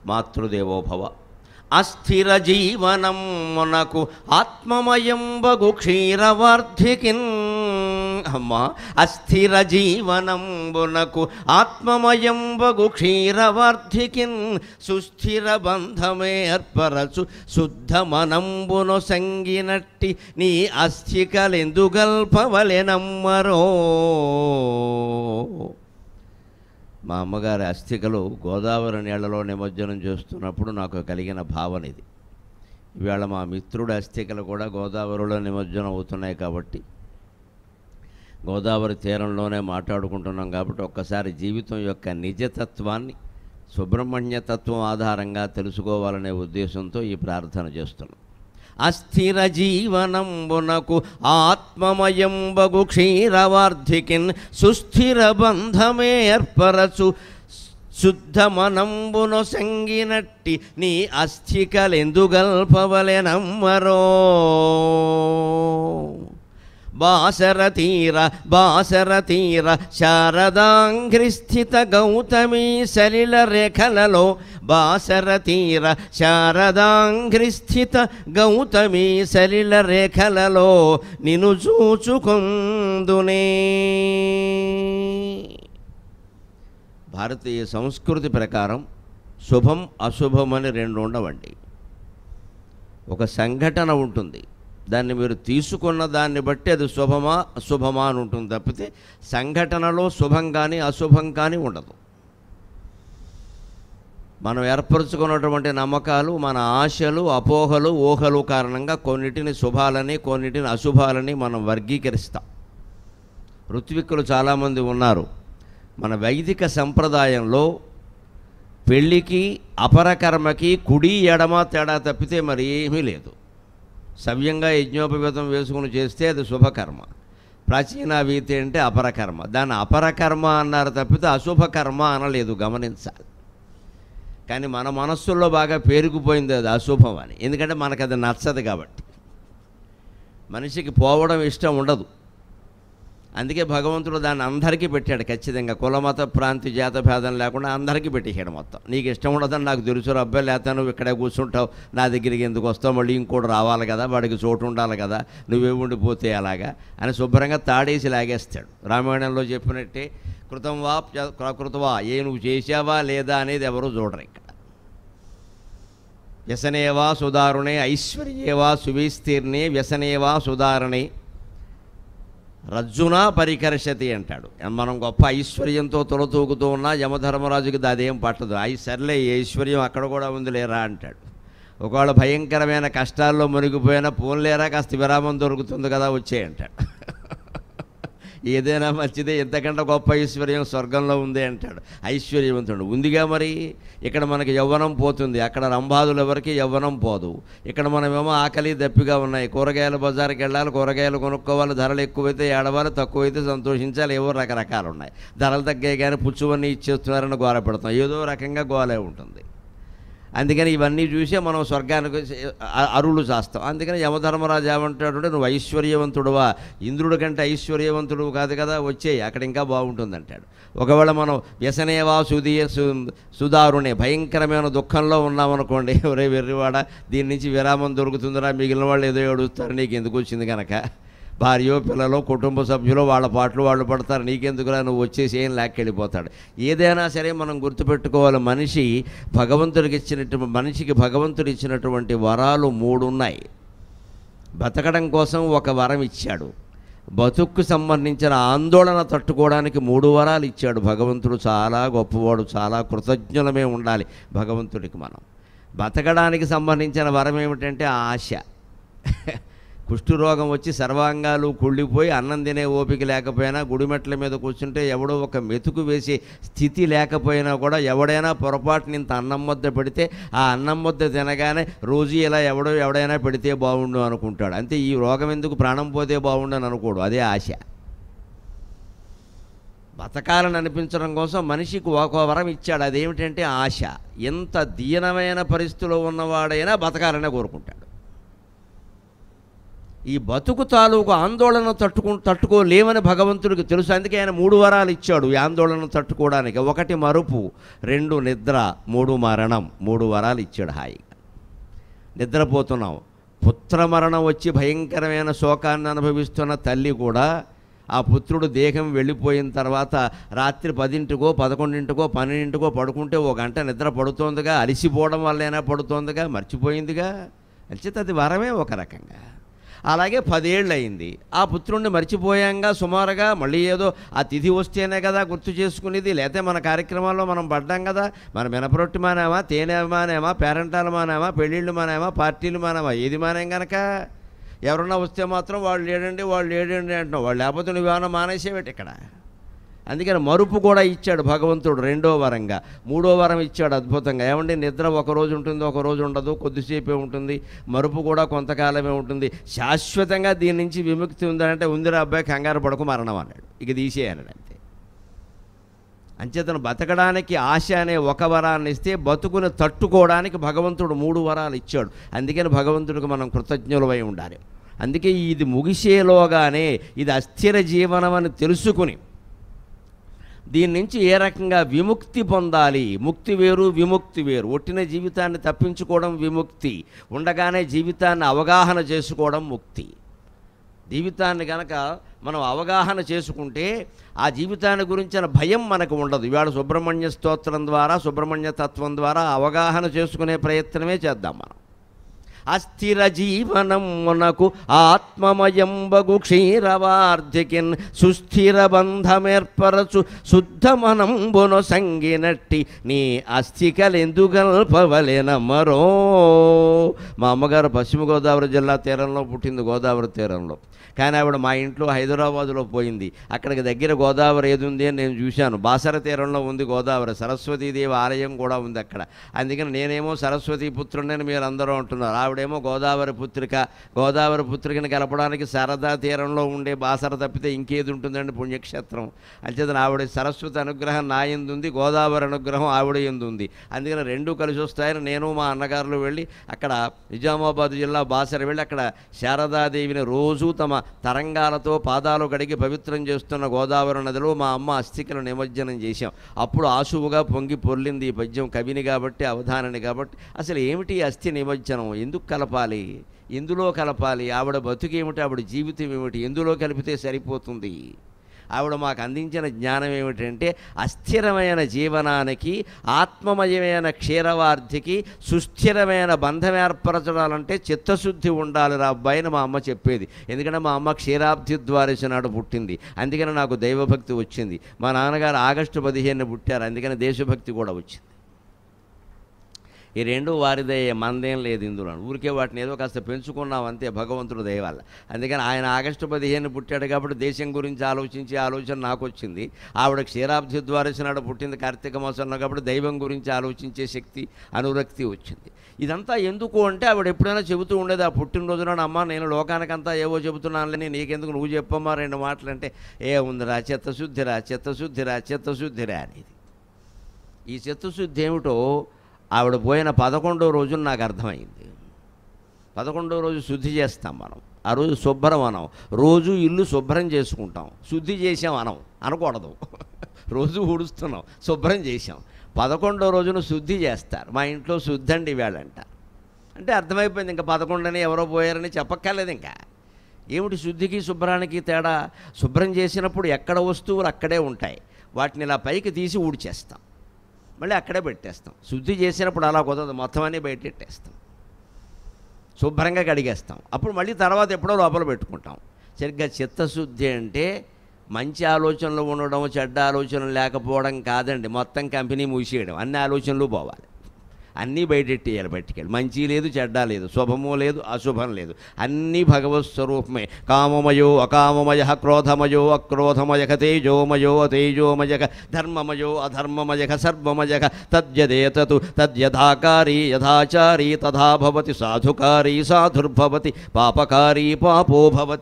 మాతృదేవోభవ అస్థిర జీవనం మునకు ఆత్మమయం బగు క్షీరవార్ధికిన్ అమ్మా అస్థిర జీవనంబునకు ఆత్మమయం బగు క్షీరవార్ధికిన్ సుస్థిర బంధమేర్పరచు శుద్ధ మనంబును సంగినట్టి నీ అస్థికలెందుగల్పవలెనమ్మరో మా అమ్మగారి అస్థికలు గోదావరి నీళ్లలో నిమజ్జనం చేస్తున్నప్పుడు నాకు కలిగిన భావన ఇది ఇవాళ మా మిత్రుడి అస్థికలు కూడా గోదావరిలో నిమజ్జనం అవుతున్నాయి కాబట్టి గోదావరి తీరంలోనే మాట్లాడుకుంటున్నాం కాబట్టి ఒక్కసారి జీవితం యొక్క నిజతత్వాన్ని సుబ్రహ్మణ్య తత్వం ఆధారంగా తెలుసుకోవాలనే ఉద్దేశంతో ఈ ప్రార్థన చేస్తున్నాం అస్థిర జీవనంబునకు ఆత్మమయంబగు క్షీరవార్ధికిన్ సుస్థిర బంధమేర్పరచు శుద్ధ మనంబును సంగినట్టి నీ అస్థికలెందుగల్పవలెనమ్మరో బాసర తీర బాసర తీర శారదాంఘ్రిస్థిత గౌతమీ సలిల రేఖలలో బాసర తీర శారదాంఘ్రిస్థిత గౌతమీ సలిల రేఖలలో నిను చూచుకుందునే భారతీయ సంస్కృతి ప్రకారం శుభం అశుభం అని రెండు ఉండవండి ఒక సంఘటన ఉంటుంది దాన్ని మీరు తీసుకున్న దాన్ని బట్టి అది శుభమా అశుభమా అని ఉంటుంది తప్పితే సంఘటనలో శుభం కానీ అశుభం కానీ ఉండదు మనం ఏర్పరచుకున్నటువంటి నమ్మకాలు మన ఆశలు అపోహలు ఊహలు కారణంగా కొన్నిటిని శుభాలని కొన్నిటిని అశుభాలని మనం వర్గీకరిస్తాం ఋత్విక్కులు చాలామంది ఉన్నారు మన వైదిక సంప్రదాయంలో పెళ్ళికి అపరకర్మకి కుడి ఎడమ తేడా తప్పితే మరి ఏమీ లేదు సవ్యంగా యజ్ఞోపవేతం వేసుకుని చేస్తే అది శుభకర్మ ప్రాచీన వీతి అంటే అపరకర్మ దాన్ని అపరకర్మ అన్నారు తప్పితే అశుభకర్మ అనలేదు గమనించాలి కానీ మన మనస్సుల్లో బాగా పేరుకుపోయింది అది అశుభం అని ఎందుకంటే మనకు అది నచ్చదు కాబట్టి మనిషికి పోవడం ఇష్టం ఉండదు అందుకే భగవంతుడు దాన్ని అందరికీ పెట్టాడు ఖచ్చితంగా కులమత ప్రాంతి జాత భేదం లేకుండా అందరికీ పెట్టేశాడు మొత్తం నీకు ఇష్టం ఉండదని నాకు తెలుసు అబ్బాయి లేకపోతే నువ్వు ఇక్కడే కూర్చుంటావు నా దగ్గరికి ఎందుకు వస్తావు మళ్ళీ ఇంకోటి రావాలి కదా వాడికి చోటు ఉండాలి కదా నువ్వే ఉండిపోతే అలాగా అని శుభ్రంగా తాడేసి లాగేస్తాడు రామాయణంలో చెప్పినట్టే కృతం వా కృతవా ఏ నువ్వు చేసావా లేదా అనేది ఎవరు చూడరు ఇక్కడ వ్యసనేవా సుదారుణే ఐశ్వర్యేవా సువిస్తీర్ణే వ్యసనేవా సుదారణే రజ్జున పరికర్షతి అంటాడు మనం గొప్ప ఐశ్వర్యంతో తొలతూగుతూ ఉన్నా యమధర్మరాజుకి అదేం పట్టదు ఐ సర్లే ఈ ఐశ్వర్యం అక్కడ కూడా ఉంది లేరా అంటాడు ఒకవేళ భయంకరమైన కష్టాల్లో మునిగిపోయినా పోన్లేరా కాస్త విరామం దొరుకుతుంది కదా వచ్చే అంటాడు ఏదైనా మంచిదే ఎంతకంటే గొప్ప ఐశ్వర్యం స్వర్గంలో ఉంది అంటాడు ఐశ్వర్యవంతుడు ఉందిగా మరి ఇక్కడ మనకి యవ్వనం పోతుంది అక్కడ రంభాదులు ఎవరికి యవ్వనం పోదు ఇక్కడ మనమేమో ఆకలి దప్పిగా ఉన్నాయి కూరగాయల బజార్కి వెళ్ళాలి కూరగాయలు కొనుక్కోవాలి ధరలు ఎక్కువైతే ఏడవాలి తక్కువైతే సంతోషించాలి ఏవో రకరకాలు ఉన్నాయి ధరలు తగ్గాయి కానీ పుచ్చువన్నీ ఇచ్చేస్తున్నారని గోల పెడతాం ఏదో రకంగా గోలే ఉంటుంది అందుకని ఇవన్నీ చూసే మనం స్వర్గానికి అ- అరువులు చేస్తాం అందుకని యమధర్మరాజు ఏమంటాడు అంటే నువ్వు ఐశ్వర్యవంతుడువా ఇంద్రుడి కంటే ఐశ్వర్యవంతుడు కాదు కదా వచ్చేయి అక్కడ ఇంకా బాగుంటుంది అంటాడు ఒకవేళ మనం వ్యసనేవా సుధీయ సు సుదారుణే భయంకరమైన దుఃఖంలో ఉన్నామనుకోండి ఒరే వెర్రివాడ దీని నుంచి విరామం దొరుకుతుందిరా మిగిలిన వాళ్ళు ఏదో ఏడుస్తారు నీకు ఎందుకు వచ్చింది కనుక భార్యో పిల్లలో కుటుంబ సభ్యులు వాళ్ళ పాటలు వాళ్ళు పడతారు నీకెందుకురా నువ్వు వచ్చేసి ఏం లాక్కెళ్ళిపోతాడు ఏదైనా సరే మనం గుర్తుపెట్టుకోవాలి మనిషి భగవంతుడికి ఇచ్చినట్టు మనిషికి భగవంతుడు ఇచ్చినటువంటి వరాలు మూడు ఉన్నాయి బతకడం కోసం ఒక వరం ఇచ్చాడు బతుక్కు సంబంధించిన ఆందోళన తట్టుకోవడానికి మూడు వరాలు ఇచ్చాడు భగవంతుడు చాలా గొప్పవాడు చాలా కృతజ్ఞులమే ఉండాలి భగవంతుడికి మనం బతకడానికి సంబంధించిన వరం ఏమిటంటే ఆశ కుష్ఠరోగం వచ్చి సర్వాంగాలు కుళ్ళిపోయి అన్నం తినే ఓపిక లేకపోయినా గుడిమెట్ల మీద కూర్చుంటే ఎవడో ఒక మెతుకు వేసే స్థితి లేకపోయినా కూడా ఎవడైనా పొరపాటుని ఇంత అన్నం ముద్ద పెడితే ఆ అన్నం ముద్ద తినగానే రోజు ఇలా ఎవడో ఎవడైనా పెడితే బాగుండు అనుకుంటాడు అంతే ఈ రోగం ఎందుకు ప్రాణం పోతే బాగుండు అని అనుకోడు అదే ఆశ బతకాలని అనిపించడం కోసం మనిషికి ఒక వరం ఇచ్చాడు అదేమిటంటే ఆశ ఎంత దీనమైన పరిస్థితిలో ఉన్నవాడైనా బతకాలనే కోరుకుంటాడు ఈ బతుకు తాలూకు ఆందోళన తట్టుకు తట్టుకోలేమని భగవంతుడికి తెలుసు అందుకే ఆయన మూడు వరాలు ఇచ్చాడు ఈ ఆందోళన తట్టుకోవడానికి ఒకటి మరుపు రెండు నిద్ర మూడు మరణం మూడు వరాలు ఇచ్చాడు హాయిగా నిద్రపోతున్నాం పుత్ర మరణం వచ్చి భయంకరమైన శోకాన్ని అనుభవిస్తున్న తల్లి కూడా ఆ పుత్రుడు దేహం వెళ్ళిపోయిన తర్వాత రాత్రి పదింటికో పదకొండింటికో పన్నెండింటికో పడుకుంటే ఓ గంట నిద్ర పడుతోందిగా అలిసిపోవడం వల్లైనా పడుతోందిగా మర్చిపోయిందిగా అంచేత అది వరమే ఒక రకంగా అలాగే పదేళ్ళు అయింది ఆ పుత్రుణ్ణి మర్చిపోయాంగా సుమారుగా మళ్ళీ ఏదో ఆ తిథి వస్తేనే కదా గుర్తు చేసుకునేది లేకపోతే మన కార్యక్రమాల్లో మనం పడ్డాం కదా మన మినపరొట్టి మానేమా తేనె మానేమా పేరెంటాలు మానేమా పెళ్ళిళ్ళు మానేమా పార్టీలు మానేమా ఏది మానేం గనక ఎవరన్నా వస్తే మాత్రం వాళ్ళు లేడండి వాళ్ళు లేడండి అంటున్నావు వాళ్ళు లేకపోతే నువ్వు ఏమైనా మానేసేవేటి ఇక్కడ అందుకని మరుపు కూడా ఇచ్చాడు భగవంతుడు రెండో వరంగా మూడో వరం ఇచ్చాడు అద్భుతంగా ఏమండి నిద్ర ఒక రోజు ఉంటుంది ఒక రోజు ఉండదు కొద్దిసేపే ఉంటుంది మరుపు కూడా కొంతకాలమే ఉంటుంది శాశ్వతంగా దీని నుంచి విముక్తి ఉందంటే ఉందిరా అబ్బాయి కంగారు పడకు మరణం అన్నాడు ఇక తీసేయన్నాడు అంతే అంచేతను బతకడానికి ఆశ అనే ఒక వరాన్ని ఇస్తే బతుకుని తట్టుకోవడానికి భగవంతుడు మూడు వరాలు ఇచ్చాడు అందుకని భగవంతుడికి మనం కృతజ్ఞులమై ఉండాలి అందుకే ఇది ముగిసేలోగానే ఇది అస్థిర జీవనం అని తెలుసుకుని దీని నుంచి ఏ రకంగా విముక్తి పొందాలి ముక్తి వేరు విముక్తి వేరు ఒట్టిన జీవితాన్ని తప్పించుకోవడం విముక్తి ఉండగానే జీవితాన్ని అవగాహన చేసుకోవడం ముక్తి జీవితాన్ని గనక మనం అవగాహన చేసుకుంటే ఆ జీవితాన్ని గురించిన భయం మనకు ఉండదు ఇవాళ సుబ్రహ్మణ్య స్తోత్రం ద్వారా సుబ్రహ్మణ్య తత్వం ద్వారా అవగాహన చేసుకునే ప్రయత్నమే చేద్దాం మనం అస్థిర జీవనం మనకు ఆత్మమయంబగు క్షీరవార్ధికిన్ సుస్థిర బంధమేర్పరచు శుద్ధమనంబును సంగినట్టి నీ అస్థికలెందుగల్పవలెనమ్మరో మా అమ్మగారు పశ్చిమ గోదావరి జిల్లా తీరంలో పుట్టింది గోదావరి తీరంలో కానీ ఆవిడ మా ఇంట్లో హైదరాబాదులో పోయింది అక్కడికి దగ్గర గోదావరి ఏది ఉంది అని నేను చూశాను బాసర తీరంలో ఉంది గోదావరి సరస్వతీదేవి ఆలయం కూడా ఉంది అక్కడ అందుకని నేనేమో సరస్వతీ పుత్రుడిని మీరు అందరూ అంటున్నారు ఆవిడేమో గోదావరి పుత్రిక గోదావరి పుత్రికని కలపడానికి శారదా తీరంలో ఉండే బాసర తప్పితే ఇంకేది ఉంటుందండి పుణ్యక్షేత్రం అంచేతన ఆవిడ సరస్వతి అనుగ్రహం నా ఎందు ఉంది గోదావరి అనుగ్రహం ఆవిడ ఎందు ఉంది అందుకని రెండూ కలిసి వస్తాయని నేను మా అన్నగారులు వెళ్ళి అక్కడ నిజామాబాద్ జిల్లా బాసర వెళ్ళి అక్కడ శారదాదేవిని రోజూ తమ తరంగాలతో పాదాలు కడిగి పవిత్రం చేస్తున్న గోదావరి నదిలో మా అమ్మ అస్థికలు నిమజ్జనం చేశాం అప్పుడు ఆశువుగా పొంగి పొర్లింది ఈ పద్యం కవిని కాబట్టి అవధానని కాబట్టి అసలు ఏమిటి ఈ అస్థి నిమజ్జనం ఎందుకు కలపాలి ఎందులో కలపాలి ఆవిడ బతుకేమిటి ఆవిడ జీవితం ఏమిటి ఎందులో కలిపితే సరిపోతుంది ఆవిడ మాకు అందించిన జ్ఞానం ఏమిటంటే అస్థిరమైన జీవనానికి ఆత్మమయమైన క్షీరవార్థికి సుస్థిరమైన బంధం ఏర్పరచడాలంటే చిత్తశుద్ధి ఉండాలి రా అబ్బాయిని మా అమ్మ చెప్పేది ఎందుకంటే మా అమ్మ క్షీరాబ్ది ద్వారేసి నాడు పుట్టింది అందుకని నాకు దైవభక్తి వచ్చింది మా నాన్నగారు ఆగస్టు పదిహేను పుట్టారు అందుకని దేశభక్తి కూడా వచ్చింది ఈ రెండు వారిదే మందేం లేదు ఇందులో ఊరికే వాటిని ఏదో కాస్త పెంచుకున్నాం అంతే భగవంతుడు దయ వల్ల అందుకని ఆయన ఆగస్టు పదిహేను పుట్టాడు కాబట్టి దేశం గురించి ఆలోచించి ఆలోచన నాకు వచ్చింది ఆవిడ క్షీరాబ్ది ద్వారసినాడు పుట్టింది కార్తీక మాసంలో కాబట్టి దైవం గురించి ఆలోచించే శక్తి అనురక్తి వచ్చింది ఇదంతా ఎందుకు అంటే ఆవిడ ఎప్పుడైనా చెబుతూ ఉండేది ఆ పుట్టినరోజున అమ్మ నేను లోకానికంతా ఏవో చెబుతున్నానులే నీకెందుకు నువ్వు చెప్పమ్మా రెండు మాటలు అంటే ఏ ఉందిరా చిత్తశుద్ధిరా చిత్తశుద్ధిరా చిత్తశుద్ధిరా అనేది ఈ చిత్తశుద్ధి ఏమిటో ఆవిడ పోయిన పదకొండో రోజున నాకు అర్థమైంది పదకొండో రోజు శుద్ధి చేస్తాం మనం ఆ రోజు శుభ్రం అనం రోజు ఇల్లు శుభ్రం చేసుకుంటాం శుద్ధి చేసాం అనం అనకూడదు రోజు ఊడుస్తున్నాం శుభ్రం చేసాం పదకొండో రోజున శుద్ధి చేస్తారు మా ఇంట్లో శుద్ధి అండి వేళంట అంటే అర్థమైపోయింది ఇంకా పదకొండని ఎవరో పోయారని చెప్పక్కర్లేదు ఇంకా ఏమిటి శుద్ధికి శుభ్రానికి తేడా శుభ్రం చేసినప్పుడు ఎక్కడ వస్తువులు అక్కడే ఉంటాయి వాటిని ఇలా పైకి తీసి ఊడ్చేస్తాం మళ్ళీ అక్కడే పెట్టేస్తాం శుద్ధి చేసినప్పుడు అలా కుదరదు మొత్తం అన్నీ బయటెట్టేస్తాం శుభ్రంగా కడిగేస్తాం అప్పుడు మళ్ళీ తర్వాత ఎప్పుడో లోపల పెట్టుకుంటాం సరిగ్గా చిత్తశుద్ధి అంటే మంచి ఆలోచనలు ఉండడం చెడ్డ ఆలోచనలు లేకపోవడం కాదండి మొత్తం కంపెనీ మూసేయడం అన్ని ఆలోచనలు పోవాలి అన్నీ బయటెట్టేయాలి బయటికెళ్ళి మంచి లేదు చెడ్డ లేదు శుభము లేదు అశుభం లేదు అన్నీ భగవత్ స్వరూపమే కామమయో అకామమయ క్రోధమయో అక్రోధమయ తేజోమయో అతేజోమయ ధర్మమయో అధర్మమయ సర్వమయ తద్యదేతతు తద్యథాకారీ యథాచారీ తథా భవతి సాధుకారీ సాధుర్భవతి పాపకారీ పాపో భవతి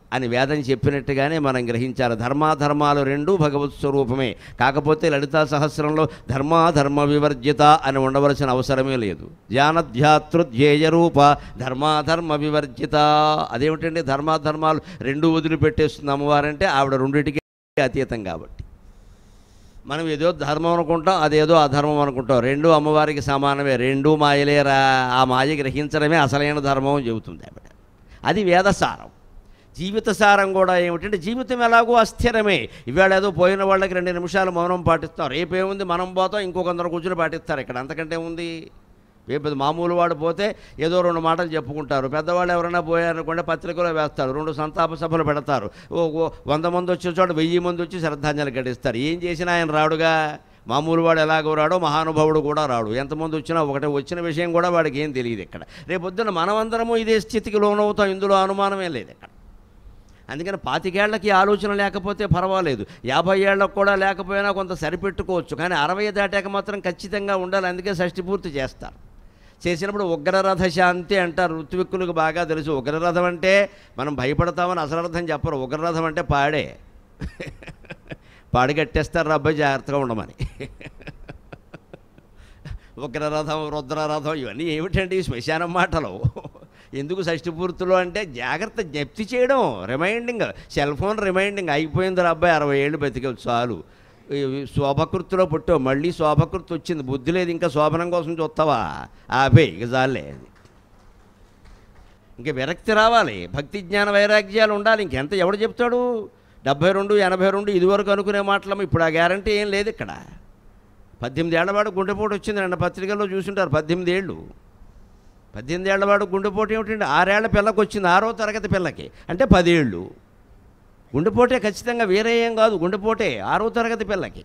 అని వేదం చెప్పినట్టుగానే మనం గ్రహించాలి ధర్మాధర్మాలు రెండూ భగవత్ స్వరూపమే కాకపోతే లలితా సహస్రంలో ధర్మాధర్మ వివర్జిత అని ఉండవలసిన అవసరమే లేదు ధ్యానధ్యాతృధ్యేయ రూప ధర్మాధర్మ వివర్జిత అదేమిటండి ధర్మాధర్మాలు రెండు వదిలిపెట్టేస్తుంది అమ్మవారంటే ఆవిడ రెండింటికి అతీతం కాబట్టి మనం ఏదో ధర్మం అనుకుంటాం అదేదో అధర్మం అనుకుంటాం రెండు అమ్మవారికి సమానమే రెండు మాయలేరా ఆ మాయ గ్రహించడమే అసలైన ధర్మం అని చెబుతుంది ఆవిడ అది వేదసారం జీవిత సారం కూడా ఏమిటంటే జీవితం ఎలాగో అస్థిరమే ఇవాళ ఏదో పోయిన వాళ్ళకి రెండు నిమిషాలు మౌనం పాటిస్తాం రేపేముంది మనం పోతాం ఇంకొకందరు కూర్చుని పాటిస్తారు ఇక్కడ అంతకంటే ఉంది రేపు మామూలు వాడు పోతే ఏదో రెండు మాటలు చెప్పుకుంటారు పెద్దవాళ్ళు ఎవరైనా పోయారనుకుంటే పత్రికలో వేస్తారు రెండు సంతాప సభలు పెడతారు ఓ ఓ వంద మంది వచ్చే చోట వెయ్యి మంది వచ్చి శ్రద్ధాంజలి ఘటిస్తారు ఏం చేసినా ఆయన రాడుగా మామూలు వాడు ఎలాగో రాడో మహానుభావుడు కూడా రాడు ఎంతమంది వచ్చినా ఒకటే వచ్చిన విషయం కూడా వాడికి ఏం తెలియదు ఇక్కడ రేపొద్దున మనమందరము ఇదే స్థితికి లోనవుతాం ఇందులో అనుమానమే లేదు ఇక్కడ అందుకని పాతికేళ్లకి ఆలోచన లేకపోతే పర్వాలేదు యాభై ఏళ్ళకు కూడా లేకపోయినా కొంత సరిపెట్టుకోవచ్చు కానీ అరవై దాటాక మాత్రం ఖచ్చితంగా ఉండాలి అందుకే షష్టి పూర్తి చేస్తారు చేసినప్పుడు ఉగ్రరథ శాంతి అంటారు ఋత్విక్కులకు బాగా తెలుసు ఉగ్రరథం అంటే మనం భయపడతామని అసలు అర్థం చెప్పరు ఉగ్రరథం అంటే పాడే పాడి కట్టేస్తారు అబ్బాయి జాగ్రత్తగా ఉండమని ఉగ్రరథం రుద్రరథం ఇవన్నీ ఏమిటండి ఈ శ్మశానం మాటలు ఎందుకు షష్టి పూర్తిలో అంటే జాగ్రత్త జ్ఞప్తి చేయడం రిమైండింగ్ సెల్ ఫోన్ రిమైండింగ్ అయిపోయింది రా అబ్బాయి అరవై ఏళ్ళు బతికే చాలు ఈ శోభకృతిలో పుట్టావు మళ్ళీ శోభకృతి వచ్చింది బుద్ధి లేదు ఇంకా శోభనం కోసం చూస్తావా ఆపే ఇక చాలే ఇంక విరక్తి రావాలి భక్తి జ్ఞాన వైరాగ్యాలు ఉండాలి ఇంకెంత ఎవడు చెప్తాడు డెబ్బై రెండు ఎనభై రెండు ఇదివరకు అనుకునే మాటలము ఇప్పుడు ఆ గ్యారంటీ ఏం లేదు ఇక్కడ పద్దెనిమిది ఏళ్లవాడు గుండెపోటు వచ్చింది రెండు పత్రికల్లో చూసుంటారు పద్దెనిమిది ఏళ్ళు పద్దెనిమిది ఏళ్లవాడు గుండెపోటు ఏమిటంటే ఆరేళ్ల పిల్లకి వచ్చింది ఆరో తరగతి పిల్లకి అంటే పదేళ్ళు గుండెపోటే ఖచ్చితంగా వేరే ఏం కాదు గుండెపోటే ఆరో తరగతి పిల్లకి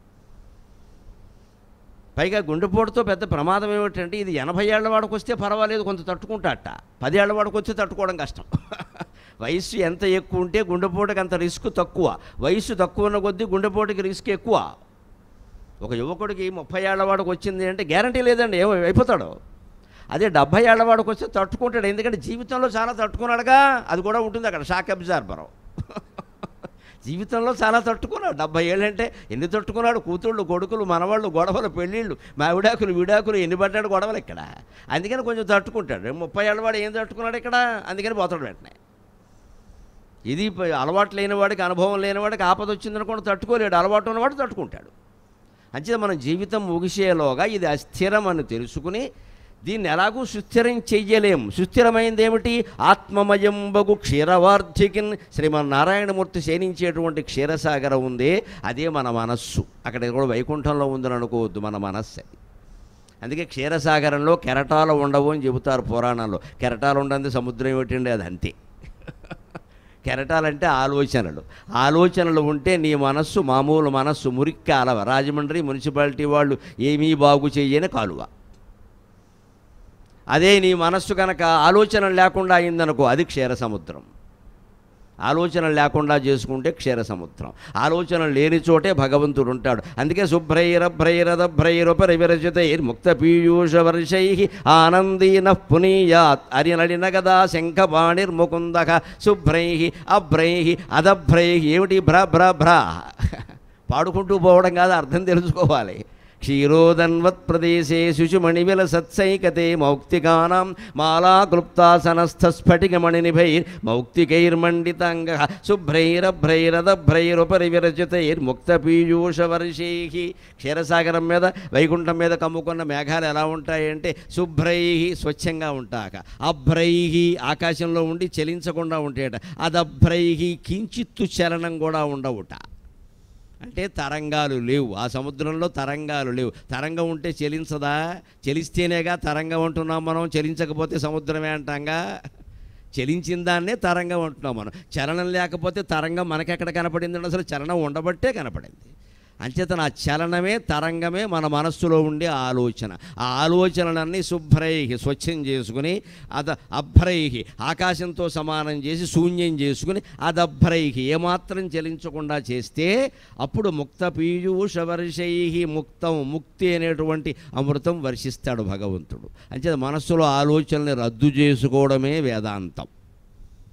పైగా గుండెపోటుతో పెద్ద ప్రమాదం ఏమిటంటే ఇది ఎనభై ఏళ్ల వాడికి వస్తే పర్వాలేదు కొంత తట్టుకుంటాట పది ఏళ్ల వాడికి వస్తే తట్టుకోవడం కష్టం వయసు ఎంత ఎక్కువ ఉంటే గుండెపోటుకి అంత రిస్క్ తక్కువ వయసు తక్కువ ఉన్న కొద్దీ గుండెపోటుకి రిస్క్ ఎక్కువ ఒక యువకుడికి ముప్పై ఏళ్ల వాడికి వచ్చింది అంటే గ్యారంటీ లేదండి ఏమో అయిపోతాడు అదే డెబ్భై ఏళ్ల వాడికి వస్తే తట్టుకుంటాడు ఎందుకంటే జీవితంలో చాలా తట్టుకున్నాడుగా అది కూడా ఉంటుంది అక్కడ షాక్ అబ్జార్బరం జీవితంలో చాలా తట్టుకున్నాడు డెబ్బై ఏళ్ళంటే ఎన్ని తట్టుకున్నాడు కూతుళ్ళు కొడుకులు మనవాళ్ళు గొడవలు పెళ్ళిళ్ళు మా విడాకులు విడాకులు ఎన్ని పడ్డాడు గొడవలు ఇక్కడ అందుకని కొంచెం తట్టుకుంటాడు ముప్పై ఏళ్ళ వాడు ఏం తట్టుకున్నాడు ఇక్కడ అందుకని పోతాడు వెంటనే ఇది ప- అలవాటు లేని వాడికి అనుభవం లేని వాడికి ఆపద వచ్చిందనుకోండి తట్టుకోలేడు అలవాటు ఉన్నవాడు తట్టుకుంటాడు అంచేత మనం జీవితం ముగిసేలోగా ఇది అస్థిరం అని తెలుసుకుని దీన్ని ఎలాగూ సుస్థిరం చెయ్యలేం సుస్థిరమైంది ఏమిటి ఆత్మమయం బగు క్షీరవార్ధికిన్ శ్రీమన్నారాయణమూర్తి శయనించేటువంటి క్షీరసాగరం ఉంది అదే మన మనస్సు అక్కడ కూడా వైకుంఠంలో ఉందని అనుకోవద్దు మన మనస్సు అది అందుకే క్షీరసాగరంలో కెరటాలు ఉండవు అని చెబుతారు పురాణంలో కెరటాలు ఉండదు సముద్రం ఏమిటండి అది అంతే కెరటాలంటే ఆలోచనలు ఆలోచనలు ఉంటే నీ మనస్సు మామూలు మనస్సు మురికి కాలవ రాజమండ్రి మున్సిపాలిటీ వాళ్ళు ఏమీ బాగు చెయ్యని కాలువ అదే నీ మనస్సు కనుక ఆలోచన లేకుండా అయిందనుకో అది క్షీర సముద్రం ఆలోచన లేకుండా చేసుకుంటే క్షీర సముద్రం ఆలోచన లేని చోటే భగవంతుడు ఉంటాడు అందుకే శుభ్రైరభ్రైరదభ్రైరుపరి విరచితైర్ ముక్త పీయూష వర్షై ఆనందీన పునీయాత్ అరినడిన గదా శంఖపాణిర్ముకుందక శుభ్రై అభ్రై అదభ్రై ఏమిటి భ్ర భ్ర భ్ర పాడుకుంటూ పోవడం కాదు అర్థం తెలుసుకోవాలి క్షీరోదన్వత్ ప్రదేశే శుచుమణివిల సత్సైకతే మౌక్తికానాం మాలాక్లుప్తాసనస్థస్ఫటికమణినిభైర్ మౌక్తికైర్మండితాంగ శుభ్రైరభ్రైరదభ్రైరుపరి విరచితైర్ముక్త పీయూషవర్షై క్షీరసాగరం మీద వైకుంఠం మీద కమ్ముకున్న మేఘాలు ఎలా ఉంటాయంటే శుభ్రై స్వచ్ఛంగా ఉంటాక అభ్రై ఆకాశంలో ఉండి చలించకుండా ఉంటాయట అదభ్రై కించిత్తు చలనం కూడా ఉండవుట అంటే తరంగాలు లేవు ఆ సముద్రంలో తరంగాలు లేవు తరంగం ఉంటే చెలించదా చెలిస్తేనేగా తరంగం ఉంటున్నాం మనం చెలించకపోతే సముద్రమే అంటాంగా చలించిన దాన్నే తరంగం అంటున్నాం మనం చలనం లేకపోతే తరంగం మనకెక్కడ కనపడింది అసలు చలనం ఉండబట్టే కనపడింది అంచేత నా చలనమే తరంగమే మన మనస్సులో ఉండే ఆలోచన ఆ ఆలోచనలన్నీ శుభ్రై స్వచ్ఛం చేసుకుని అద అభ్రై ఆకాశంతో సమానం చేసి శూన్యం చేసుకుని అదభ్రై ఏమాత్రం చలించకుండా చేస్తే అప్పుడు ముక్త పీయూషవర్షై ముక్తం ముక్తి అనేటువంటి అమృతం వర్షిస్తాడు భగవంతుడు అంచేత మనస్సులో ఆలోచనల్ని రద్దు చేసుకోవడమే వేదాంతం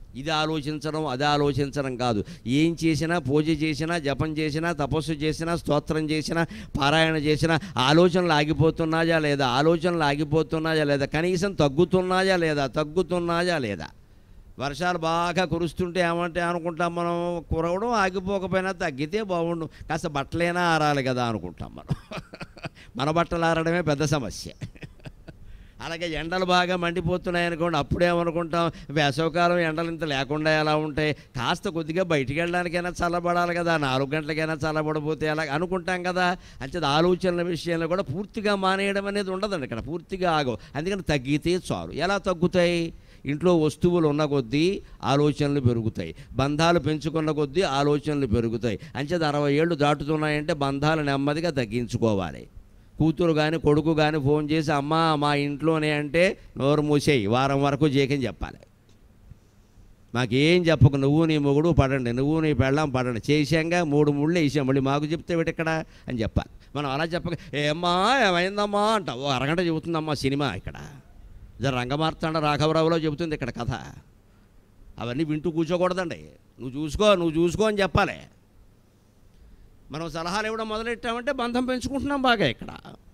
ఇది ఆలోచించడం అది ఆలోచించడం కాదు ఏం చేసినా పూజ చేసినా జపం చేసినా తపస్సు చేసినా స్తోత్రం చేసినా పారాయణ చేసినా ఆలోచనలు ఆగిపోతున్నాయా లేదా ఆలోచనలు ఆగిపోతున్నాయా లేదా కనీసం తగ్గుతున్నాయా లేదా తగ్గుతున్నాయా లేదా వర్షాలు బాగా కురుస్తుంటే ఏమంటే అనుకుంటాం మనం కురవడం ఆగిపోకపోయినా తగ్గితే బాగుండు కాస్త బట్టలైనా ఆరాలి కదా అనుకుంటాం మనం మన బట్టలు ఆరడమే పెద్ద సమస్య అలాగే ఎండలు బాగా మండిపోతున్నాయి అనుకోండి అప్పుడేమనుకుంటాం వేసవకాలం ఎండలు ఇంత లేకుండా ఎలా ఉంటాయి కాస్త కొద్దిగా బయటికి వెళ్ళడానికైనా చల్లబడాలి కదా నాలుగు గంటలకైనా చల్లబడిపోతే ఎలా అనుకుంటాం కదా అంతే ఆలోచనల విషయంలో కూడా పూర్తిగా మానేయడం అనేది ఉండదండి ఇక్కడ పూర్తిగా ఆగవు అందుకని తగ్గితే చాలు ఎలా తగ్గుతాయి ఇంట్లో వస్తువులు ఉన్న కొద్దీ ఆలోచనలు పెరుగుతాయి బంధాలు పెంచుకున్న కొద్దీ ఆలోచనలు పెరుగుతాయి అంచేది అరవై ఏళ్ళు దాటుతున్నాయంటే బంధాలు నెమ్మదిగా తగ్గించుకోవాలి కూతురు కానీ కొడుకు కానీ ఫోన్ చేసి అమ్మ మా ఇంట్లోనే అంటే నోరు మూసేయి వారం వరకు జేకని చెప్పాలి మాకేం చెప్పకు నువ్వు నీ మొగుడు పడండి నువ్వు నీ పెళ్ళం పడండి చేశాంగా మూడు ముళ్ళు వేసాం మళ్ళీ మాకు చెప్తే ఇక్కడ అని చెప్పాలి మనం అలా చెప్పక ఏమ్మా ఏమైందమ్మా అంట ఓ అరగంట చెబుతుందమ్మా సినిమా ఇక్కడ ఇది రంగమార్తాండ రాఘవరావులో చెబుతుంది ఇక్కడ కథ అవన్నీ వింటూ కూర్చోకూడదండి నువ్వు చూసుకో నువ్వు చూసుకో అని చెప్పాలి మనం సలహాలు ఇవ్వడం మొదలెట్టామంటే బంధం పెంచుకుంటున్నాం బాగా ఇక్కడ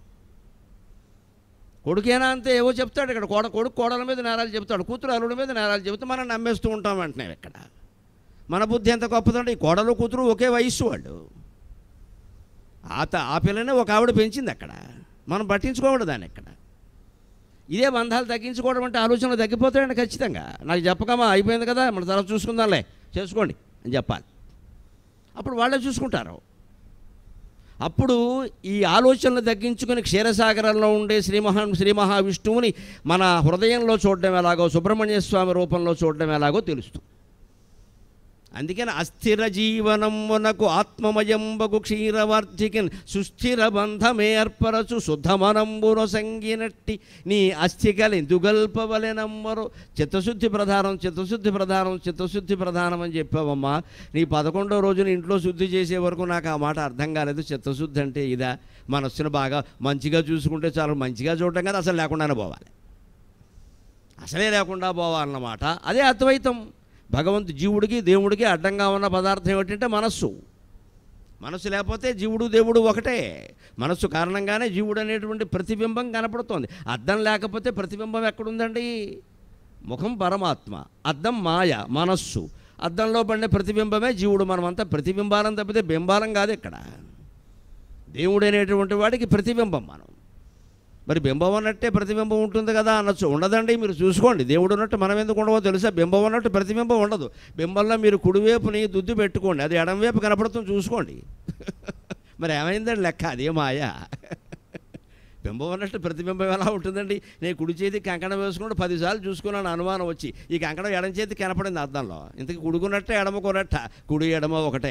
కొడుకేనా అంతే ఏవో చెప్తాడు ఇక్కడ కోడ కొడుకు కోడల మీద నేరాలు చెప్తాడు కూతురు అల్లుడి మీద నేరాలు చెబుతూ మనం నమ్మేస్తూ ఉంటాం వెంటనే ఇక్కడ మన బుద్ధి ఎంత గొప్పదండి ఈ కోడలు కూతురు ఒకే వయస్సు వాళ్ళు ఆత ఆ పిల్లనే ఒక ఆవిడ పెంచింది అక్కడ మనం పట్టించుకోకూడదు దాన్ని ఇక్కడ ఇదే బంధాలు తగ్గించుకోవడం అంటే ఆలోచనలు తగ్గిపోతాయండి ఖచ్చితంగా నాకు చెప్పకమా అయిపోయింది కదా మన తర్వాత చూసుకుందాంలే చేసుకోండి అని చెప్పాలి అప్పుడు వాళ్ళే చూసుకుంటారు అప్పుడు ఈ ఆలోచనలు తగ్గించుకుని క్షీరసాగరంలో ఉండే శ్రీ మహా శ్రీ మహావిష్ణువుని మన హృదయంలో చూడడం ఎలాగో సుబ్రహ్మణ్య స్వామి రూపంలో చూడడం ఎలాగో తెలుస్తుంది అందుకని అస్థిర జీవనమునకు ఆత్మమయంబకు క్షీరవార్ధికిన్ సుస్థిర బంధమే అర్పరచు శుద్ధమనంబున సంగినట్టి నీ అస్థికలు ఎందుగల్పవలెనమ్మరు చిత్తశుద్ధి ప్రధానం చిత్తశుద్ధి ప్రధానం చిత్తశుద్ధి ప్రధానం అని చెప్పావమ్మా నీ పదకొండో రోజున ఇంట్లో శుద్ధి చేసే వరకు నాకు ఆ మాట అర్థం కాలేదు చిత్తశుద్ధి అంటే ఇదా మనస్సును బాగా మంచిగా చూసుకుంటే చాలా మంచిగా చూడటం కదా అసలు లేకుండానే పోవాలి అసలే లేకుండా పోవాలన్నమాట అదే అద్వైతం భగవంతు జీవుడికి దేవుడికి అడ్డంగా ఉన్న పదార్థం ఏమిటంటే మనస్సు మనస్సు లేకపోతే జీవుడు దేవుడు ఒకటే మనస్సు కారణంగానే జీవుడు అనేటువంటి ప్రతిబింబం కనపడుతోంది అద్దం లేకపోతే ప్రతిబింబం ఎక్కడుందండి ముఖం పరమాత్మ అద్దం మాయ మనస్సు అద్దంలో పడిన ప్రతిబింబమే జీవుడు మనమంతా ప్రతిబింబాలం తప్పితే బింబాలం కాదు ఇక్కడ దేవుడు అనేటువంటి వాడికి ప్రతిబింబం మనం మరి బింబం అన్నట్టే ప్రతిబింబం ఉంటుంది కదా అనొచ్చు ఉండదండి మీరు చూసుకోండి దేవుడు ఉన్నట్టు మనం ఎందుకు ఉండవో తెలుసా బింబం ఉన్నట్టు ప్రతిబింబం ఉండదు బింబంలో మీరు కుడివైపుని దుద్దు పెట్టుకోండి అది ఎడంవైపు కనపడుతుంది చూసుకోండి మరి ఏమైందండి లెక్క అదే మాయా బింబం అన్నట్టు ప్రతిబింబం ఎలా ఉంటుందండి నేను కుడి చేతి కంకణం వేసుకుంటే పదిసార్లు చూసుకున్నాను అనుమానం వచ్చి ఈ కంకణం ఎడం చేతి కనపడింది అర్థంలో ఇంతకు కుడుకున్నట్టే ఎడమకున్నట్ట కుడి ఎడమ ఒకటే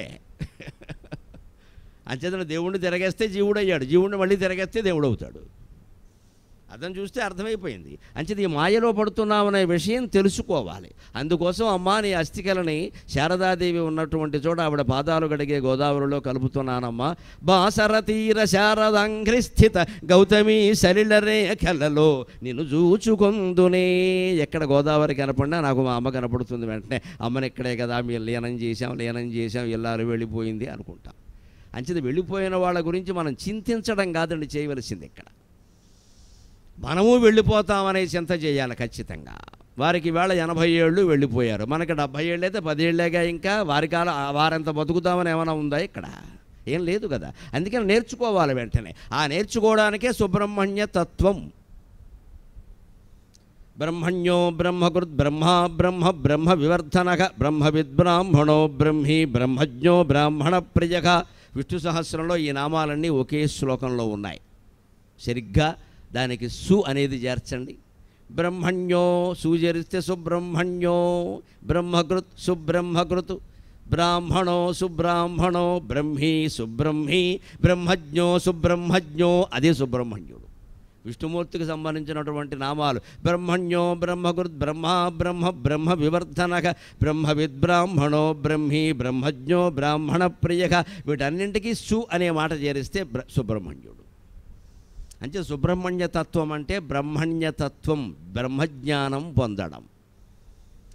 అంచేతన దేవుణ్ణి తిరగేస్తే జీవుడు అయ్యాడు జీవుడిని మళ్ళీ తిరగేస్తే దేవుడు అవుతాడు అర్థం చూస్తే అర్థమైపోయింది అంచేది ఈ మాయలో పడుతున్నామనే విషయం తెలుసుకోవాలి అందుకోసం అమ్మా నీ అస్థికలని శారదాదేవి ఉన్నటువంటి చోట ఆవిడ పాదాలు గడిగే గోదావరిలో కలుపుతున్నానమ్మా బాసర తీర శారదాంఘ్రి స్థిత గౌతమి సలిల రేఖలలో నిన్ను చూచుకొందునే ఎక్కడ గోదావరి కనపడినా నాకు మా అమ్మ కనపడుతుంది వెంటనే అమ్మని ఇక్కడే కదా మీరు లీనం చేశాం లీనం చేశాం ఇల్లారు వెళ్ళిపోయింది అనుకుంటాం అంచేది వెళ్ళిపోయిన వాళ్ళ గురించి మనం చింతించడం కాదండి చేయవలసింది ఇక్కడ మనము వెళ్ళిపోతామనే చింత చేయాలి ఖచ్చితంగా వారికి వేళ ఎనభై ఏళ్ళు వెళ్ళిపోయారు మనకి డెబ్భై ఏళ్ళు అయితే పదేళ్ళేగా ఇంకా వారి కాల వారెంత బతుకుతామని ఏమైనా ఉందా ఇక్కడ ఏం లేదు కదా అందుకని నేర్చుకోవాలి వెంటనే ఆ నేర్చుకోవడానికే సుబ్రహ్మణ్య తత్వం బ్రహ్మణ్యో బ్రహ్మకృత్ బ్రహ్మ బ్రహ్మ బ్రహ్మ వివర్ధనక బ్రహ్మ విద్బ్రాహ్మణో బ్రహ్మి బ్రహ్మజ్ఞో బ్రాహ్మణ ప్రియక విష్ణు సహస్రంలో ఈ నామాలన్నీ ఒకే శ్లోకంలో ఉన్నాయి సరిగ్గా దానికి సు అనేది చేర్చండి బ్రహ్మణ్యో సూచరిస్తే సుబ్రహ్మణ్యో బ్రహ్మకృత్ సుబ్రహ్మకృత్ బ్రాహ్మణో సుబ్రాహ్మణో బ్రహ్మీ సుబ్రహ్మీ బ్రహ్మజ్ఞో సుబ్రహ్మజ్ఞో అదే సుబ్రహ్మణ్యుడు విష్ణుమూర్తికి సంబంధించినటువంటి నామాలు బ్రహ్మణ్యో బ్రహ్మకృత్ బ్రహ్మ బ్రహ్మ బ్రహ్మ వివర్ధనక బ్రహ్మ విద్బ్రాహ్మణో బ్రహ్మీ బ్రహ్మజ్ఞో బ్రాహ్మణ ప్రియక వీటన్నింటికీ సు అనే మాట చేరిస్తే బ్ర సుబ్రహ్మణ్యుడు అంటే సుబ్రహ్మణ్య తత్వం అంటే బ్రహ్మణ్య తత్వం బ్రహ్మజ్ఞానం పొందడం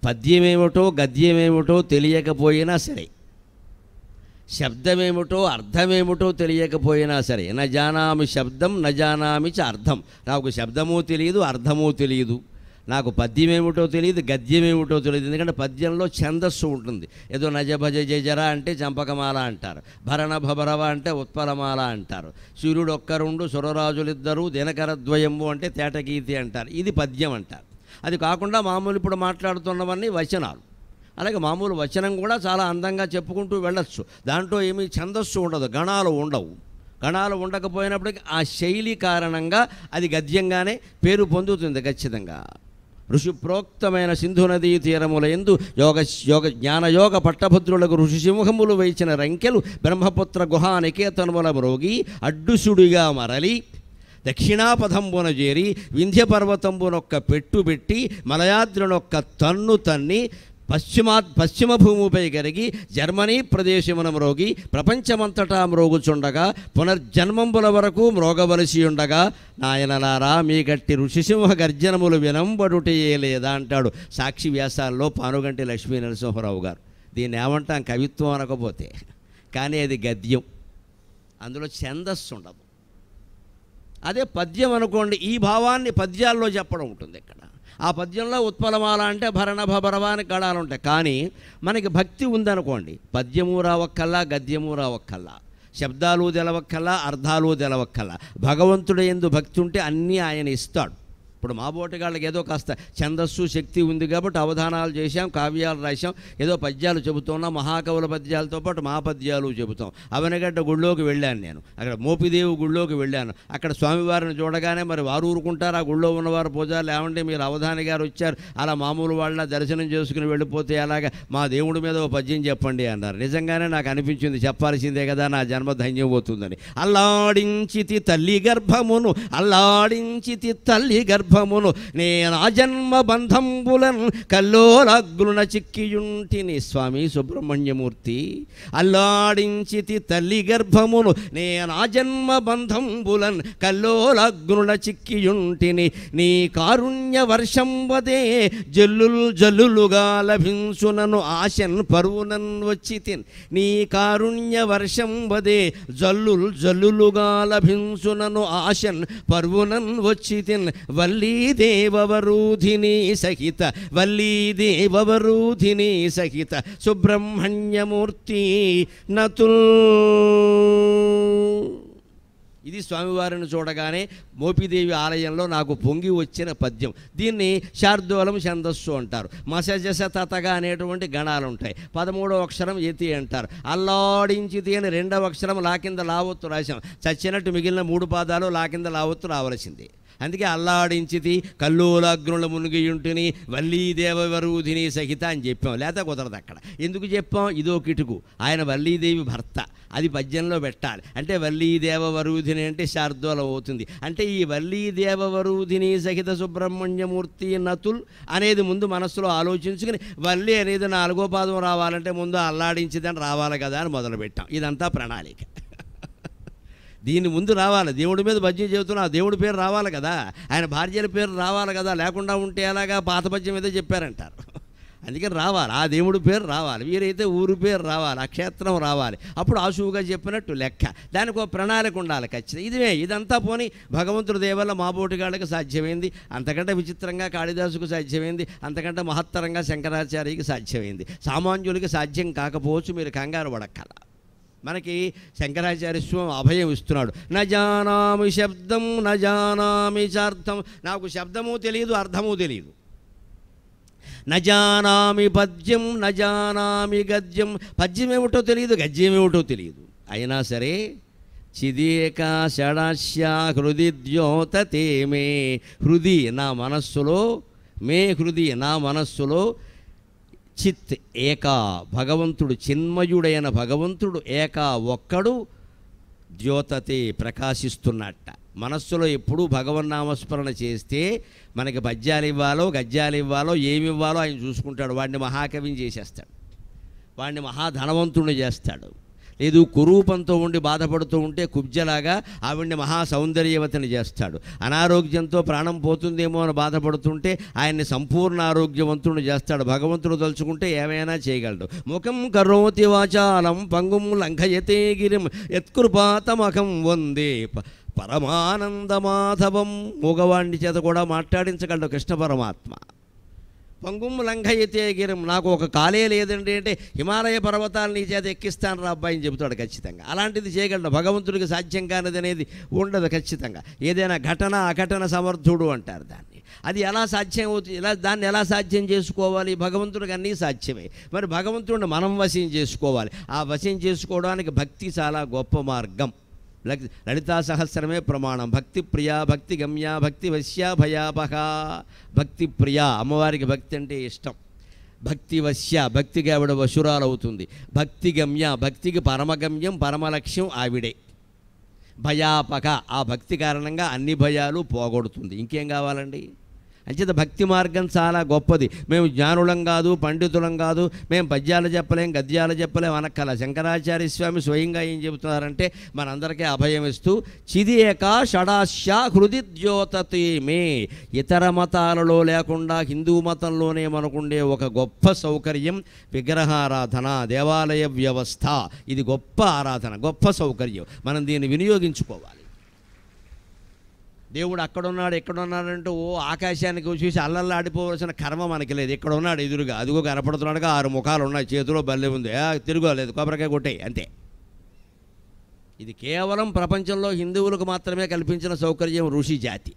పద్యమేమిటో గద్యమేమిటో తెలియకపోయినా సరే శబ్దమేమిటో అర్థమేమిటో తెలియకపోయినా సరే న జానామి శబ్దం న జానామి చ అర్థం నాకు శబ్దము తెలియదు అర్థము తెలియదు నాకు పద్యమేమిటో తెలియదు గద్యమేమిటో తెలియదు ఎందుకంటే పద్యంలో ఛందస్సు ఉంటుంది ఏదో నజ భజ జజర అంటే చంపకమాల అంటారు భరణ భభరవ అంటే ఉత్పలమాల అంటారు సూర్యుడు ఒక్కరుండు సురరాజులిద్దరూ దినకరద్వయము అంటే తేటగీతి అంటారు ఇది పద్యం అంటారు అది కాకుండా మామూలు ఇప్పుడు మాట్లాడుతున్నవన్నీ వచనాలు అలాగే మామూలు వచనం కూడా చాలా అందంగా చెప్పుకుంటూ వెళ్ళొచ్చు దాంట్లో ఏమీ ఛందస్సు ఉండదు గణాలు ఉండవు గణాలు ఉండకపోయినప్పటికీ ఆ శైలి కారణంగా అది గద్యంగానే పేరు పొందుతుంది ఖచ్చితంగా ఋషిప్రోక్తమైన సింధు నదీ తీరముల ఎందు యోగ యోగ జ్ఞానయోగ పట్టభద్రులకు ఋషి సింహములు వేచిన రంకెలు బ్రహ్మపుత్ర గుహా నికేతనముల మ్రోగి అడ్డుసుడిగా మరలి దక్షిణాపథంబున చేరి వింధ్య పర్వతంబునొక్క పెట్టుబెట్టి మలయాద్రునొక్క తన్ను తన్ని పశ్చిమా పశ్చిమ భూమిపై కరిగి జర్మనీ ప్రదేశమున మ్రోగి ప్రపంచమంతటా మ్రోగుచుండగా పునర్జన్మంబుల వరకు మ్రోగవలసి ఉండగా నాయనలారా మీ గట్టి ఋషిసింహ గర్జనములు వినంబడుటయే లేదా అంటాడు సాక్షి వ్యాసాల్లో పానుగంటి లక్ష్మీ నరసింహరావు గారు దీన్ని ఏమంటాం కవిత్వం అనకపోతే కానీ అది గద్యం అందులో ఛందస్సు ఉండదు అదే పద్యం అనుకోండి ఈ భావాన్ని పద్యాల్లో చెప్పడం ఉంటుంది ఇక్కడ ఆ పద్యంలో ఉత్పలమాల అంటే భరణ భరవ అని గడాలు ఉంటాయి కానీ మనకి భక్తి ఉందనుకోండి పద్యము రావక్కల్లా గద్యము రావక్కల్లా శబ్దాలు తెలవక్కల్లా అర్థాలు తెలవక్కల్లా భగవంతుడు ఎందు భక్తి ఉంటే అన్నీ ఆయన ఇస్తాడు ఇప్పుడు మా బోటగాళ్ళకి ఏదో కాస్త ఛందస్సు శక్తి ఉంది కాబట్టి అవధానాలు చేశాం కావ్యాలు రాశాం ఏదో పద్యాలు చెబుతున్నాం మహాకవుల పద్యాలతో పాటు మా పద్యాలు చెబుతాం అవనగడ్డ గుళ్ళోకి వెళ్ళాను నేను అక్కడ మోపిదేవి గుళ్ళోకి వెళ్ళాను అక్కడ స్వామివారిని చూడగానే మరి వారు ఊరుకుంటారు ఆ గుళ్ళో ఉన్నవారు పూజారులు ఏమంటే మీరు అవధాని గారు వచ్చారు అలా మామూలు వాళ్ళ దర్శనం చేసుకుని వెళ్ళిపోతే అలాగా మా దేవుడి మీద ఓ పద్యం చెప్పండి అన్నారు నిజంగానే నాకు అనిపించింది చెప్పాల్సిందే కదా నా జన్మ ధన్యం పోతుందని అల్లాడించితి తల్లి గర్భమును అల్లాడించితి తల్లి గర్భమును నేను ఆ జన్మ బంధంబులన్ కల్లోలగ్గున చిక్కియుంటిని స్వామి సుబ్రహ్మణ్యమూర్తి అల్లాడించితి తల్లి గర్భమును నేను ఆ జన్మ బంధంబులన్ కల్లోలగ్గున చిక్కియుంటిని నీ కారుణ్య వర్షంబదే జల్లుల్ జల్లులుగా లభించునను ఆశన్ పరువునన్ వచ్చి తిన్ నీ కారుణ్య వర్షంబదే జల్లుల్ జల్లులుగా లభించునను ఆశన్ పర్వునన్ వచ్చి తిన్ వల్లీ దేవవరూధిని సహిత వల్లీ దేవవరూధిని సహిత సుబ్రహ్మణ్యమూర్తి నతుల్ ఇది స్వామివారిని చూడగానే మోపిదేవి ఆలయంలో నాకు పొంగి వచ్చిన పద్యం దీన్ని శార్దూలం ఛందస్సు అంటారు మసజస తతగా అనేటువంటి గణాలు ఉంటాయి పదమూడవ అక్షరం ఎతి అంటారు అల్లాడించితి అని రెండవ అక్షరం లా కింద లావొత్తు రాశాం చచ్చినట్టు మిగిలిన మూడు పాదాలు లా కింద లావొత్తు రావలసింది అందుకే అల్లాడించితి కల్లోలాగ్నుల మునిగియుంటిని వల్లీ దేవవరూధిని సహిత అని చెప్పాం లేత కుదరదు అక్కడ ఎందుకు చెప్పాం ఇదో కిటుకు ఆయన వల్లీదేవి భర్త అది పద్యంలో పెట్టాలి అంటే వల్లీ దేవవరూధిని అంటే శార్దూలం అవుతుంది అంటే ఈ వల్లీ దేవవరూధిని సహిత సుబ్రహ్మణ్యమూర్తి నతుల్ అనేది ముందు మనస్సులో ఆలోచించుకుని వల్లి అనేది నాలుగో పాదం రావాలంటే ముందు అల్లాడించిదని రావాలి కదా అని మొదలుపెట్టాం ఇదంతా ప్రణాళిక దీని ముందు రావాలి దేవుడి మీద భజ్యం చెబుతున్నా ఆ దేవుడి పేరు రావాలి కదా ఆయన భార్యల పేరు రావాలి కదా లేకుండా ఉంటే ఎలాగా పాత పద్యం ఏదో చెప్పారంటారు అందుకని రావాలి ఆ దేవుడి పేరు రావాలి వీరైతే ఊరి పేరు రావాలి ఆ క్షేత్రం రావాలి అప్పుడు ఆశువుగా చెప్పినట్టు లెక్క దానికి ఒక ప్రణాళిక ఉండాలి ఖచ్చితంగా ఇదివే ఇదంతా పోని భగవంతుడి దేవల్ల మా బోటిగాళ్ళకి సాధ్యమైంది అంతకంటే విచిత్రంగా కాళిదాసుకు సాధ్యమైంది అంతకంటే మహత్తరంగా శంకరాచార్యకి సాధ్యమైంది సామాన్యులకి సాధ్యం కాకపోవచ్చు మీరు కంగారు పడక్కల మనకి శంకరాచార్య స్వామి అభయం ఇస్తున్నాడు నజానామి శబ్దం నజానామి చార్థం నాకు శబ్దము తెలియదు అర్థము తెలియదు నజానామి పద్యం నజానామి గద్యం పద్యం ఏమిటో తెలియదు గద్యం ఏమిటో తెలియదు అయినా సరే చిదేక షడాశ్యా హృది ద్యోతతే మే హృది నా మనస్సులో మే హృది నా మనస్సులో చిత్ ఏకా భగవంతుడు చిన్మయుడైన భగవంతుడు ఏకా ఒక్కడు ద్యోతతే ప్రకాశిస్తున్నట్ట మనస్సులో ఎప్పుడూ భగవన్నామస్మరణ చేస్తే మనకి పద్యాలు ఇవ్వాలో గద్యాలు ఇవ్వాలో ఏమి ఇవ్వాలో ఆయన చూసుకుంటాడు వాడిని మహాకవిని చేసేస్తాడు వాడిని మహాధనవంతుడిని చేస్తాడు లేదు కురూపంతో ఉండి బాధపడుతూ ఉంటే కుబ్జలాగా ఆవిడ్ని మహా సౌందర్యవతిని చేస్తాడు అనారోగ్యంతో ప్రాణం పోతుందేమో అని బాధపడుతుంటే ఆయన్ని సంపూర్ణ ఆరోగ్యవంతుడు చేస్తాడు భగవంతుడు తలుచుకుంటే ఏమైనా చేయగలడు ముఖం కరోతి వాచాలం పంగుం లంఘయతే గిరిం యత్కృపాతమకం వందే ప- పరమానందమాధవం మూగవాణ్ణి చేత కూడా మాట్లాడించగలడు కృష్ణ పరమాత్మ పంగుం లంఘయితే గిరం నాకు ఒక కాలే లేదండి అంటే హిమాలయ పర్వతాలు నీ చేత ఎక్కిస్తాను రా అబ్బాయి అని చెబుతాడు ఖచ్చితంగా అలాంటిది చేయగలడు భగవంతుడికి సాధ్యం కానిది అనేది ఉండదు ఖచ్చితంగా ఏదైనా ఘటన అఘటన సమర్థుడు అంటారు దాన్ని అది ఎలా సాధ్యం అవుతుంది ఎలా దాన్ని ఎలా సాధ్యం చేసుకోవాలి భగవంతుడికి అన్నీ సాధ్యమే మరి భగవంతుడిని మనం వశం చేసుకోవాలి ఆ వశం చేసుకోవడానికి భక్తి చాలా గొప్ప మార్గం లలి- లలితా సహస్రమే ప్రమాణం భక్తి ప్రియా భక్తి గమ్య భక్తి వశ్య భయాపహ భక్తి ప్రియా అమ్మవారికి భక్తి అంటే ఇష్టం భక్తి వశ్య భక్తికి ఆవిడ వశురాలవుతుంది భక్తి గమ్య భక్తికి పరమగమ్యం పరమలక్ష్యం ఆవిడే భయాపక ఆ భక్తి కారణంగా అన్ని భయాలు పోగొడుతుంది ఇంకేం కావాలండి అంచేత భక్తి మార్గం చాలా గొప్పది మేము జ్ఞానులం కాదు పండితులం కాదు మేము పద్యాలు చెప్పలేం గద్యాలు చెప్పలేం అనక్కల శంకరాచార్య స్వామి స్వయంగా ఏం చెబుతున్నారంటే మనందరికీ అభయం ఇస్తూ చిదియేక షడాశ్య హృది ద్యోతతి మే ఇతర మతాలలో లేకుండా హిందూ మతంలోనే మనకుండే ఒక గొప్ప సౌకర్యం విగ్రహారాధన దేవాలయ వ్యవస్థ ఇది గొప్ప ఆరాధన గొప్ప సౌకర్యం మనం దీన్ని వినియోగించుకోవాలి దేవుడు అక్కడున్నాడు ఎక్కడున్నాడంటే ఓ ఆకాశానికి చూసి అల్లల్లాడిపోవలసిన కర్మ మనకి లేదు ఇక్కడ ఉన్నాడు ఎదురుగా అదిగో కనపడుతున్నాడుగా ఆరు ముఖాలు ఉన్నాయి చేతిలో బల్లె ఉంది ఆ, తిరుగులేదు కొబ్బరికాయ కొట్టే అంతే ఇది కేవలం ప్రపంచంలో హిందువులకు మాత్రమే కల్పించిన సౌకర్యం ఋషి జాతి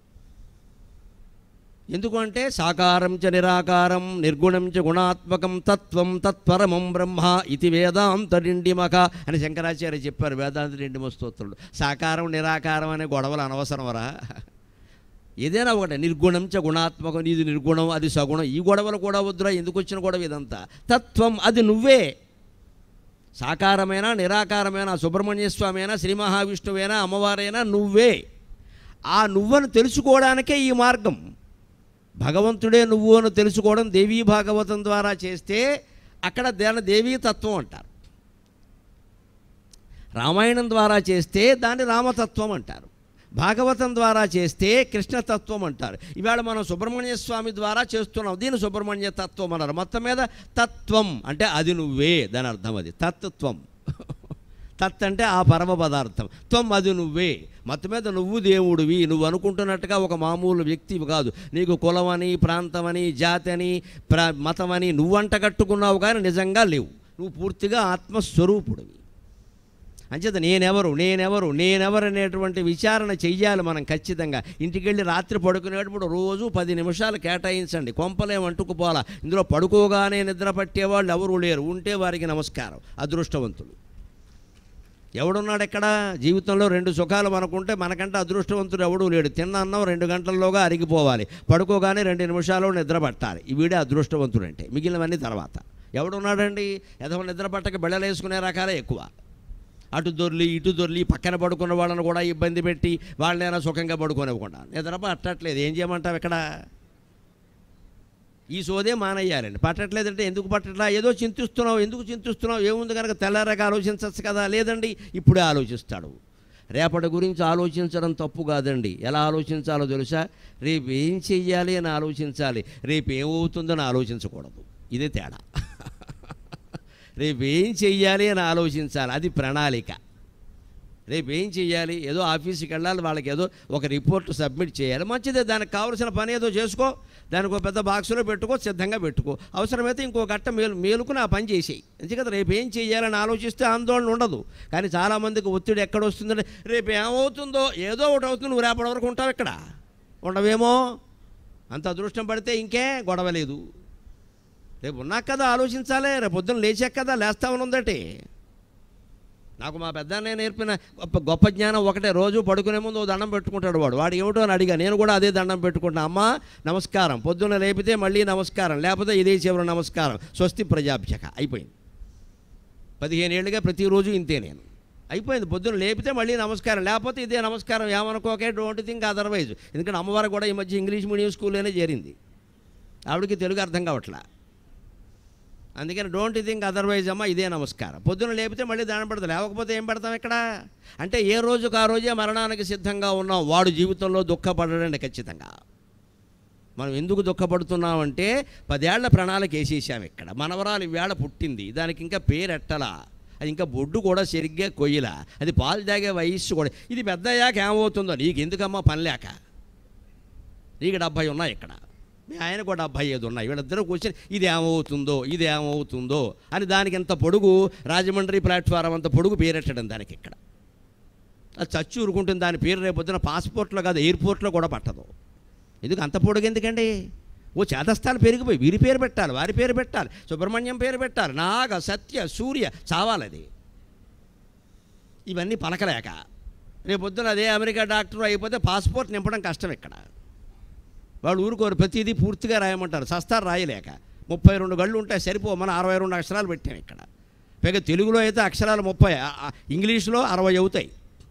ఎందుకంటే సాకారం చ నిరాకారం నిర్గుణం చ గుణాత్మకం తత్వం తత్పరమం బ్రహ్మ ఇది వేదాంతరిండిమక అని శంకరాచార్య చెప్పారు వేదాంతరిండిమ స్తోత్రుడు సాకారం నిరాకారం అనే గొడవలు అనవసరమరా ఏదైనా ఒకటే నిర్గుణం చ గుణాత్మకం ఇది నిర్గుణం అది సగుణం ఈ గొడవలు కూడా వద్దురా ఎందుకు వచ్చిన గొడవ ఇదంతా తత్వం అది నువ్వే సాకారమైన నిరాకారమైన సుబ్రహ్మణ్య స్వామి అయినా శ్రీ మహావిష్ణువైనా అమ్మవారైనా నువ్వే ఆ నువ్వను తెలుసుకోవడానికే ఈ మార్గం భగవంతుడే నువ్వు అని తెలుసుకోవడం దేవీ భాగవతం ద్వారా చేస్తే అక్కడ దాని దేవీ తత్వం అంటారు రామాయణం ద్వారా చేస్తే దాన్ని రామతత్వం అంటారు భాగవతం ద్వారా చేస్తే కృష్ణతత్వం అంటారు ఇవాళ మనం సుబ్రహ్మణ్య స్వామి ద్వారా చేస్తున్నాం దీని సుబ్రహ్మణ్య తత్వం అన్నారు మొత్తం మీద తత్వం అంటే అది నువ్వే దాని అర్థం అది తత్వం తత్ అంటే ఆ పరమ పదార్థం త్వం అది నువ్వే మొత్తం మీద నువ్వు దేవుడివి నువ్వు అనుకుంటున్నట్టుగా ఒక మామూలు వ్యక్తివి కాదు నీకు కులమని ప్రాంతమని జాతి అని ప్ర మతమని నువ్వంట కట్టుకున్నావు కానీ నిజంగా లేవు నువ్వు పూర్తిగా ఆత్మస్వరూపుడివి అంచేత నేనెవరు నేనెవరు నేనెవరు అనేటువంటి విచారణ చెయ్యాలి మనం ఖచ్చితంగా ఇంటికి వెళ్ళి రాత్రి పడుకునేటప్పుడు రోజు పది నిమిషాలు కేటాయించండి కొంపలేం అంటుకుపోవాలా ఇందులో పడుకోగానే నిద్ర పట్టేవాళ్ళు ఎవరు లేరు ఉంటే వారికి నమస్కారం అదృష్టవంతులు ఎవడున్నాడు ఎక్కడ జీవితంలో రెండు సుఖాలు మనకుంటే మనకంటే అదృష్టవంతుడు ఎవడూ లేడు తిన్న అన్నం రెండు గంటల్లోగా అరిగిపోవాలి పడుకోగానే రెండు నిమిషాలు నిద్ర పట్టాలి ఈ వీడే అదృష్టవంతుడు అంటే మిగిలినవన్నీ తర్వాత ఎవడున్నాడండి ఎదవ నిద్ర పట్టక బెళ్ళలేసుకునే రకాలే ఎక్కువ అటు దొర్లి ఇటు దొర్లి పక్కన పడుకున్న వాళ్ళని కూడా ఇబ్బంది పెట్టి వాళ్ళైనా సుఖంగా పడుకోనివ్వకుండా నిద్ర పట్టట్లేదు ఏం చేయమంటావు ఇక్కడ ఈ సోదే మానేయాలండి పట్టట్లేదంటే ఎందుకు పట్టట్లా ఏదో చింతిస్తున్నావు ఎందుకు చింతిస్తున్నావు ఏముంది కనుక తెల్లారక ఆలోచించవచ్చు కదా లేదండి ఇప్పుడే ఆలోచిస్తాడు రేపటి గురించి ఆలోచించడం తప్పు కాదండి ఎలా ఆలోచించాలో తెలుసా రేపు ఏం చెయ్యాలి అని ఆలోచించాలి రేపు ఏమవుతుందని ఆలోచించకూడదు ఇదే తేడా రేపు ఏం చెయ్యాలి అని ఆలోచించాలి అది ప్రణాళిక రేపు ఏం చెయ్యాలి ఏదో ఆఫీస్కి వెళ్ళాలి వాళ్ళకి ఏదో ఒక రిపోర్ట్ సబ్మిట్ చేయాలి మంచిదే దానికి కావాల్సిన పని ఏదో చేసుకో దానికి ఒక పెద్ద బాక్సులో పెట్టుకో సిద్ధంగా పెట్టుకో అవసరమైతే ఇంకో గట్ట మేలు మేలుకుని ఆ పని చేసేయి ఎందుకంటే రేపు ఏం చెయ్యాలని ఆలోచిస్తే ఆందోళన ఉండదు కానీ చాలామందికి ఒత్తిడి ఎక్కడ వస్తుందంటే రేపు ఏమవుతుందో ఏదో ఒకటి అవుతుంది నువ్వు రేపటి వరకు ఉంటావు ఇక్కడ ఉండవేమో అంత అదృష్టం పడితే ఇంకే గొడవ లేదు రేపు ఉన్నాక కదా ఆలోచించాలి రేపు పొద్దున్న లేచాక కదా లేస్తామని ఉందటి నాకు మా పెద్ద నేర్పిన గొప్ప గొప్ప జ్ఞానం ఒకటే రోజు పడుకునే ముందు ఓ దండం పెట్టుకుంటాడు వాడు వాడు ఏమిటో అని అడిగా నేను కూడా అదే దండం పెట్టుకుంటున్నా అమ్మ నమస్కారం పొద్దున్న లేపితే మళ్ళీ నమస్కారం లేకపోతే ఇదే చివరి నమస్కారం స్వస్తి ప్రజాభ్యక అయిపోయింది పదిహేను ఏళ్ళుగా ప్రతిరోజు ఇంతే నేను అయిపోయింది పొద్దున్న లేపితే మళ్ళీ నమస్కారం లేకపోతే ఇదే నమస్కారం ఏమనుకోకే డోంట్ థింక్ అదర్వైజ్ ఎందుకంటే అమ్మవారు కూడా ఈ మధ్య ఇంగ్లీష్ మీడియం స్కూల్లోనే చేరింది ఆవిడకి తెలుగు అర్థం కావట్లా అందుకని డోంట్ థింక్ అదర్వైజ్ అమ్మ ఇదే నమస్కారం పొద్దున లేపితే మళ్ళీ దాని పడదు లేకపోతే ఏం పెడతాం ఇక్కడ అంటే ఏ రోజుకు ఆ రోజే మరణానికి సిద్ధంగా ఉన్నాం వాడు జీవితంలో దుఃఖపడడండి ఖచ్చితంగా మనం ఎందుకు దుఃఖపడుతున్నామంటే పదేళ్ల ప్రణాళిక వేసేసాం ఇక్కడ మనవరాలు ఈవేళ పుట్టింది దానికి ఇంకా పేరు ఎట్టలా అది ఇంకా బొడ్డు కూడా సరిగ్గా కొయ్యలా అది పాలు తాగే వయస్సు కూడా ఇది పెద్ద అయ్యాక ఏమవుతుందో నీకు ఎందుకమ్మా పని లేక నీకు డెబ్భై ఉన్నాయి ఇక్కడ మీ ఆయన కూడా డెబ్భై ఐదు ఉన్నాయి వీళ్ళిద్దరూ కూర్చొని ఇది ఏమవుతుందో ఇది ఏమవుతుందో అని దానికి ఎంత పొడుగు రాజమండ్రి ప్లాట్ఫారం అంత పొడుగు పేరెట్టడం దానికి ఇక్కడ అది చచ్చి ఊరుకుంటుంది దాని పేరు రేపొద్దున పాస్పోర్ట్లో కాదు ఎయిర్పోర్ట్లో కూడా పట్టదు ఎందుకు అంత పొడుగు ఎందుకండి ఓ చేతస్థాలు పెరిగిపోయి వీరి పేరు పెట్టాలి వారి పేరు పెట్టాలి సుబ్రహ్మణ్యం పేరు పెట్టాలి నాగ సత్య సూర్య చావాలది ఇవన్నీ పలకలేక రేపొద్దున అదే అమెరికా డాక్టర్ అయిపోతే పాస్పోర్ట్ నింపడం కష్టం ఇక్కడ వాళ్ళు ఊరుకోరు ప్రతిదీ పూర్తిగా రాయమంటారు సస్తారు రాయలేక ముప్పై రెండు గళ్ళు ఉంటాయి సరిపో మనం అరవై రెండు అక్షరాలు పెట్టాం ఇక్కడ పైగా తెలుగులో అయితే అక్షరాలు ముప్పై ఆ- ఆ ఇంగ్లీష్లో అరవై అవుతాయి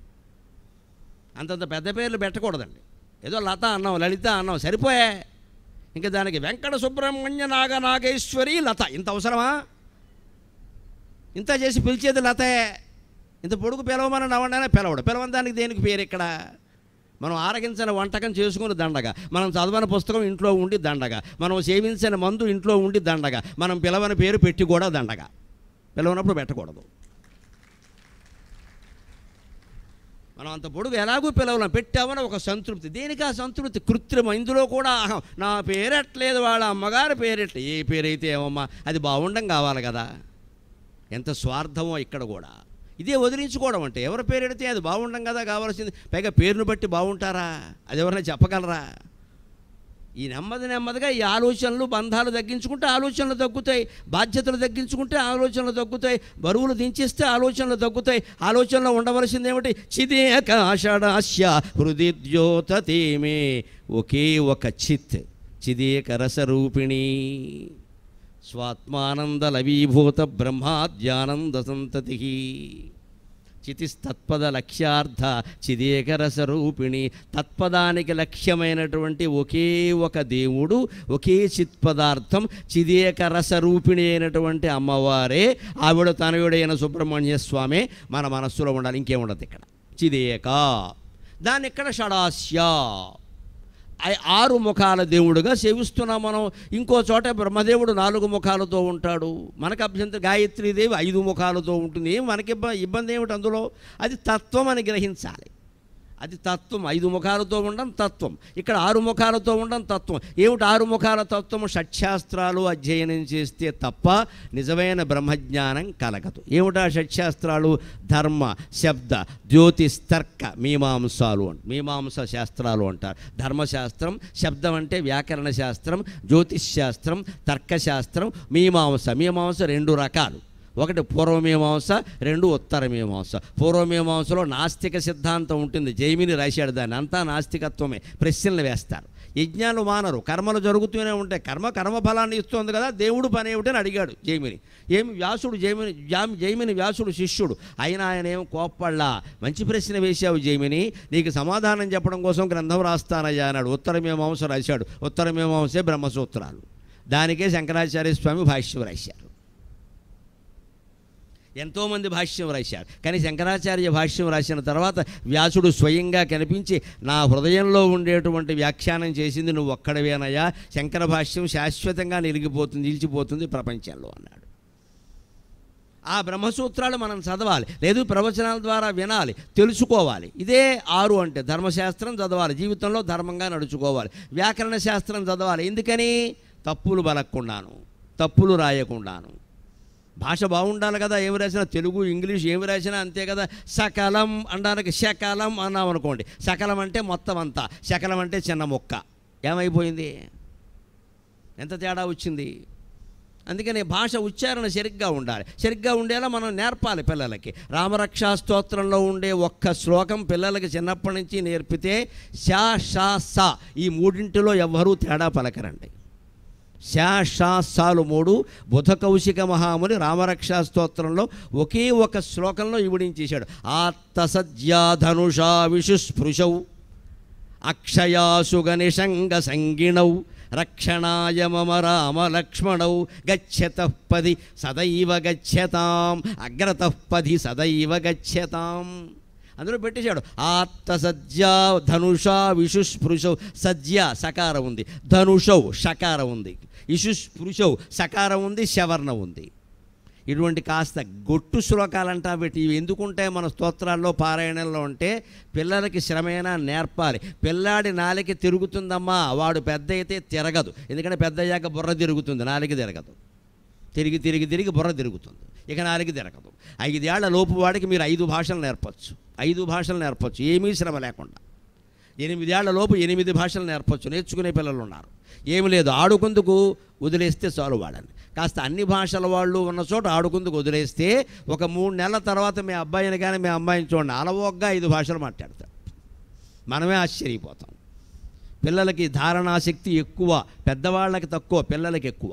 అంతంత పెద్ద పేర్లు పెట్టకూడదండి ఏదో లత అన్నాం లలిత అన్నాం సరిపోయే ఇంకా దానికి వెంకట సుబ్రహ్మణ్య నాగ నాగేశ్వరి లత ఇంత అవసరమా ఇంత చేసి పిలిచేది లతే ఇంత పొడుగు పిలవమని నవ్వడానే పిలవడు పిలవని దానికి దేనికి పేరు ఇక్కడ మనం ఆరగించిన వంటకం చేసుకుని దండగా మనం చదవని పుస్తకం ఇంట్లో ఉండి దండగా మనం సేవించిన మందు ఇంట్లో ఉండి దండగా మనం పిలవని పేరు పెట్టి కూడా దండగా పిలవనప్పుడు పెట్టకూడదు మనం అంత పొడుగు ఎలాగూ పిలవలేం పెట్టామని ఒక సంతృప్తి దేనికి ఆ సంతృప్తి కృత్రిమ ఇందులో కూడా అహం నా పేరెట్లేదు వాళ్ళ అమ్మగారి పేరెట్లే ఏ పేరైతే ఏమమ్మా అది బాగుండం కావాలి కదా ఎంత స్వార్థమో ఇక్కడ కూడా ఇదే వదిలించుకోవడం అంటే ఎవరి పేరెడితే అది బాగుండం కదా కావాల్సింది పైగా పేరును బట్టి బాగుంటారా అది ఎవరైనా చెప్పగలరా ఈ నెమ్మది నెమ్మదిగా ఈ ఆలోచనలు బంధాలు తగ్గించుకుంటే ఆలోచనలు తగ్గుతాయి బాధ్యతలు తగ్గించుకుంటే ఆలోచనలు తగ్గుతాయి బరువులు దించేస్తే ఆలోచనలు తగ్గుతాయి ఆలోచనలో ఉండవలసింది ఏమిటి చిదేకాషడాస్య హృది ద్యోతతేమే ఒకే ఒక చిత్ చిదేక రసరూపిణి స్వాత్మానంద లవీభూత బ్రహ్మాద్యానంద సంతతి చితిస్తత్పద లక్ష్యార్థ చిదేకరసరూపిణి తత్పదానికి లక్ష్యమైనటువంటి ఒకే ఒక దేవుడు ఒకే చిత్పదార్థం చిదేకరసరూపిణి అయినటువంటి అమ్మవారే ఆవిడ తనయుడైన సుబ్రహ్మణ్య స్వామి మన మనస్సులో ఉండాలి ఇంకేముండదు ఇక్కడ చిదేక దాన్ని ఇక్కడ షడాస్య ఐ- ఆరు ముఖాల దేవుడుగా సేవిస్తున్నాం మనం ఇంకో చోట బ్రహ్మదేవుడు నాలుగు ముఖాలతో ఉంటాడు మనకు అభ్యంతరం గాయత్రీదేవి ఐదు ముఖాలతో ఉంటుంది ఏం మనకి ఇబ్బ ఇబ్బంది ఏమిటి అందులో అది తత్వం అని గ్రహించాలి అది తత్వం ఐదు ముఖాలతో ఉండడం తత్వం ఇక్కడ ఆరు ముఖాలతో ఉండడం తత్వం ఏమిటి ఆరు ముఖాల తత్వం షట్శాస్త్రాలు అధ్యయనం చేస్తే తప్ప నిజమైన బ్రహ్మజ్ఞానం కలగదు ఏమిటా షట్శాస్త్రాలు ధర్మ శబ్ద జ్యోతిస్తర్క మీమాంసాలు అంట మీమాంస శాస్త్రాలు అంటారు ధర్మశాస్త్రం శబ్దం అంటే వ్యాకరణ శాస్త్రం జ్యోతిష్ శాస్త్రం తర్కశాస్త్రం మీమాంస మీమాంస రెండు రకాలు ఒకటి పూర్వమీమాంస రెండు ఉత్తరమీమాంస పూర్వమీమాంసలో నాస్తిక సిద్ధాంతం ఉంటుంది జైమిని రాశాడు దాన్ని అంతా నాస్తికత్వమే ప్రశ్నలు వేస్తారు యజ్ఞాలు మానరు కర్మలు జరుగుతూనే ఉంటాయి కర్మ కర్మ ఫలాన్ని ఇస్తుంది కదా దేవుడు పని ఏమిటని అడిగాడు జైమిని ఏమి వ్యాసుడు జైమిని జామి జైమిని వ్యాసుడు శిష్యుడు అయినా ఆయన ఏం కోప్పళ్ళా మంచి ప్రశ్న వేశావు జైమిని నీకు సమాధానం చెప్పడం కోసం గ్రంథం రాస్తానయ్యా అన్నాడు ఉత్తరమీమాంస రాశాడు ఉత్తరమీమాంసే బ్రహ్మసూత్రాలు దానికే శంకరాచార్య స్వామి భాష్యం రాశారు ఎంతోమంది భాష్యం రాశారు కానీ శంకరాచార్య భాష్యం రాసిన తర్వాత వ్యాసుడు స్వయంగా కనిపించి నా హృదయంలో ఉండేటువంటి వ్యాఖ్యానం చేసింది నువ్వు ఒక్కడవేనయ్యా శంకర భాష్యం శాశ్వతంగా నిలిగిపోతుంది నిలిచిపోతుంది ప్రపంచంలో అన్నాడు ఆ బ్రహ్మసూత్రాలు మనం చదవాలి లేదు ప్రవచనాల ద్వారా వినాలి తెలుసుకోవాలి ఇదే ఆరు అంటే ధర్మశాస్త్రం చదవాలి జీవితంలో ధర్మంగా నడుచుకోవాలి వ్యాకరణ శాస్త్రం చదవాలి ఎందుకని తప్పులు బలక్కుండాను తప్పులు రాయకుండాను భాష బాగుండాలి కదా ఏమి రాసినా తెలుగు ఇంగ్లీష్ ఏమి రాసినా అంతే కదా సకలం అనడానికి శకలం అన్నాం అనుకోండి సకలం అంటే మొత్తం అంతా శకలం అంటే చిన్న మొక్క ఏమైపోయింది ఎంత తేడా వచ్చింది అందుకని భాష ఉచ్చారణ సరిగ్గా ఉండాలి సరిగ్గా ఉండేలా మనం నేర్పాలి పిల్లలకి రామరక్షా స్తోత్రంలో ఉండే ఒక్క శ్లోకం పిల్లలకి చిన్నప్పటి నుంచి నేర్పితే శా షా సా ఈ మూడింటిలో ఎవ్వరూ తేడా పలకరండి శా షా సాలు మూడు బుధ కౌశిక మహాముని రామరక్షా స్తోత్రంలో ఒకే ఒక శ్లోకంలో ఇవిడించేశాడు ఆత్త సద్యాధనుషా విషుస్పృశౌ అక్షయాసుగ నిషంగ సంగిణౌ రక్షణాయ మమ రామ లక్ష్మణౌ గచ్చతః పది సదైవ గచ్చతాం అగ్రతః పది సదైవ గచ్చతాం అందులో పెట్టేశాడు ఆత్త సజ్జా ధనుషా విషుస్పృశౌ సజ్జ సకారం ఉంది ధనుషౌ షకారం ఉంది ఇషుస్పృశౌ సకారం ఉంది శవర్ణ ఉంది ఇటువంటి కాస్త గొట్టు శ్లోకాలంటా పెట్టి ఇవి ఎందుకుంటాయి మన స్తోత్రాల్లో పారాయణంలో ఉంటే పిల్లలకి శ్రమైనా నేర్పాలి పిల్లాడి నాలిక తిరుగుతుందమ్మా వాడు పెద్ద అయితే తిరగదు ఎందుకంటే పెద్ద అయ్యాక బుర్ర తిరుగుతుంది నాలిక తిరగదు తిరిగి తిరిగి తిరిగి బుర్ర తిరుగుతుంది ఇక నాలిక తిరగదు ఐదేళ్ల లోపు వాడికి మీరు ఐదు భాషలు నేర్పచ్చు ఐదు భాషలు నేర్పచ్చు ఏమీ శ్రమ లేకుండా ఎనిమిదేళ్ల లోపు ఎనిమిది భాషలు నేర్పచ్చు నేర్చుకునే పిల్లలు ఉన్నారు ఏమి లేదు ఆడుకుందుకు వదిలేస్తే చాలు వాడని కాస్త అన్ని భాషల వాళ్ళు ఉన్న చోట ఆడుకుందుకు వదిలేస్తే ఒక మూడు నెలల తర్వాత మీ అబ్బాయిని కానీ మీ అమ్మాయిని చూడండి అలవోగ్గా ఐదు భాషలు మాట్లాడతాడు మనమే ఆశ్చర్యపోతాం పిల్లలకి ధారణాశక్తి ఎక్కువ పెద్దవాళ్ళకి తక్కువ పిల్లలకి ఎక్కువ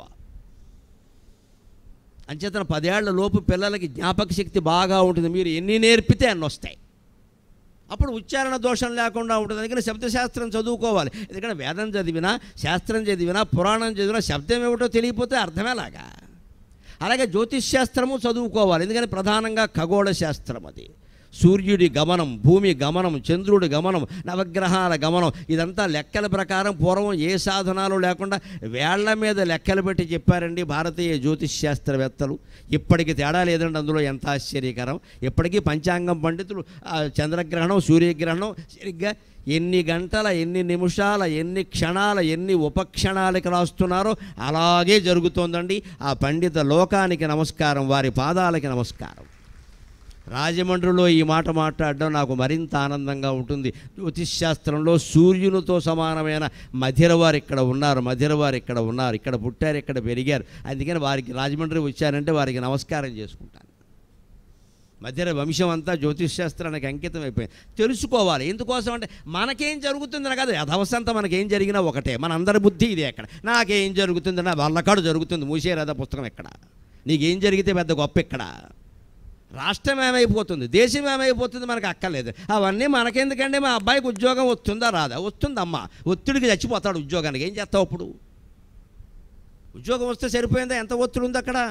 అంచేతన పదేళ్ల లోపు పిల్లలకి జ్ఞాపక శక్తి బాగా ఉంటుంది మీరు ఎన్ని నేర్పితే అన్ని వస్తాయి అప్పుడు ఉచ్చారణ దోషం లేకుండా ఉంటుంది అందుకని శబ్దశాస్త్రం చదువుకోవాలి ఎందుకంటే వేదం చదివినా శాస్త్రం చదివినా పురాణం చదివినా శబ్దం ఏమిటో తెలియకపోతే అర్థమేలాగా అలాగే జ్యోతిష్ శాస్త్రము చదువుకోవాలి ఎందుకని ప్రధానంగా ఖగోళ శాస్త్రం అది సూర్యుడి గమనం భూమి గమనం చంద్రుడి గమనం నవగ్రహాల గమనం ఇదంతా లెక్కల ప్రకారం పూర్వం ఏ సాధనాలు లేకుండా వేళ్ల మీద లెక్కలు పెట్టి చెప్పారండి భారతీయ జ్యోతిష్ శాస్త్రవేత్తలు ఇప్పటికి తేడా లేదండి అందులో ఎంత ఆశ్చర్యకరం ఇప్పటికీ పంచాంగం పండితులు ఆ చంద్రగ్రహణం సూర్యగ్రహణం సరిగ్గా ఎన్ని గంటల ఎన్ని నిమిషాల ఎన్ని క్షణాల ఎన్ని ఉపక్షణాలకి రాస్తున్నారో అలాగే జరుగుతోందండి ఆ పండిత లోకానికి నమస్కారం వారి పాదాలకి నమస్కారం రాజమండ్రిలో ఈ మాట మాట్లాడడం నాకు మరింత ఆనందంగా ఉంటుంది జ్యోతిష్ శాస్త్రంలో సూర్యునితో సమానమైన మధిరవారు ఇక్కడ ఉన్నారు మధిరవారు ఇక్కడ ఉన్నారు ఇక్కడ పుట్టారు ఇక్కడ పెరిగారు అందుకని వారికి రాజమండ్రి వచ్చారంటే వారికి నమస్కారం చేసుకుంటాను మధ్యర వంశం అంతా జ్యోతిష్ శాస్త్రానికి అంకితం అయిపోయింది తెలుసుకోవాలి ఎందుకోసం అంటే మనకేం జరుగుతుందని కాదు అధవసంతా మనకేం జరిగినా ఒకటే మన అందరి బుద్ధి ఇదే ఎక్కడ నాకేం జరుగుతుంది నా వాళ్ళకాడు జరుగుతుంది మూసేరాధ పుస్తకం ఎక్కడ నీకేం జరిగితే పెద్ద గొప్ప ఎక్కడ రాష్ట్రం ఏమైపోతుంది దేశం ఏమైపోతుంది మనకు అక్కర్లేదు అవన్నీ మనకెందుకంటే మా అబ్బాయికి ఉద్యోగం వస్తుందా రాదా వస్తుందమ్మా ఒత్తిడికి చచ్చిపోతాడు ఉద్యోగానికి ఏం చేస్తావు అప్పుడు ఉద్యోగం వస్తే సరిపోయిందా ఎంత ఒత్తిడి ఉంది అక్కడ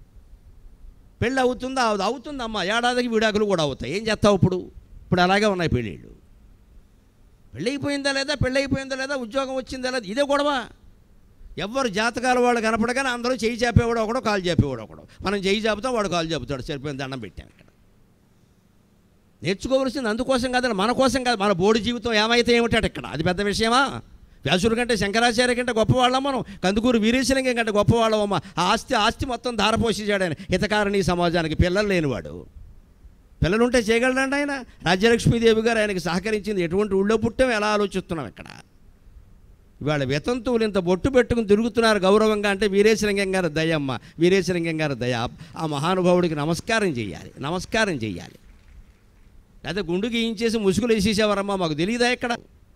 పెళ్ళి అవుతుందా అవుతుంది అవుతుందమ్మా ఏడాదికి విడాకులు కూడా అవుతాయి ఏం చేస్తావు ఇప్పుడు ఇప్పుడు అలాగే ఉన్నాయి పెళ్ళిళ్ళు పెళ్ళి అయిపోయిందా లేదా పెళ్ళి అయిపోయిందా లేదా ఉద్యోగం వచ్చిందా లేదా ఇదే గొడవ ఎవరు జాతకాల వాళ్ళు కనపడగానే అందరూ చేయి చేపేవాడు ఒకడో కాలు చేపేవాడు ఒకడు మనం చేయి చేపుతాం వాడు కాలు చెబుతాడు సరిపోయిన దండం పెట్టాం ఇక్కడ నేర్చుకోవలసింది అందుకోసం కాదని మన కోసం కాదు మన బోడి జీవితం ఏమైతే ఏమిటాడు ఇక్కడ అది పెద్ద విషయమా వ్యాసుడి కంటే శంకరాచార్య కంటే గొప్పవాళ్ళం మనం కందుకూరు వీరేశలింగం కంటే గొప్పవాళ్ళమమ్మ ఆ ఆస్తి ఆస్తి మొత్తం ధారపోషించాడు ఆయన హితకారణి సమాజానికి పిల్లలు లేనివాడు పిల్లలు ఉంటే చేయగలడండి ఆయన రాజ్యలక్ష్మీదేవి గారు ఆయనకి సహకరించింది ఎటువంటి ఊళ్ళో పుట్టాం ఎలా ఆలోచిస్తున్నాం ఇక్కడ ఇవాళ వితంతువులు ఇంత బొట్టు పెట్టుకుని తిరుగుతున్నారు గౌరవంగా అంటే వీరేశలింగం గారు దయమ్మ వీరేశలింగం గారు దయ ఆ మహానుభావుడికి నమస్కారం చేయాలి నమస్కారం చేయాలి లేకపోతే గుండు గీయించేసి ముసుగులు వేసేసేవారమ్మా మాకు తెలియదా ఇక్కడ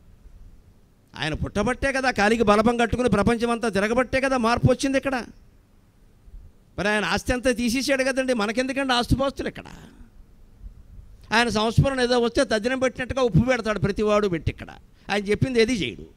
ఆయన పుట్టబట్టే కదా కాలికి బలపం కట్టుకుని ప్రపంచమంతా తిరగబట్టే కదా మార్పు వచ్చింది ఇక్కడ మరి ఆయన ఆస్తి అంతా తీసేసాడు కదండి మనకెందుకండి ఆస్తుపాస్తులు ఇక్కడ ఆయన సంస్మరణ ఏదో వస్తే తద్దినం పెట్టినట్టుగా ఉప్పు పెడతాడు ప్రతివాడు పెట్టి ఇక్కడ ఆయన చెప్పింది ఏది చేయడు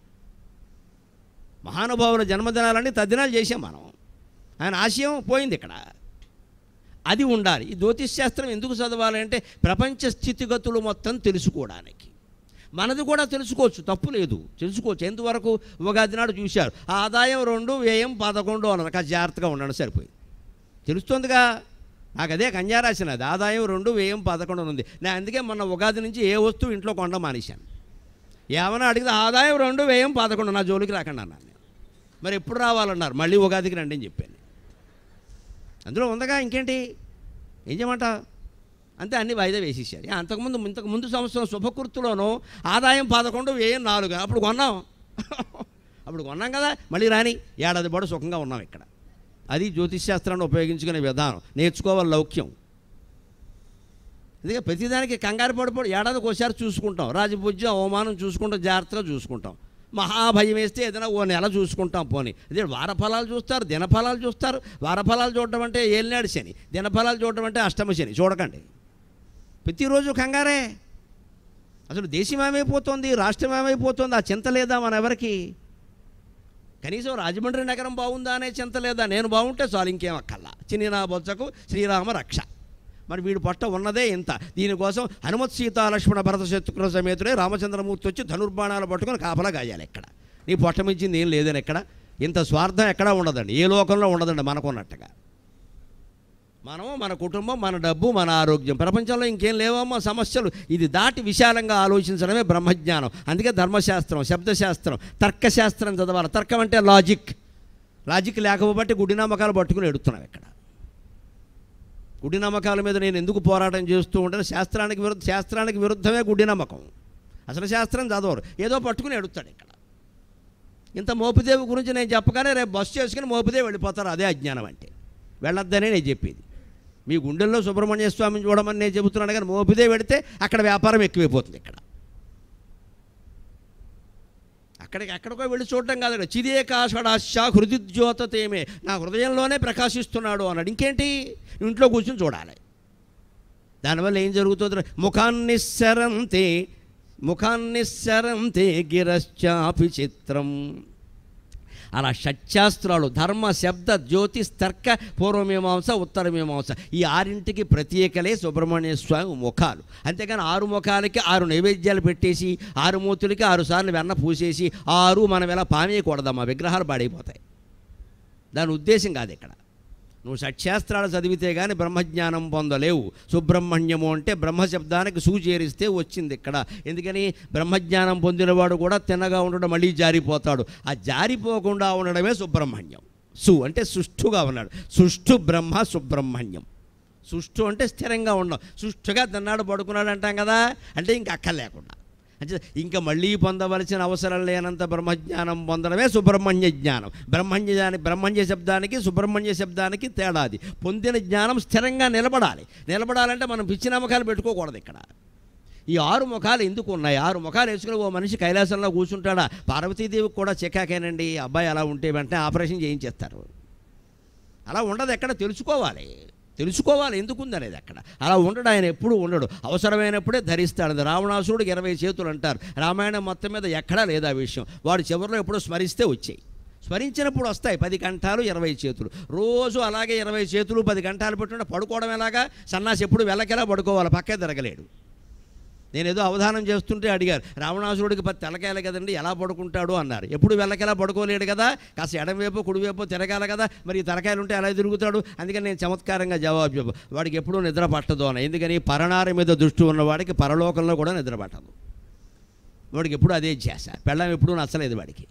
మహానుభావుల జన్మదినాలన్నీ తద్దినాలు చేసాం మనం ఆయన ఆశయం పోయింది ఇక్కడ అది ఉండాలి ఈ జ్యోతిష్ శాస్త్రం ఎందుకు చదవాలి అంటే ప్రపంచ స్థితిగతులు మొత్తం తెలుసుకోవడానికి మనది కూడా తెలుసుకోవచ్చు తప్పు లేదు తెలుసుకోవచ్చు ఎంతవరకు ఉగాది నాడు చూశారు ఆదాయం రెండు వ్యయం పదకొండు అన్నారు కాస్త జాగ్రత్తగా ఉండండి సరిపోయింది తెలుస్తుందిగా నాకు అదే కన్యారాసిన అది ఆదాయం రెండు వ్యయం పదకొండు ఉంది నేను అందుకే మొన్న ఉగాది నుంచి ఏ వస్తువు ఇంట్లో కొండ మానేశాను ఏమైనా అడిగితే ఆదాయం రెండు వ్యయం పదకొండు నా జోలికి రాకండి అన్నాను నేను మరి ఎప్పుడు రావాలన్నారు మళ్ళీ ఉగాదికి రండి అని చెప్పాను అందులో ఉందగా ఇంకేంటి ఏం చేయమంట అంతే అన్ని వాయిదా వేసేసారు ఆ, అంతకుముందు ఇంతకు ముందు సంవత్సరం శుభకృతులోనూ ఆదాయం పదకొండు వ్యయం నాలుగు అప్పుడు కొన్నాం అప్పుడు కొన్నాం కదా మళ్ళీ రాని ఏడాది పాటు సుఖంగా ఉన్నాం ఇక్కడ అది జ్యోతిష్ శాస్త్రాన్ని ఉపయోగించుకునే విధానం నేర్చుకోవాలి లౌక్యం అందుకే ప్రతిదానికి కంగారు పడిపోడు ఏడాదికి ఒకసారి చూసుకుంటాం రాజపూజ్యం అవమానం చూసుకుంటాం జాగ్రత్తగా చూసుకుంటాం మహాభయం వేస్తే ఏదైనా ఓ నెల చూసుకుంటాం పోనీ అదే వారఫలాలు చూస్తారు దినఫలాలు చూస్తారు వారఫలాలు చూడటం అంటే ఏలినాడు శని దినఫలాలు చూడటం అంటే అష్టమ శని చూడకండి ప్రతిరోజు కంగారే అసలు దేశం ఏమైపోతుంది రాష్ట్రం ఏమైపోతుంది ఆ చింత లేదా మన ఎవరికి కనీసం రాజమండ్రి నగరం బాగుందా అనే చింత లేదా నేను బాగుంటే చాలు ఇంకేం అక్కల్లా చిన్న నా బొచ్చకు శ్రీరామ రక్ష మరి వీడు పొట్ట ఉన్నదే ఇంత దీనికోసం హనుమత్ సీతా లక్ష్మణ భరత శత్రుఘ్న సమేతుడే రామచంద్రమూర్తి వచ్చి ధనుర్బాణాలు పట్టుకొని కాపలా గాయాలి ఎక్కడ నీ పొట్ట మించింది ఏం లేదని ఎక్కడ ఇంత స్వార్థం ఎక్కడా ఉండదండి ఏ లోకంలో ఉండదండి మనకున్నట్టుగా మనం మన కుటుంబం మన డబ్బు మన ఆరోగ్యం ప్రపంచంలో ఇంకేం లేవమ్మా సమస్యలు ఇది దాటి విశాలంగా ఆలోచించడమే బ్రహ్మజ్ఞానం అందుకే ధర్మశాస్త్రం శబ్దశాస్త్రం తర్కశాస్త్రం చదవాలి తర్కం అంటే లాజిక్ లాజిక్ లేకపోబట్టి గుడి నమ్మకాలు పట్టుకుని ఎడుతున్నాం ఇక్కడ గుడి నమ్మకాల మీద నేను ఎందుకు పోరాటం చేస్తూ ఉంటాను శాస్త్రానికి విరుద్ధ శాస్త్రానికి విరుద్ధమే గుడి నమ్మకం అసలు శాస్త్రం చదవరు ఏదో పట్టుకుని ఎడుతాడు ఇక్కడ ఇంత మోపిదేవి గురించి నేను చెప్పగానే రేపు బస్సు చేసుకుని మోపిదేవి వెళ్ళిపోతారు అదే అజ్ఞానం అంటే వెళ్ళొద్దనే నేను చెప్పేది మీ గుండెల్లో సుబ్రహ్మణ్య స్వామిని చూడమని నేను చెబుతున్నాను కానీ మోపిదే పెడితే అక్కడ వ్యాపారం ఎక్కువైపోతుంది ఇక్కడ అక్కడికి ఎక్కడికో వెళ్ళి చూడటం కాదు ఇక్కడ చిదేకాషడాశ హృదిజ్యోత తేమే నా హృదయంలోనే ప్రకాశిస్తున్నాడు అన్నాడు ఇంకేంటి ఇంట్లో కూర్చొని చూడాలి దానివల్ల ఏం జరుగుతుంది ముఖాన్నిస్సరంతే ముఖాన్నిస్సరంతే గిరశ్చాపి చిత్రం అలా షట్శాస్త్రాలు ధర్మ శబ్ద జ్యోతిష్ తర్క పూర్వమీమాంస ఉత్తరమీమాంస ఈ ఆరింటికి ప్రత్యేకలే సుబ్రహ్మణ్య స్వామి ముఖాలు అంతేగాని ఆరు ముఖాలకి ఆరు నైవేద్యాలు పెట్టేసి ఆరు మూతులకి ఆరు సార్లు వెన్న పూసేసి ఆరు మనం ఎలా పామేయకూడదమ్మా విగ్రహాలు పాడైపోతాయి దాని ఉద్దేశం కాదు ఇక్కడ నువ్వు షట్శాస్త్రాలు చదివితే కానీ బ్రహ్మజ్ఞానం పొందలేవు సుబ్రహ్మణ్యము అంటే బ్రహ్మశబ్దానికి సూచేరిస్తే వచ్చింది ఇక్కడ ఎందుకని బ్రహ్మజ్ఞానం పొందినవాడు కూడా తిన్నగా ఉండడం మళ్ళీ జారిపోతాడు ఆ జారిపోకుండా ఉండడమే సుబ్రహ్మణ్యం సు అంటే సుష్ఠుగా ఉన్నాడు సుష్ఠు బ్రహ్మ సుబ్రహ్మణ్యం సుష్ఠు అంటే స్థిరంగా ఉండడం సుష్ఠుగా తిన్నాడు పడుకున్నాడు అంటాం కదా అంటే ఇంక అక్కర్లేకుండా అంటే ఇంకా మళ్ళీ పొందవలసిన అవసరం లేనంత బ్రహ్మజ్ఞానం పొందడమే సుబ్రహ్మణ్య జ్ఞానం బ్రహ్మణ్య బ్రహ్మణ్య శబ్దానికి సుబ్రహ్మణ్య శబ్దానికి తేడాది పొందిన జ్ఞానం స్థిరంగా నిలబడాలి నిలబడాలంటే మనం పిచ్చి నమ్మకాలు పెట్టుకోకూడదు ఇక్కడ ఈ ఆరు ముఖాలు ఎందుకు ఉన్నాయి ఆరు ముఖాలు వేసుకుని ఓ మనిషి కైలాసంలో కూర్చుంటాడా పార్వతీదేవికి కూడా చికాకేనండి అబ్బాయి అలా ఉంటే వెంటనే ఆపరేషన్ చేయించేస్తారు అలా ఉండదు ఎక్కడ తెలుసుకోవాలి తెలుసుకోవాలి ఎందుకు ఉందనేది అక్కడ అలా ఉండడు ఆయన ఎప్పుడు ఉండడు అవసరమైనప్పుడే ధరిస్తాడు అది రావణాసురుడికి ఇరవై చేతులు అంటారు రామాయణం మొత్తం మీద ఎక్కడా లేదు ఆ విషయం వాడు చివరిలో ఎప్పుడో స్మరిస్తే వచ్చాయి స్మరించినప్పుడు వస్తాయి పది గంటలు ఇరవై చేతులు రోజు అలాగే ఇరవై చేతులు పది గంటలు పెట్టుకుంటే పడుకోవడం ఎలాగా సన్నాసి ఎప్పుడు వెళ్ళకెలా పడుకోవాలి పక్కే తిరగలేడు నేను ఏదో అవధానం చేస్తుంటే అడిగారు రావణాసురుడికి పది తెలకాయలు కదండి ఎలా పడుకుంటాడు అన్నారు ఎప్పుడు వెళ్ళకెలా పడుకోలేడు కదా కాస్త ఎడమవైపు కుడివైపు తిరగాలి కదా మరి ఈ తలకాయలు ఉంటే ఎలా తిరుగుతాడు అందుకని నేను చమత్కారంగా జవాబు చెప్పు వాడికి ఎప్పుడూ నిద్ర పట్టదు అని ఎందుకని పరనారి మీద దృష్టి ఉన్నవాడికి పరలోకంలో కూడా నిద్ర పట్టదు వాడికి ఎప్పుడు అదే చేశ పెళ్ళం ఎప్పుడూ నచ్చలేదు వాడికి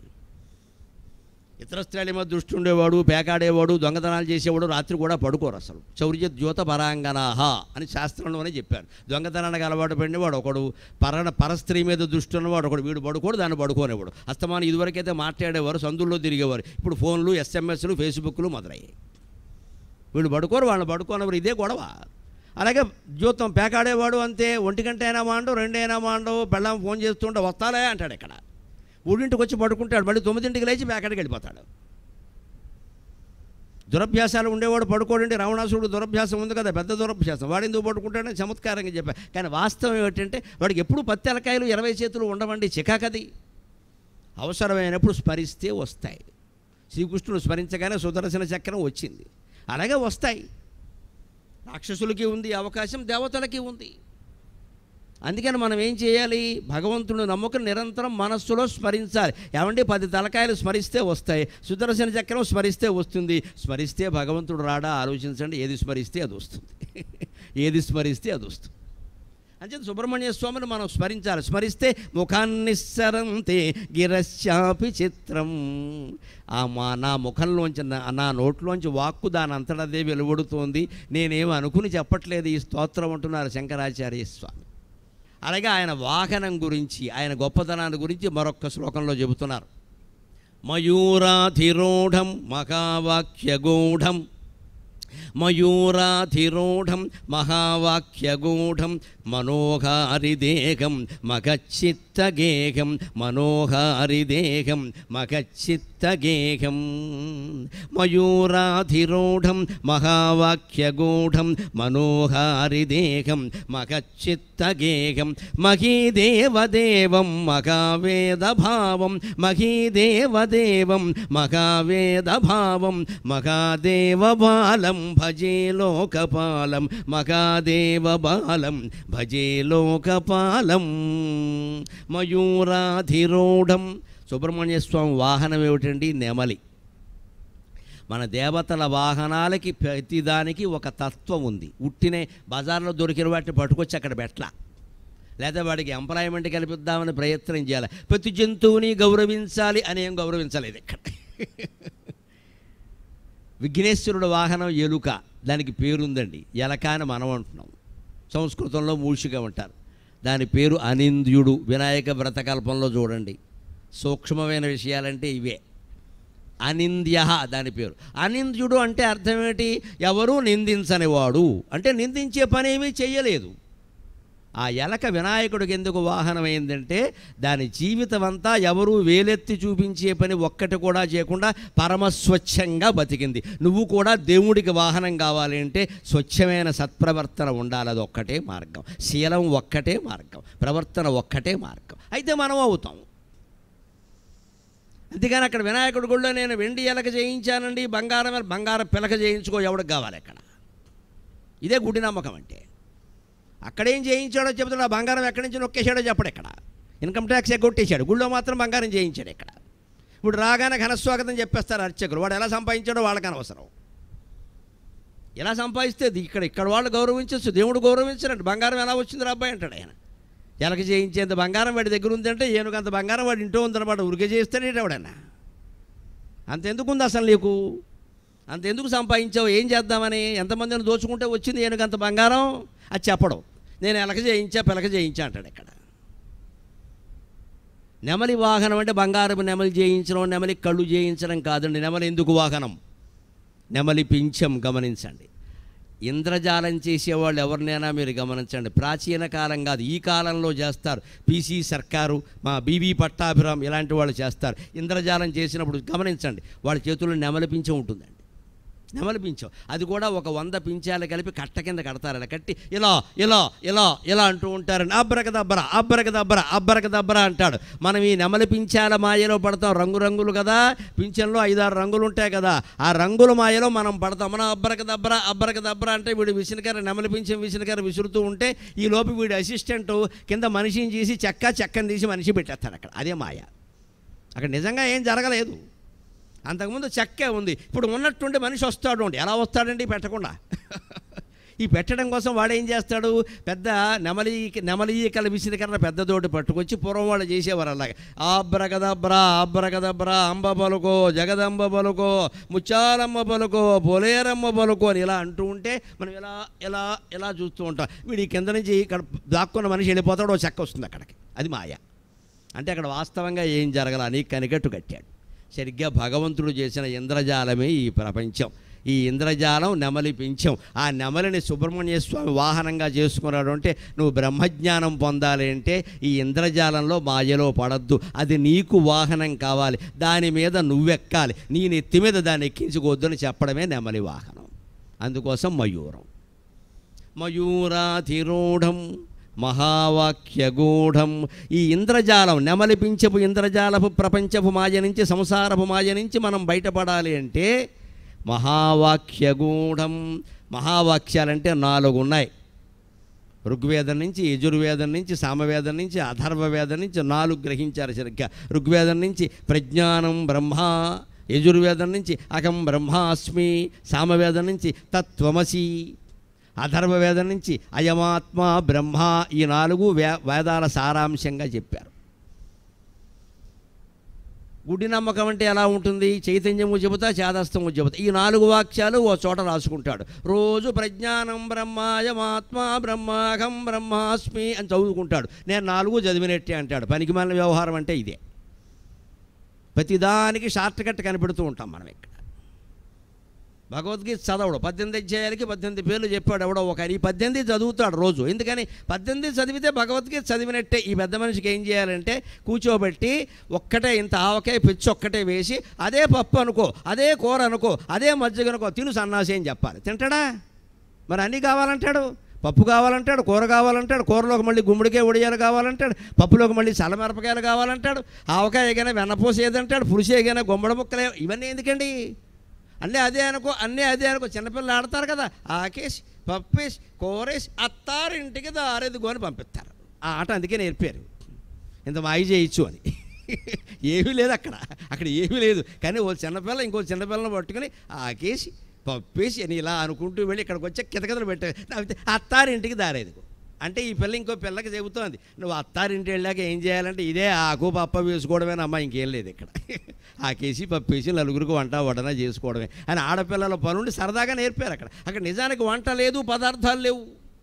ఇతర స్త్రీల మీద దృష్టి ఉండేవాడు పేకాడేవాడు దొంగతనాలు చేసేవాడు రాత్రి కూడా పడుకోరు అసలు చౌర్య ద్యోత పరాంగనాహ అని శాస్త్రంలోనే చెప్పారు దొంగతనానికి అలవాటు పడినవాడు ఒకడు పరణ పరస్త్రీ మీద దృష్టి ఉన్నవాడు ఒకడు వీడు పడుకోడు దాన్ని పడుకోనేవాడు అస్తమానం ఇదివరకైతే మాట్లాడేవారు సందుల్లో తిరిగేవారు ఇప్పుడు ఫోన్లు ఎస్ఎంఎస్లు ఫేస్బుక్లు మొదలయ్యాయి వీళ్ళు పడుకోరు వాళ్ళు పడుకోనవారు ఇదే గొడవ అలాగే జ్యోతం పేకాడేవాడు అంతే ఒంటి గంట అయినా మాండవు రెండైనా మాండవు పెళ్ళాం ఫోన్ చేస్తుంటే వస్తాలే అంటాడు ఇక్కడ మూడింటికి వచ్చి పడుకుంటాడు మళ్ళీ తొమ్మిదింటికి లేచి పేకాడికి వెళ్ళిపోతాడు దురభ్యాసాలు ఉండేవాడు పడుకోడండి రావణాసురుడు దురభ్యాసం ఉంది కదా పెద్ద దురభ్యాసం వాడు ఎందుకు పడుకుంటాడని చమత్కారంగా చెప్పా కానీ వాస్తవం ఏమిటంటే వాడికి ఎప్పుడు పత్తెలకాయలు ఇరవై చేతులు ఉండవండి చికాకది అవసరమైనప్పుడు స్మరిస్తే వస్తాయి శ్రీకృష్ణుడు స్మరించగానే సుదర్శన చక్రం వచ్చింది అలాగే వస్తాయి రాక్షసులకి ఉంది అవకాశం దేవతలకి ఉంది అందుకని మనం ఏం చేయాలి భగవంతుడు నమ్మకం నిరంతరం మనస్సులో స్మరించాలి ఏమంటే పది తలకాయలు స్మరిస్తే వస్తాయి సుదర్శన చక్రం స్మరిస్తే వస్తుంది స్మరిస్తే భగవంతుడు రాడా ఆలోచించండి ఏది స్మరిస్తే అది వస్తుంది ఏది స్మరిస్తే అది వస్తుంది అంచేత సుబ్రహ్మణ్య స్వామిని మనం స్మరించాలి స్మరిస్తే ముఖాన్నిస్సరంతే గిరశ్చాపి చిత్రం ఆ మా నా ముఖంలోంచి నా నా నోట్లోంచి వాక్కు దాని అంతటదే వెలువడుతోంది నేనేం అనుకుని చెప్పట్లేదు ఈ స్తోత్రం అంటున్నారు శంకరాచార్య స్వామి అలాగే ఆయన వాహనం గురించి ఆయన గొప్పతనాన్ని గురించి మరొక్క శ్లోకంలో చెబుతున్నారు మయూరాధిరూఢం మహావాక్యగూఢం మయూరాధిరూఢం మహావాక్యగూఢం మనోహారిదేహం మగచ్చిత్తగేహం మనోహారిదేహం మగచ్చిత్త మఖచ్చిత్తగేహం మయూరాధిరూఢం మహావాక్యగూఢం మనోహారిదేహం మఖచ్చిత్తగేహం మహీదేవదేవం మహావేదభావం మహీదేవదేవం మహావేదభావం మహాదేవబాలం భజే లోకపాలం మహాదేవబాలం భజే లోకపాలం మయూరాధిరూఢం సుబ్రహ్మణ్య స్వామి వాహనం ఏమిటండి నెమలి మన దేవతల వాహనాలకి ప్రతిదానికి ఒక తత్వం ఉంది ఉట్టినే బజార్లో దొరికిన వాటిని పట్టుకొచ్చి అక్కడ పెట్టలా లేదా వాడికి ఎంప్లాయ్మెంట్ కల్పిద్దామని ప్రయత్నం చేయాలి ప్రతి జంతువుని గౌరవించాలి అని ఏం గౌరవించలేదు ఇక్కడ విఘ్నేశ్వరుడు వాహనం ఎలుక దానికి పేరుందండి ఎలక అని మనం అంటున్నాం సంస్కృతంలో మూషిగా ఉంటారు దాని పేరు అనింద్యుడు వినాయక వ్రతకల్పంలో చూడండి సూక్ష్మమైన విషయాలంటే ఇవే అనింద్య దాని పేరు అనింద్యుడు అంటే అర్థం ఏంటి ఎవరూ నిందించనివాడు అంటే నిందించే పని ఏమీ చెయ్యలేదు ఆ ఎలక వినాయకుడికి ఎందుకు వాహనమైందంటే దాని జీవితం అంతా ఎవరూ వేలెత్తి చూపించే పని ఒక్కటి కూడా చేయకుండా పరమస్వచ్ఛంగా బతికింది నువ్వు కూడా దేవుడికి వాహనం కావాలి అంటే స్వచ్ఛమైన సత్ప్రవర్తన ఉండాలి అది ఒక్కటే మార్గం శీలం ఒక్కటే మార్గం ప్రవర్తన ఒక్కటే మార్గం అయితే మనం అవుతాం అంతేగాని అక్కడ వినాయకుడి గుళ్ళో నేను వెండి ఎలక చేయించానండి బంగారం బంగారం పిలక చేయించుకో ఎవడికి కావాలి అక్కడ ఇదే గుడి నమ్మకం అంటే అక్కడేం చేయించాడో చెబుతాడు ఆ బంగారం ఎక్కడి నుంచి నొక్కేశాడో చెప్పడు ఇక్కడ ఇన్కమ్ ట్యాక్స్ ఎగ్గొట్టేశాడు గుళ్ళో మాత్రం బంగారం చేయించాడు ఇక్కడ ఇప్పుడు రాగానే ఘనస్వాగతం చెప్పేస్తారు అర్చకులు వాడు ఎలా సంపాదించాడో వాళ్ళకి అనవసరం ఎలా సంపాదిస్తే ఇది ఇక్కడ ఇక్కడ వాళ్ళు గౌరవించచ్చు దేవుడు గౌరవించరండి బంగారం ఎలా వచ్చింది రా అబ్బాయి అంటాడు ఆయన ఎలక చేయించేంత బంగారం వాడి దగ్గర ఉందంటే ఏనుగంత బంగారం వాడి ఇంట్లో ఉందన్నమాట ఉరికే చేస్తేనే ఎవడన్నా అంతెందుకు ఉంది అసలు నీకు అంతెందుకు సంపాదించావు ఏం చేద్దామని ఎంతమందిని దోచుకుంటే వచ్చింది ఏనుగంత బంగారం అది చెప్పడం నేను ఎలక చేయించా పిలక చేయించా అంటాడు ఇక్కడ నెమలి వాహనం అంటే బంగారం నెమలి చేయించడం నెమలి కళ్ళు చేయించడం కాదండి నెమలి ఎందుకు వాహనం నెమలి పింఛం గమనించండి ఇంద్రజాలం చేసేవాళ్ళు ఎవరినైనా మీరు గమనించండి ప్రాచీన కాలం కాదు ఈ కాలంలో చేస్తారు పీసీ సర్కారు మా బీబీ పట్టాభిరామ్ ఇలాంటి వాళ్ళు చేస్తారు ఇంద్రజాలం చేసినప్పుడు గమనించండి వాళ్ళ చేతుల్లో నెమలి పింఛం ఉంటుందండి నెమలి పింఛం అది కూడా ఒక వంద పింఛాలు కలిపి కట్ట కింద కడతారు ఇలా కట్టి ఇలా ఇలా ఇలా ఇలా అంటూ ఉంటారండి అబ్బరక దబ్బర అబ్బరక దబ్బర అబ్బరక దబ్బర అంటాడు మనం ఈ నెమలి పింఛాల మాయలో పడతాం రంగురంగులు కదా పింఛన్లో ఐదారు రంగులు ఉంటాయి కదా ఆ రంగుల మాయలో మనం పడతాం మనం అబ్బరక దబ్బర అబ్బరక దబ్బర అంటే వీడు విసినకర నెమలి పింఛం విసినకర విసురుతూ ఉంటే ఈ లోపు వీడి అసిస్టెంట్ కింద మనిషిని చేసి చెక్క చెక్కని తీసి మనిషి పెట్టేస్తాడు అక్కడ అదే మాయ అక్కడ నిజంగా ఏం జరగలేదు అంతకుముందు చెక్కే ఉంది ఇప్పుడు ఉన్నట్టుండి మనిషి వస్తాడు అండి ఎలా వస్తాడండి పెట్టకుండా ఈ పెట్టడం కోసం వాడు ఏం చేస్తాడు పెద్ద నెమలి నెమలీకల విసిరికరణ పెద్దదోటి పట్టుకొచ్చి పూర్వం వాళ్ళు చేసేవారు అలాగే ఆబ్రగదబ్రా ఆబ్రగదబ్రా అంబ పలుకో జగదంబ పలుకో ముచ్చాలమ్మ పలుకో పొలేరమ్మ పలుకో అని ఇలా అంటూ ఉంటే మనం ఇలా ఇలా ఇలా చూస్తూ ఉంటాం వీడి కింద నుంచి ఇక్కడ దాక్కున్న మనిషి వెళ్ళిపోతాడు ఓ చెక్క వస్తుంది అక్కడికి అది మాయ అంటే అక్కడ వాస్తవంగా ఏం జరగల అని కనికట్టు కట్టాడు సరిగ్గా భగవంతుడు చేసిన ఇంద్రజాలమే ఈ ప్రపంచం ఈ ఇంద్రజాలం నెమలి పెంచాం ఆ నెమలిని సుబ్రహ్మణ్య స్వామి వాహనంగా చేసుకున్నాడు అంటే నువ్వు బ్రహ్మజ్ఞానం పొందాలి అంటే ఈ ఇంద్రజాలంలో మాయలో పడద్దు అది నీకు వాహనం కావాలి దాని మీద నువ్వెక్కాలి నీ నెత్తి మీద దాన్ని ఎక్కించుకోవద్దని చెప్పడమే నెమలి వాహనం అందుకోసం మయూరం మయూరాధిరూఢం మహావాక్యగూఢం ఈ ఇంద్రజాలం నెమలిపించపు ఇంద్రజాలపు ప్రపంచపు మాయ నుంచి సంసారపు మాయ నుంచి మనం బయటపడాలి అంటే మహావాక్యగూఢం మహావాక్యాలంటే నాలుగు ఉన్నాయి ఋగ్వేదం నుంచి యజుర్వేదం నుంచి సామవేదం నుంచి అథర్వవేదం నుంచి నాలుగు గ్రహించారు సరిగ్గా ఋగ్వేదం నుంచి ప్రజ్ఞానం బ్రహ్మ యజుర్వేదం నుంచి అహం బ్రహ్మాస్మి సామవేదం నుంచి తత్వమసి అథర్వవేదం నుంచి అయమాత్మ బ్రహ్మ ఈ నాలుగు వే వేదాల సారాంశంగా చెప్పారు గుడి నమ్మకం అంటే ఎలా ఉంటుంది చైతన్యము చెబుతా చేదస్తము చెబుతా ఈ నాలుగు వాక్యాలు ఓ చోట రాసుకుంటాడు రోజు ప్రజ్ఞానం బ్రహ్మాయమాత్మ బ్రహ్మాహం బ్రహ్మాస్మి అని చదువుకుంటాడు నేను నాలుగు చదివినట్టే అంటాడు పనికి మన వ్యవహారం అంటే ఇదే ప్రతిదానికి షార్ట్ కట్ కనిపెడుతూ ఉంటాం మనం ఇక్కడ భగవద్గీత చదవడు పద్దెనిమిది అధ్యాయాలకి పద్దెనిమిది పేర్లు చెప్పాడు ఎవడో ఒక ఆయన. ఈ పద్దెనిమిది చదువుతాడు రోజు ఎందుకని పద్దెనిమిది చదివితే భగవద్గీత చదివినట్టే ఈ పెద్ద మనిషికి ఏం చేయాలంటే కూర్చోబెట్టి ఒక్కటే ఇంత ఆవకాయ పిచ్చి ఒక్కటే వేసి అదే పప్పు అనుకో అదే కూర అనుకో అదే మజ్జిగ అనుకో తిను సన్నాసి అని చెప్పాలి తింటాడా మరి అన్నీ కావాలంటాడు పప్పు కావాలంటాడు కూర కావాలంటాడు కూరలోకి మళ్ళీ గుమ్మడికాయ ఉడియాలు కావాలంటాడు పప్పులోకి మళ్ళీ చల్లమిరపకాయలు కావాలంటాడు ఆవకాయ ఏదైనా వెన్నపూస ఏదంటాడు పులుసు ఏదైనా గుమ్మడి ముక్కలే ఇవన్నీ ఎందుకండి అన్నీ అదే అనుకో అన్నీ అదే అనుకో చిన్నపిల్లలు ఆడతారు కదా ఆకేసి పప్పేసి కూరేసి అత్తారింటికి దారెదుగో అని పంపిస్తారు ఆ ఆట అందుకే నేర్పారు ఇంత మాయి చేయొచ్చు అని ఏమీ లేదు అక్కడ అక్కడ ఏమీ లేదు కానీ ఓ చిన్నపిల్ల ఇంకో చిన్నపిల్లని పట్టుకుని ఆకేసి పప్పేసి అని ఇలా అనుకుంటూ వెళ్ళి ఇక్కడికి వచ్చే కితకితలు పెట్టారు నవ్వితే అత్తారింటికి దారేదిగో అంటే ఈ పిల్ల ఇంకో పిల్లకి చెబుతోంది నువ్వు అత్తారింటి వెళ్ళాక ఏం చేయాలంటే ఇదే ఆకు పప్ప వేసుకోవడమేనమ్మా ఇంకేం లేదు ఇక్కడ ఆకేసి పప్పేసి నలుగురికి వంట వడన చేసుకోవడమే అని ఆడపిల్లల పనుండి సరదాగా నేర్పారు అక్కడ అక్కడ నిజానికి వంట లేదు పదార్థాలు లేవు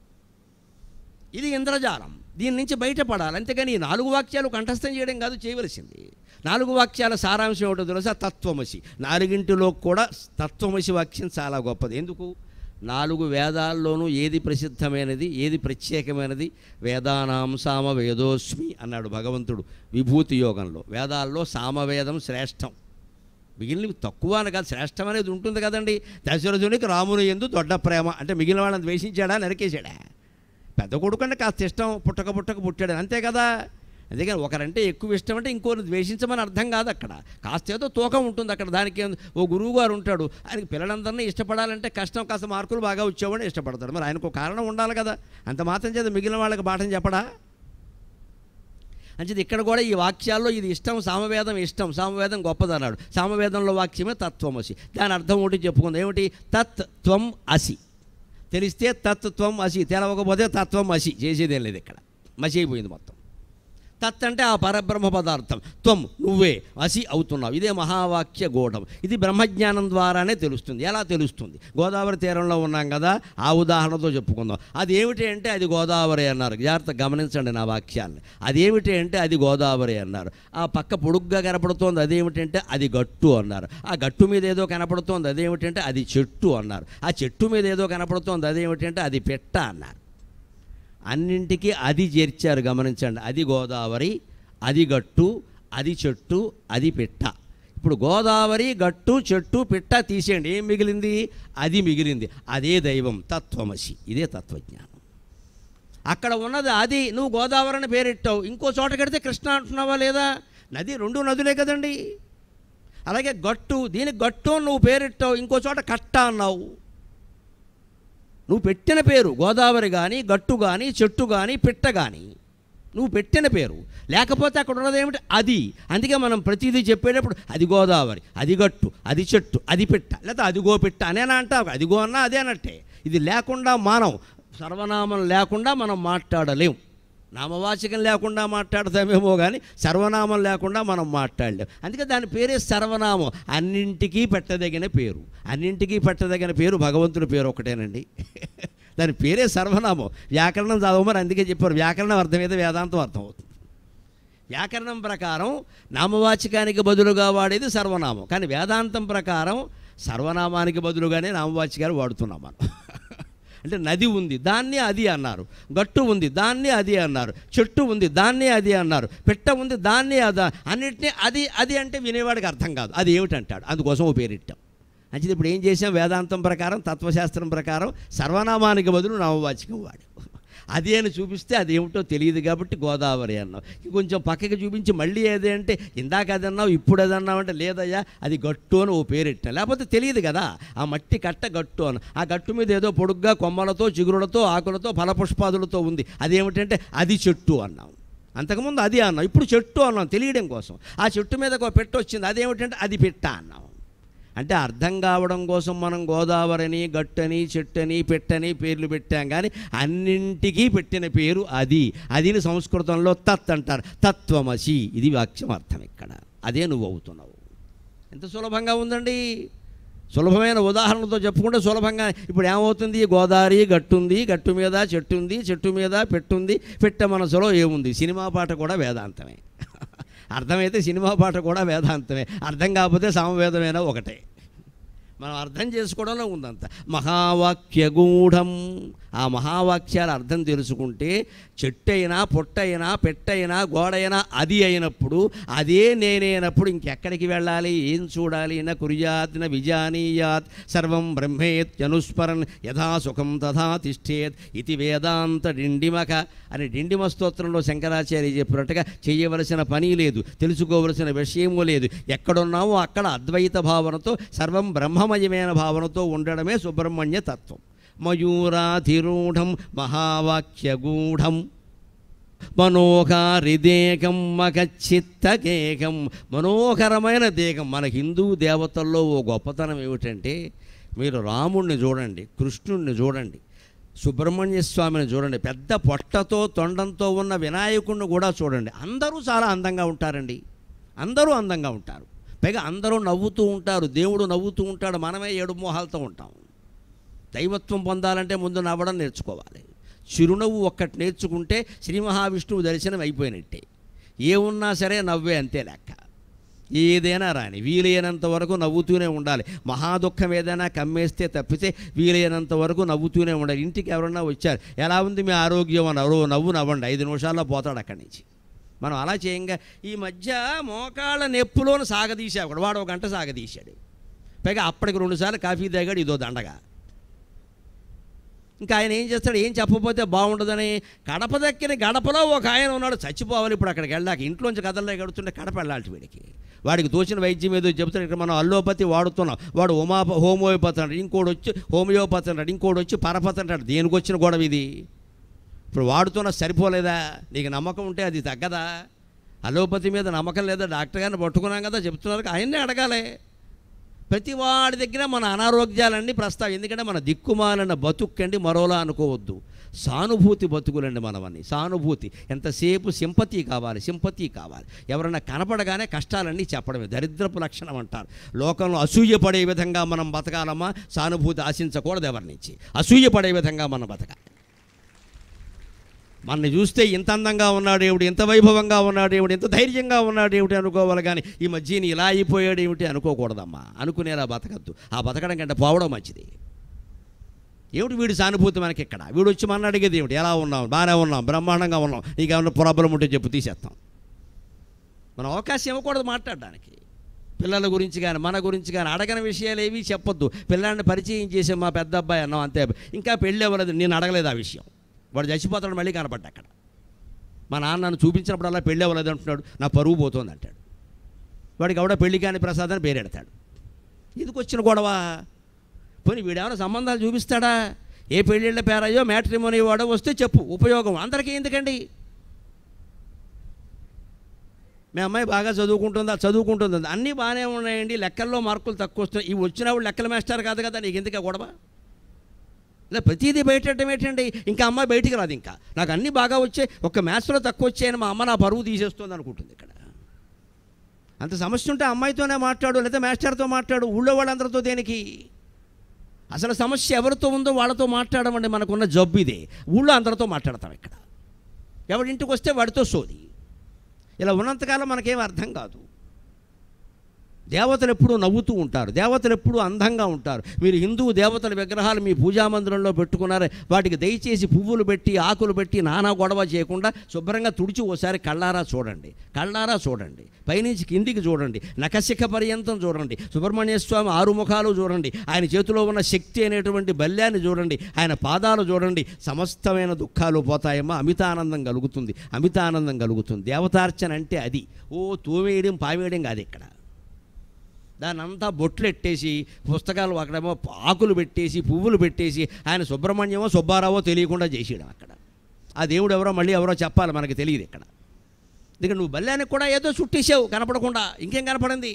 ఇది ఇంద్రజాలం దీని నుంచి బయటపడాలి అంతేగాని ఈ నాలుగు వాక్యాలు కంఠస్థం చేయడం కాదు చేయవలసింది నాలుగు వాక్యాల సారాంశం ఏమిటో తెలుసా తత్వమసి నాలుగింటిలో కూడా తత్వమసి వాక్యం చాలా గొప్పది ఎందుకు నాలుగు వేదాల్లోనూ ఏది ప్రసిద్ధమైనది ఏది ప్రత్యేకమైనది వేదానాం సామ వేదోస్మి అన్నాడు భగవంతుడు విభూతి యోగంలో వేదాల్లో సామవేదం శ్రేష్టం మిగిలినవి తక్కువ అని కాదు శ్రేష్టం అనేది ఉంటుంది కదండి దశరథునికి రాముని ఎందు దొడ్డ ప్రేమ అంటే మిగిలిన వాళ్ళని ద్వేషించాడా నరికేశాడా పెద్ద కొడుకు అంటే కాస్త ఇష్టం పుట్టక పుట్టక పుట్టాడు అంతే కదా అందుకని ఒకరంటే ఎక్కువ ఇష్టం అంటే ఇంకోరిని ద్వేషించమని అర్థం కాదు అక్కడ కాస్త ఏదో తూకం ఉంటుంది అక్కడ దానికి ఏం- ఓ గురువు గారు ఉంటాడు ఆయనకి పిల్లలందరినీ ఇష్టపడాలంటే కష్టం కాస్త మార్కులు బాగా వచ్చేవాడిని ఇష్టపడతాడు మరి ఆయనకు ఒక కారణం ఉండాలి కదా అంత మాత్రం చేత మిగిలిన వాళ్ళకి పాఠం చెప్పడా అంచేది ఇక్కడ కూడా ఈ వాక్యాల్లో ఇది ఇష్టం సామవేదం ఇష్టం సామవేదం గొప్పదన్నాడు సామవేదంలో వాక్యమే తత్వమసి దాని అర్థం ఒకటి చెప్పుకుంది ఏమిటి తత్ త్వం అసి తెలిస్తే తత్ త్వం అసి తెలవకపోతే తత్వం అసి చేసేదేం లేదు ఇక్కడ మసి అయిపోయింది మొత్తం తత్ అంటే ఆ పరబ్రహ్మ పదార్థం త్వం నువ్వే అసి అవుతున్నావు ఇదే మహావాక్య గూఢం ఇది బ్రహ్మజ్ఞానం ద్వారానే తెలుస్తుంది ఎలా తెలుస్తుంది గోదావరి తీరంలో ఉన్నాం కదా ఆ ఉదాహరణతో చెప్పుకుందాం అది ఏమిటి అంటే అది గోదావరి అన్నారు జాగ్రత్త గమనించండి నా వాక్యాన్ని అదేమిటి అంటే అది గోదావరి అన్నారు ఆ పక్క పొడుగ్గా కనపడుతోంది అదేమిటంటే అది గట్టు అన్నారు ఆ గట్టు మీద ఏదో కనపడుతోంది అదేమిటంటే అది చెట్టు అన్నారు ఆ చెట్టు మీద ఏదో కనపడుతోంది అదేమిటంటే అది పెట్ట అన్నారు అన్నింటికీ అది చేర్చారు గమనించండి అది గోదావరి అది గట్టు అది చెట్టు అది పిట్ట ఇప్పుడు గోదావరి గట్టు చెట్టు పిట్ట తీసేయండి ఏం మిగిలింది అది మిగిలింది అదే దైవం తత్వమసి ఇదే తత్వజ్ఞానం అక్కడ ఉన్నది అది నువ్వు గోదావరి అని పేరెట్టావు ఇంకో చోట కడితే కృష్ణ అంటున్నావా లేదా నది రెండు నదులే కదండి అలాగే గట్టు దీనికి గట్టు అని నువ్వు పేరెట్టావు ఇంకో చోట కట్ట అన్నావు నువ్వు పెట్టిన పేరు గోదావరి కానీ గట్టు కానీ చెట్టు కానీ పిట్ట కానీ నువ్వు పెట్టిన పేరు లేకపోతే అక్కడ ఉన్నది ఏమిటి అది అందుకే మనం ప్రతిదీ చెప్పేటప్పుడు అది గోదావరి అది గట్టు అది చెట్టు అది పిట్ట లేదా అదిగో పిట్ట అనేనా అంటావు అదిగో అన్నా అదే అన్నట్టే ఇది లేకుండా మానం సర్వనామం లేకుండా మనం మాట్లాడలేం నామవాచకం లేకుండా మాట్లాడతామేమో కానీ సర్వనామం లేకుండా మనం మాట్లాడలేం అందుకే దాని పేరే సర్వనామం అన్నింటికీ పెట్టదగిన పేరు అన్నింటికీ పెట్టదగిన పేరు భగవంతుడి పేరు ఒకటేనండి దాని పేరే సర్వనామం వ్యాకరణం చదవమని అందుకే చెప్పారు వ్యాకరణం అర్థమైతే వేదాంతం అర్థమవుతుంది వ్యాకరణం ప్రకారం నామవాచకానికి బదులుగా వాడేది సర్వనామం కానీ వేదాంతం ప్రకారం సర్వనామానికి బదులుగానే నామవాచకాలు వాడుతున్నాం మనం అంటే నది ఉంది దాన్ని అది అన్నారు గట్టు ఉంది దాన్ని అది అన్నారు చెట్టు ఉంది దాన్ని అది అన్నారు పెట్ట ఉంది దాన్ని అది అన్నిటినీ అది అది అంటే వినేవాడికి అర్థం కాదు అది ఏమిటంటాడు అందుకోసం ఓ పేరిట్టాం అంటే ఇప్పుడు ఏం చేసాం వేదాంతం ప్రకారం తత్వశాస్త్రం ప్రకారం సర్వనామానికి బదులు నామవాచకం వాడు అది అని చూపిస్తే అది ఏమిటో తెలియదు కాబట్టి గోదావరి అన్నావు కొంచెం పక్కకి చూపించి మళ్ళీ ఏది అంటే ఇందాక అది అన్నావు ఇప్పుడు అది అన్నావు అంటే లేదయ్యా అది గట్టు అని ఓ పేరెట్టిన లేకపోతే తెలియదు కదా ఆ మట్టి కట్ట గట్టు అని ఆ గట్టు మీద ఏదో పొడుగ్గా కొమ్మలతో చిగురులతో ఆకులతో ఫలపుష్పాదులతో ఉంది అదేమిటంటే అది చెట్టు అన్నాం అంతకుముందు అది అన్నాం ఇప్పుడు చెట్టు అన్నాం తెలియడం కోసం ఆ చెట్టు మీద ఒక పెట్ట వచ్చింది అదేమిటంటే అది పెట్ట అన్నాం అంటే అర్థం కావడం కోసం మనం గోదావరిని గట్టని చెట్టని పెట్టని పేర్లు పెట్టాం కానీ అన్నింటికీ పెట్టిన పేరు అది అదిని సంస్కృతంలో తత్ అంటారు తత్వమసి ఇది వాక్యం అర్థం ఇక్కడ అదే నువ్వు అవుతున్నావు ఎంత సులభంగా ఉందండి సులభమైన ఉదాహరణతో చెప్పుకుంటే సులభంగా ఇప్పుడు ఏమవుతుంది గోదావరి గట్టుంది గట్టు మీద చెట్టు ఉంది చెట్టు మీద పెట్టుంది పెట్ట మనసులో ఏముంది సినిమా పాట కూడా వేదాంతమే అర్థమైతే సినిమా పాట కూడా వేదాంతమే అర్థం కాకపోతే సామవేదమైనా ఒకటే మనం అర్థం చేసుకోవడంలో ఉందంత మహావాక్యగూఢం ఆ మహావాక్యాల అర్థం తెలుసుకుంటే చెట్టు అయినా పొట్టైనా పెట్టైనా గోడైనా అది అయినప్పుడు అదే నేనైనప్పుడు ఇంకెక్కడికి వెళ్ళాలి ఏం చూడాలి నా కుర్యాత్ న విజానీయాత్ సర్వం బ్రహ్మేత్యనుస్మరన్ యథా సుఖం తథా తిష్టేత్ ఇది వేదాంత డిండిమక అని డిండిమ స్తోత్రంలో శంకరాచార్య చెప్పినట్టుగా చేయవలసిన పని లేదు తెలుసుకోవలసిన విషయము లేదు ఎక్కడున్నామో అక్కడ అద్వైత భావనతో సర్వం బ్రహ్మమయమైన భావనతో ఉండడమే సుబ్రహ్మణ్య తత్వం మయూరాధిరూఢం మహావాక్యగూఢం మనోహారిదేకం మగచిత్తకేకం మనోహరమైన దేకం మన హిందూ దేవతల్లో ఓ గొప్పతనం ఏమిటంటే మీరు రాముణ్ణి చూడండి కృష్ణుణ్ణి చూడండి సుబ్రహ్మణ్య స్వామిని చూడండి పెద్ద పొట్టతో తొండంతో ఉన్న వినాయకుడిని కూడా చూడండి అందరూ చాలా అందంగా ఉంటారండి అందరూ అందంగా ఉంటారు పైగా అందరూ నవ్వుతూ ఉంటారు దేవుడు నవ్వుతూ ఉంటాడు మనమే ఏడు మోహాలతో ఉంటాం దైవత్వం పొందాలంటే ముందు నవ్వడం నేర్చుకోవాలి చిరునవ్వు ఒక్కటి నేర్చుకుంటే శ్రీ మహావిష్ణువు దర్శనం అయిపోయినట్టే ఏమున్నా సరే నవ్వే అంతే లెక్క ఏదైనా రాని వీలైనంత వరకు నవ్వుతూనే ఉండాలి మహాదుఖం ఏదైనా కమ్మేస్తే తప్పితే వీలైనంత వరకు నవ్వుతూనే ఉండాలి ఇంటికి ఎవరన్నా వచ్చారు ఎలా ఉంది మీ ఆరోగ్యం అని ఎవరో నవ్వు నవ్వండి ఐదు నిమిషాల్లో పోతాడు అక్కడి నుంచి మనం అలా చేయంగా ఈ మధ్య మోకాళ్ళ నొప్పులోను సాగదీశాడు ఒకడు వాడు ఒక గంట సాగదీశాడు పైగా అప్పటికి రెండుసార్లు కాఫీ తాగాడు ఇదో దండగా ఇంకా ఆయన ఏం చేస్తాడు ఏం చెప్పకపోతే బాగుండదని కడప దక్కిన గడపలో ఒక ఆయన ఉన్నాడు చచ్చిపోవాలి ఇప్పుడు అక్కడికి వెళ్ళాక ఇంట్లోంచి కథల్లో గడుతుంటే కడప వెళ్ళాలి వీడికి వాడికి తోచిన వైద్యం ఏదో చెబుతాడు ఇక్కడ మనం అల్లోపతి వాడుతున్నాం వాడు హోమా హోమియోపతి అంటాడు ఇంకోటి వచ్చి హోమియోపతి అంటాడు ఇంకోటి వచ్చి పరపతి అంటాడు దేనికి వచ్చిన గొడవ ఇది ఇప్పుడు వాడుతున్న సరిపోలేదా నీకు నమ్మకం ఉంటే అది తగ్గదా అలోపతి మీద నమ్మకం లేదా డాక్టర్ గారిని పట్టుకున్నాం కదా చెప్తున్నారు ఆయన్నే అడగాలి ప్రతి వాడి దగ్గర మన అనారోగ్యాలన్నీ ప్రస్తావం ఎందుకంటే మన దిక్కుమాలిన బతుక్కండి మరోలా అనుకోవద్దు సానుభూతి బతుకులండి మనవన్నీ సానుభూతి ఎంతసేపు సింపతి కావాలి సింపతి కావాలి ఎవరైనా కనపడగానే కష్టాలన్నీ చెప్పడమే దరిద్రపు లక్షణం అంటారు లోకంలో అసూయపడే విధంగా మనం బతకాలమ్మా సానుభూతి ఆశించకూడదు ఎవరి నుంచి అసూయపడే విధంగా మనం బతకాలి మనని చూస్తే ఇంత అందంగా ఉన్నాడు ఏమిటి ఇంత వైభవంగా ఉన్నాడు ఏమిటి ఇంత ధైర్యంగా ఉన్నాడు ఏమిటి అనుకోవాలి కానీ ఈ మధ్య ఈయన ఇలా అయిపోయాడు ఏమిటి అనుకోకూడదమ్మా అనుకునేలా బతకద్దు ఆ బతకడం కంటే పోవడం మంచిది ఏమిటి వీడి సానుభూతి మనకి ఇక్కడ వీడు వచ్చి మన అడిగేది ఏమిటి ఎలా ఉన్నాం బాగానే ఉన్నాం బ్రహ్మాండంగా ఉన్నాం నీకు ఏమైనా ప్రాబ్లం ఉంటే చెప్పు తీసేస్తాం మనం అవకాశం ఇవ్వకూడదు మాట్లాడడానికి పిల్లల గురించి కానీ మన గురించి కానీ అడగని విషయాలు ఏవి చెప్పొద్దు పిల్లాడిని పరిచయం చేసే మా పెద్ద అబ్బాయి అన్నాం అంతే ఇంకా పెళ్ళి అవ్వలేదు నేను అడగలేదు ఆ విషయం వాడు చచ్చిపోతాడు మళ్ళీ కనపడ్డా అక్కడ మా నాన్న నన్ను చూపించినప్పుడల్లా పెళ్ళి అవ్వలేదు అంటున్నాడు నా పరువు పోతుంది అంటాడు వాడికి ఎవడో పెళ్లి కాని ప్రసాద్ అని పేరెడతాడు ఎందుకు వచ్చిన గొడవ పోనీ వీడేమైనా సంబంధాలు చూపిస్తాడా ఏ పెళ్ళిళ్ళ పేరయ్యో మ్యాట్రిమోనీ వాడో వస్తే చెప్పు ఉపయోగం అందరికీ ఎందుకండి మీ అమ్మాయి బాగా చదువుకుంటుందా చదువుకుంటుందా అన్నీ బాగానే ఉన్నాయండి లెక్కల్లో మార్కులు తక్కువ వస్తున్నాయి ఇవి వచ్చినప్పుడు లెక్కల మాస్టర్ కాదు కదా నీకు ఎందుకు ఆ గొడవ ఇలా ప్రతిదీ బయటడం ఏంటండి ఇంకా అమ్మాయి బయటికి రాదు ఇంకా నాకు అన్నీ బాగా వచ్చాయి ఒక్క మ్యాథ్స్లో తక్కువ వచ్చాయని మా అమ్మ నా పరువు తీసేస్తుంది అనుకుంటుంది ఇక్కడ అంత సమస్య ఉంటే అమ్మాయితోనే మాట్లాడు లేదా మాస్టర్తో మాట్లాడు ఊళ్ళో వాళ్ళందరితో దేనికి అసలు సమస్య ఎవరితో ఉందో వాళ్ళతో మాట్లాడమండి మనకున్న జబ్బు ఇదే ఊళ్ళో అందరితో మాట్లాడతాం ఇక్కడ ఎవడింటికి వస్తే వాడితో సోది ఇలా ఉన్నంతకాలం మనకేం అర్థం కాదు దేవతలు ఎప్పుడూ నవ్వుతూ ఉంటారు దేవతలు ఎప్పుడూ అందంగా ఉంటారు మీరు హిందూ దేవతల విగ్రహాలు మీ పూజా మందిరంలో పెట్టుకున్నారు వాటికి దయచేసి పువ్వులు పెట్టి ఆకులు పెట్టి నానా గొడవ చేయకుండా శుభ్రంగా తుడిచి ఓసారి కళ్ళారా చూడండి కళ్ళారా చూడండి పైనుంచి కిందికి చూడండి నకశిఖ పర్యంతం చూడండి సుబ్రహ్మణ్య స్వామి ఆరు ముఖాలు చూడండి ఆయన చేతిలో ఉన్న శక్తి అనేటువంటి బల్యాన్ని చూడండి ఆయన పాదాలు చూడండి సమస్తమైన దుఃఖాలు పోతాయమ్మా అమితానందం కలుగుతుంది అమితానందం కలుగుతుంది దేవతార్చన అంటే అది ఓ తోమేయడం పావేయడం కాదు ఇక్కడ దాన్ని అంతా బొట్లు ఎట్టేసి పుస్తకాలు అక్కడేమో ఆకులు పెట్టేసి పువ్వులు పెట్టేసి ఆయన సుబ్రహ్మణ్యమో సుబ్బారావో తెలియకుండా చేసేయడం అక్కడ ఆ దేవుడు ఎవరో మళ్ళీ ఎవరో చెప్పాలి మనకి తెలియదు ఇక్కడ ఎందుకంటే నువ్వు బల్యానికి కూడా ఏదో చుట్టేసావు కనపడకుండా ఇంకేం కనపడింది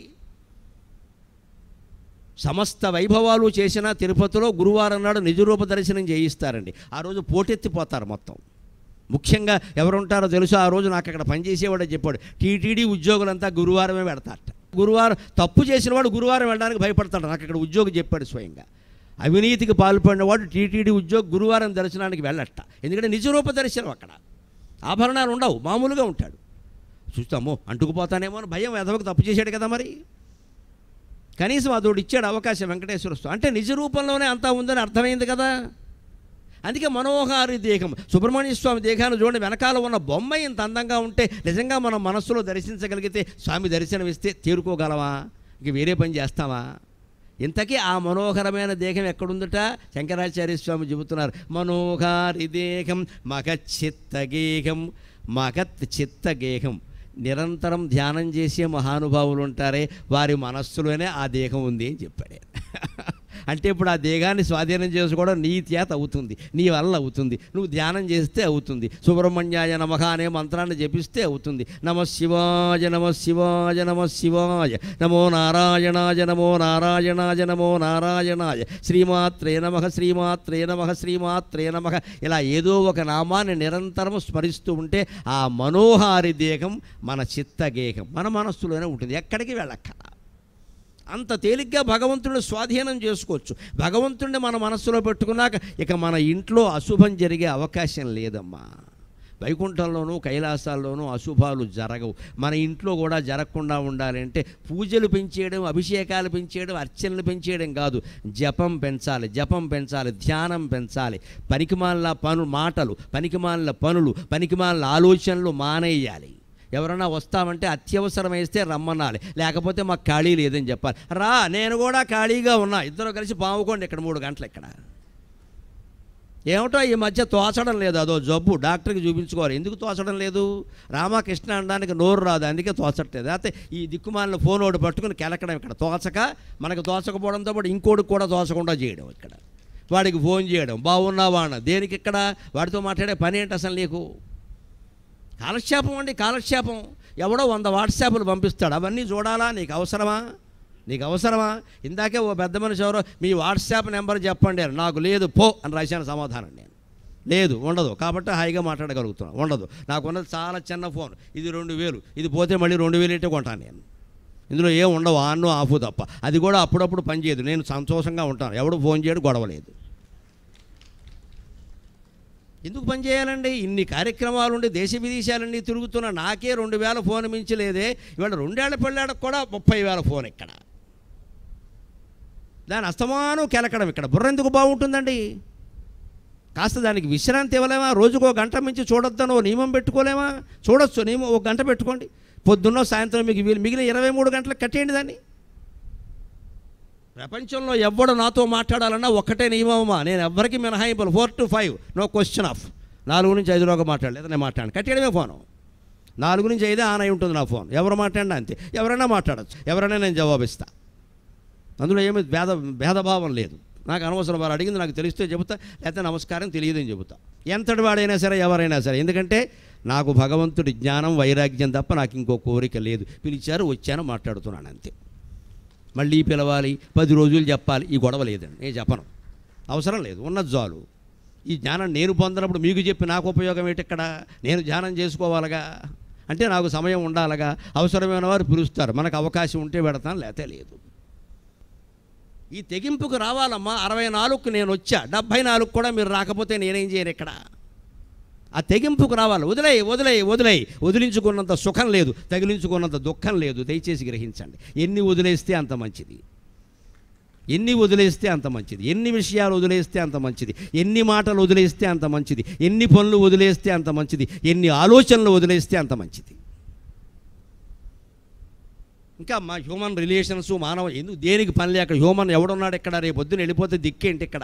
సమస్త వైభవాలు చేసిన తిరుపతిలో గురువారం నాడు నిజరూప దర్శనం చేయిస్తారండి ఆ రోజు పోటెత్తిపోతారు మొత్తం ముఖ్యంగా ఎవరుంటారో తెలుసు ఆ రోజు నాకు అక్కడ పనిచేసేవాడే చెప్పాడు టీటీడీ ఉద్యోగులంతా గురువారమే పెడతారట గురువారం తప్పు చేసిన వాడు గురువారం వెళ్ళడానికి భయపడతాడు నాకు ఇక్కడ ఉద్యోగి చెప్పాడు స్వయంగా అవినీతికి పాల్పడిన వాడు టీటీడీ ఉద్యోగి గురువారం దర్శనానికి వెళ్ళట ఎందుకంటే నిజరూప దర్శనం అక్కడ ఆభరణాలు ఉండవు మామూలుగా ఉంటాడు చూస్తామో అంటుకుపోతానేమో అని భయం ఎదవకు తప్పు చేశాడు కదా మరి కనీసం అదోడు ఇచ్చాడు అవకాశం వెంకటేశ్వర స్వామి అంటే నిజ రూపంలోనే అంతా ఉందని అర్థమైంది కదా అందుకే మనోహారి దేహం సుబ్రహ్మణ్య స్వామి దేహాన్ని చూడండి వెనకాల ఉన్న బొమ్మ ఇంత అందంగా ఉంటే నిజంగా మనం మనస్సులో దర్శించగలిగితే స్వామి దర్శనం ఇస్తే తేరుకోగలమా ఇంక వేరే పని చేస్తామా ఇంతకీ ఆ మనోహరమైన దేహం ఎక్కడుందట శంకరాచార్య స్వామి చెబుతున్నారు మనోహారి దేహం మగత్ చిత్తగేహం మగత్ చిత్తగేహం నిరంతరం ధ్యానం చేసే మహానుభావులు ఉంటారే వారి మనస్సులోనే ఆ దేహం ఉంది అని చెప్పాడు ఆయన. అంటే ఇప్పుడు ఆ దేహాన్ని స్వాధీనం చేసుకోవడం నీ చేత అవుతుంది నీ వల్ల అవుతుంది నువ్వు ధ్యానం చేస్తే అవుతుంది సుబ్రహ్మణ్యాయ నమః అనే మంత్రాన్ని జపిస్తే అవుతుంది నమ శివాయ నమ శివాయ నమ శివాయ నమో నారాయణాయ నమో నారాయణాయ నమో నారాయణాయ శ్రీమాత్రే నమ శ్రీమాత్రే నమ శ్రీమాత్రే నమ ఇలా ఏదో ఒక నామాన్ని నిరంతరం స్మరిస్తూ ఉంటే ఆ మనోహారి దేహం మన చిత్తగేహం మన మనస్సులోనే ఉంటుంది ఎక్కడికి వెళ్ళక్కల అంత తేలిగ్గా భగవంతుడిని స్వాధీనం చేసుకోవచ్చు భగవంతుడిని మన మనస్సులో పెట్టుకున్నాక ఇక మన ఇంట్లో అశుభం జరిగే అవకాశం లేదమ్మా వైకుంఠంలోనూ కైలాసాల్లోనూ అశుభాలు జరగవు మన ఇంట్లో కూడా జరగకుండా ఉండాలంటే పూజలు పెంచేయడం అభిషేకాలు పెంచేయడం అర్చనలు పెంచేయడం కాదు జపం పెంచాలి జపం పెంచాలి ధ్యానం పెంచాలి పనికిమాలిన పను మాటలు పనికిమాలిన పనులు పనికిమాలిన ఆలోచనలు మానేయాలి ఎవరైనా వస్తామంటే అత్యవసరం వేస్తే రమ్మనాలి లేకపోతే మాకు ఖాళీ లేదని చెప్పాలి రా నేను కూడా ఖాళీగా ఉన్నా ఇద్దరు కలిసి పావుకోండి ఇక్కడ మూడు గంటలు ఇక్కడ ఏమిటో ఈ మధ్య తోచడం లేదు అదో జబ్బు డాక్టర్కి చూపించుకోవాలి ఎందుకు తోచడం లేదు రామకృష్ణ అనడానికి నోరు రాదు అందుకే తోచట్లేదు అయితే ఈ దిక్కుమాలిన ఫోన్ ఒకటి పట్టుకుని కెలకడం ఇక్కడ తోచక మనకు తోచకపోవడంతో పాటు ఇంకోటికి కూడా తోచకుండా చేయడం ఇక్కడ వాడికి ఫోన్ చేయడం బాగున్నావా అన్న దేనికి ఇక్కడ వాడితో మాట్లాడే పని ఏంటి అసలు నీకు కాలక్షేపం అండి కాలక్షేపం ఎవడో వంద వాట్సాప్లు పంపిస్తాడు అవన్నీ చూడాలా నీకు అవసరమా నీకు అవసరమా ఇందాకే ఓ పెద్ద మనిషి ఎవరో మీ వాట్సాప్ నెంబర్ చెప్పండి అని నాకు లేదు పో అని రాశాను సమాధానం నేను లేదు ఉండదు కాబట్టి హాయిగా మాట్లాడగలుగుతున్నాను ఉండదు నాకు ఉన్నది చాలా చిన్న ఫోన్ ఇది రెండు వేలు ఇది పోతే మళ్ళీ రెండు వేలు ఇట్టే కొంటాను నేను ఇందులో ఏం ఉండవు ఆన్ ఆఫ్ తప్ప అది కూడా అప్పుడప్పుడు పనిచేయదు నేను సంతోషంగా ఉంటాను ఎవడు ఫోన్ చేయడు గొడవ లేదు ఎందుకు పని చేయాలండి ఇన్ని కార్యక్రమాలు ఉండి దేశ విదేశాలన్నీ తిరుగుతున్న నాకే రెండు వేల ఫోన్ మించలేదే ఇవాళ రెండేళ్ల పెళ్ళాడకు కూడా ముప్పై వేల ఫోన్ ఇక్కడ దాని అస్తమానం కెలకడం ఇక్కడ బుర్ర ఎందుకు బాగుంటుందండి కాస్త దానికి విశ్రాంతి ఇవ్వలేమా రోజుకో గంట మించి చూడొద్దని ఓ నియమం పెట్టుకోలేమా చూడొచ్చు నియమం ఒక గంట పెట్టుకోండి పొద్దున్నో సాయంత్రం మీకు వీలు మిగిలిన ఇరవై మూడు గంటలకు కట్టేయండి దాన్ని ప్రపంచంలో ఎవ్వడు నాతో మాట్లాడాలన్నా ఒక్కటే నియమమా నేను ఎవ్వరికి మినహాయింపులు four to five no question of నాలుగు నుంచి ఐదులోగా మాట్లాడలేదు నేను మాట్లాడాను కట్టేయడమే ఫోను నాలుగు నుంచి ఐదే ఆన్ అయి ఉంటుంది నా ఫోన్ ఎవరు మాట్లాడినా అంతే ఎవరైనా మాట్లాడచ్చు ఎవరైనా నేను జవాబిస్తా అందులో ఏమి భేద భేదభావం లేదు నాకు అనవసరం వారు అడిగింది నాకు తెలిస్తే చెబుతా లేకపోతే నమస్కారం తెలియదని చెబుతా ఎంతటి వాడైనా సరే ఎవరైనా సరే ఎందుకంటే నాకు భగవంతుడి జ్ఞానం వైరాగ్యం తప్ప నాకు ఇంకో కోరిక లేదు పిలిచారు వచ్చాను మాట్లాడుతున్నాను అంతే మళ్ళీ పిలవాలి పది రోజులు చెప్పాలి ఈ గొడవ లేదండి నేను చెప్పను అవసరం లేదు ఉన్నది చాలు ఈ జ్ఞానం నేను పొందినప్పుడు మీకు చెప్పి నాకు ఉపయోగం ఏంటి ఇక్కడ నేను ధ్యానం చేసుకోవాలగా అంటే నాకు సమయం ఉండాలగా అవసరమైన వారు పిలుస్తారు మనకు అవకాశం ఉంటే పెడతాను లేతే లేదు ఈ తెగింపుకు రావాలమ్మా అరవై నాలుగుకు నేను వచ్చా డెబ్భై నాలుగు కూడా మీరు రాకపోతే నేనేం చేయను ఇక్కడ ఆ తెగింపుకు రావాలి వదిలేయి వదిలేయి వదిలేయి వదిలించుకున్నంత సుఖం లేదు తగిలించుకున్నంత దుఃఖం లేదు దయచేసి గ్రహించండి ఎన్ని వదిలేస్తే అంత మంచిది ఎన్ని వదిలేస్తే అంత మంచిది ఎన్ని విషయాలు వదిలేస్తే అంత మంచిది ఎన్ని మాటలు వదిలేస్తే అంత మంచిది ఎన్ని పనులు వదిలేస్తే అంత మంచిది ఎన్ని ఆలోచనలు వదిలేస్తే అంత మంచిది ఇంకా మా హ్యూమన్ రిలేషన్స్ మానవ ఎందుకు దేనికి పని లేక హ్యూమన్ ఎవడున్నాడు ఇక్కడ రేపు పొద్దున వెళ్ళిపోతే దిక్కేంటి ఇక్కడ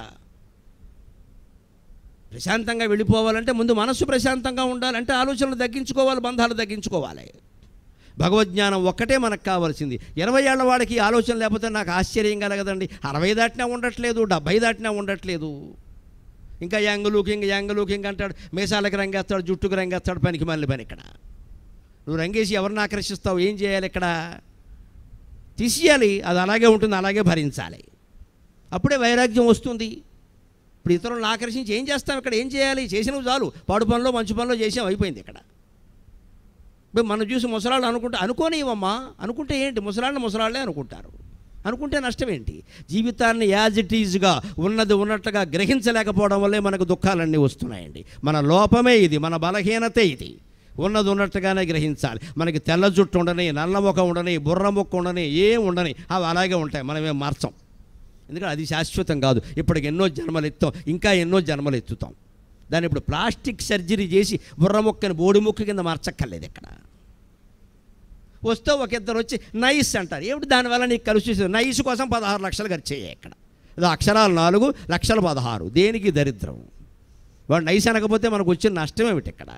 ప్రశాంతంగా వెళ్ళిపోవాలంటే ముందు మనస్సు ప్రశాంతంగా ఉండాలంటే ఆలోచనలు తగ్గించుకోవాలి బంధాలు తగ్గించుకోవాలి భగవద్జ్ఞానం ఒక్కటే మనకు కావాల్సింది ఇరవై ఏళ్ల వాడికి ఈ ఆలోచన లేకపోతే నాకు ఆశ్చర్యం కలగదండి అరవై దాటినా ఉండట్లేదు డెబ్బై దాటినా ఉండట్లేదు ఇంకా యాంగ్ లూకింగ్ యాంగ్ లూకింగ్ అంటాడు మీసాలకు రంగేస్తాడు జుట్టుకు రంగేస్తాడు పనికి మళ్ళీ పని ఇక్కడ నువ్వు రంగేసి ఎవరిని ఆకర్షిస్తావు ఏం చేయాలి ఇక్కడ తీసేయాలి అది అలాగే ఉంటుంది అలాగే భరించాలి అప్పుడే వైరాగ్యం వస్తుంది ఇప్పుడు ఇతరులను ఆకర్షించి ఏం చేస్తాం ఇక్కడ ఏం చేయాలి చేసినవి చాలు పాడు పనిలో మంచి పనిలో చేసాం అయిపోయింది ఇక్కడ ఇప్పుడు మనం చూసి ముసలాళ్ళు అనుకుంటే అనుకోనివమ్మా అనుకుంటే ఏంటి ముసలాళ్ళు ముసలాళ్ళే అనుకుంటారు అనుకుంటే నష్టం ఏంటి జీవితాన్ని యాజ్ ఇట్ ఈజ్గా ఉన్నది ఉన్నట్టుగా గ్రహించలేకపోవడం వల్లే మనకు దుఃఖాలన్నీ వస్తున్నాయండి మన లోపమే ఇది మన బలహీనతే ఇది ఉన్నది ఉన్నట్టుగానే గ్రహించాలి మనకి తెల్ల జుట్టు ఉండని నల్ల ముఖం ఉండని బుర్ర ముక్క ఉండని ఏం ఉండని అవి అలాగే ఉంటాయి మనమేం మార్చం ఎందుకంటే అది శాశ్వతం కాదు ఇప్పటికి ఎన్నో జన్మలు ఎత్తాం ఇంకా ఎన్నో జన్మలు ఎత్తుతాం దాన్ని ఇప్పుడు ప్లాస్టిక్ సర్జరీ చేసి బుర్ర ముక్కని బోడి ముక్క కింద మార్చక్కర్లేదు ఇక్కడ వస్తే ఒక ఇద్దరు వచ్చి నైస్ అంటారు ఏమిటి దానివల్ల నీకు కలిసి వస్తుంది? నైస్ కోసం పదహారు లక్షలు ఖర్చు అయ్యాయి ఇక్కడ ఇది అక్షరాలు నాలుగు లక్షల పదహారు దేనికి దరిద్రం వాడు నైస్ అనకపోతే మనకు వచ్చిన నష్టం ఏమిటి ఇక్కడ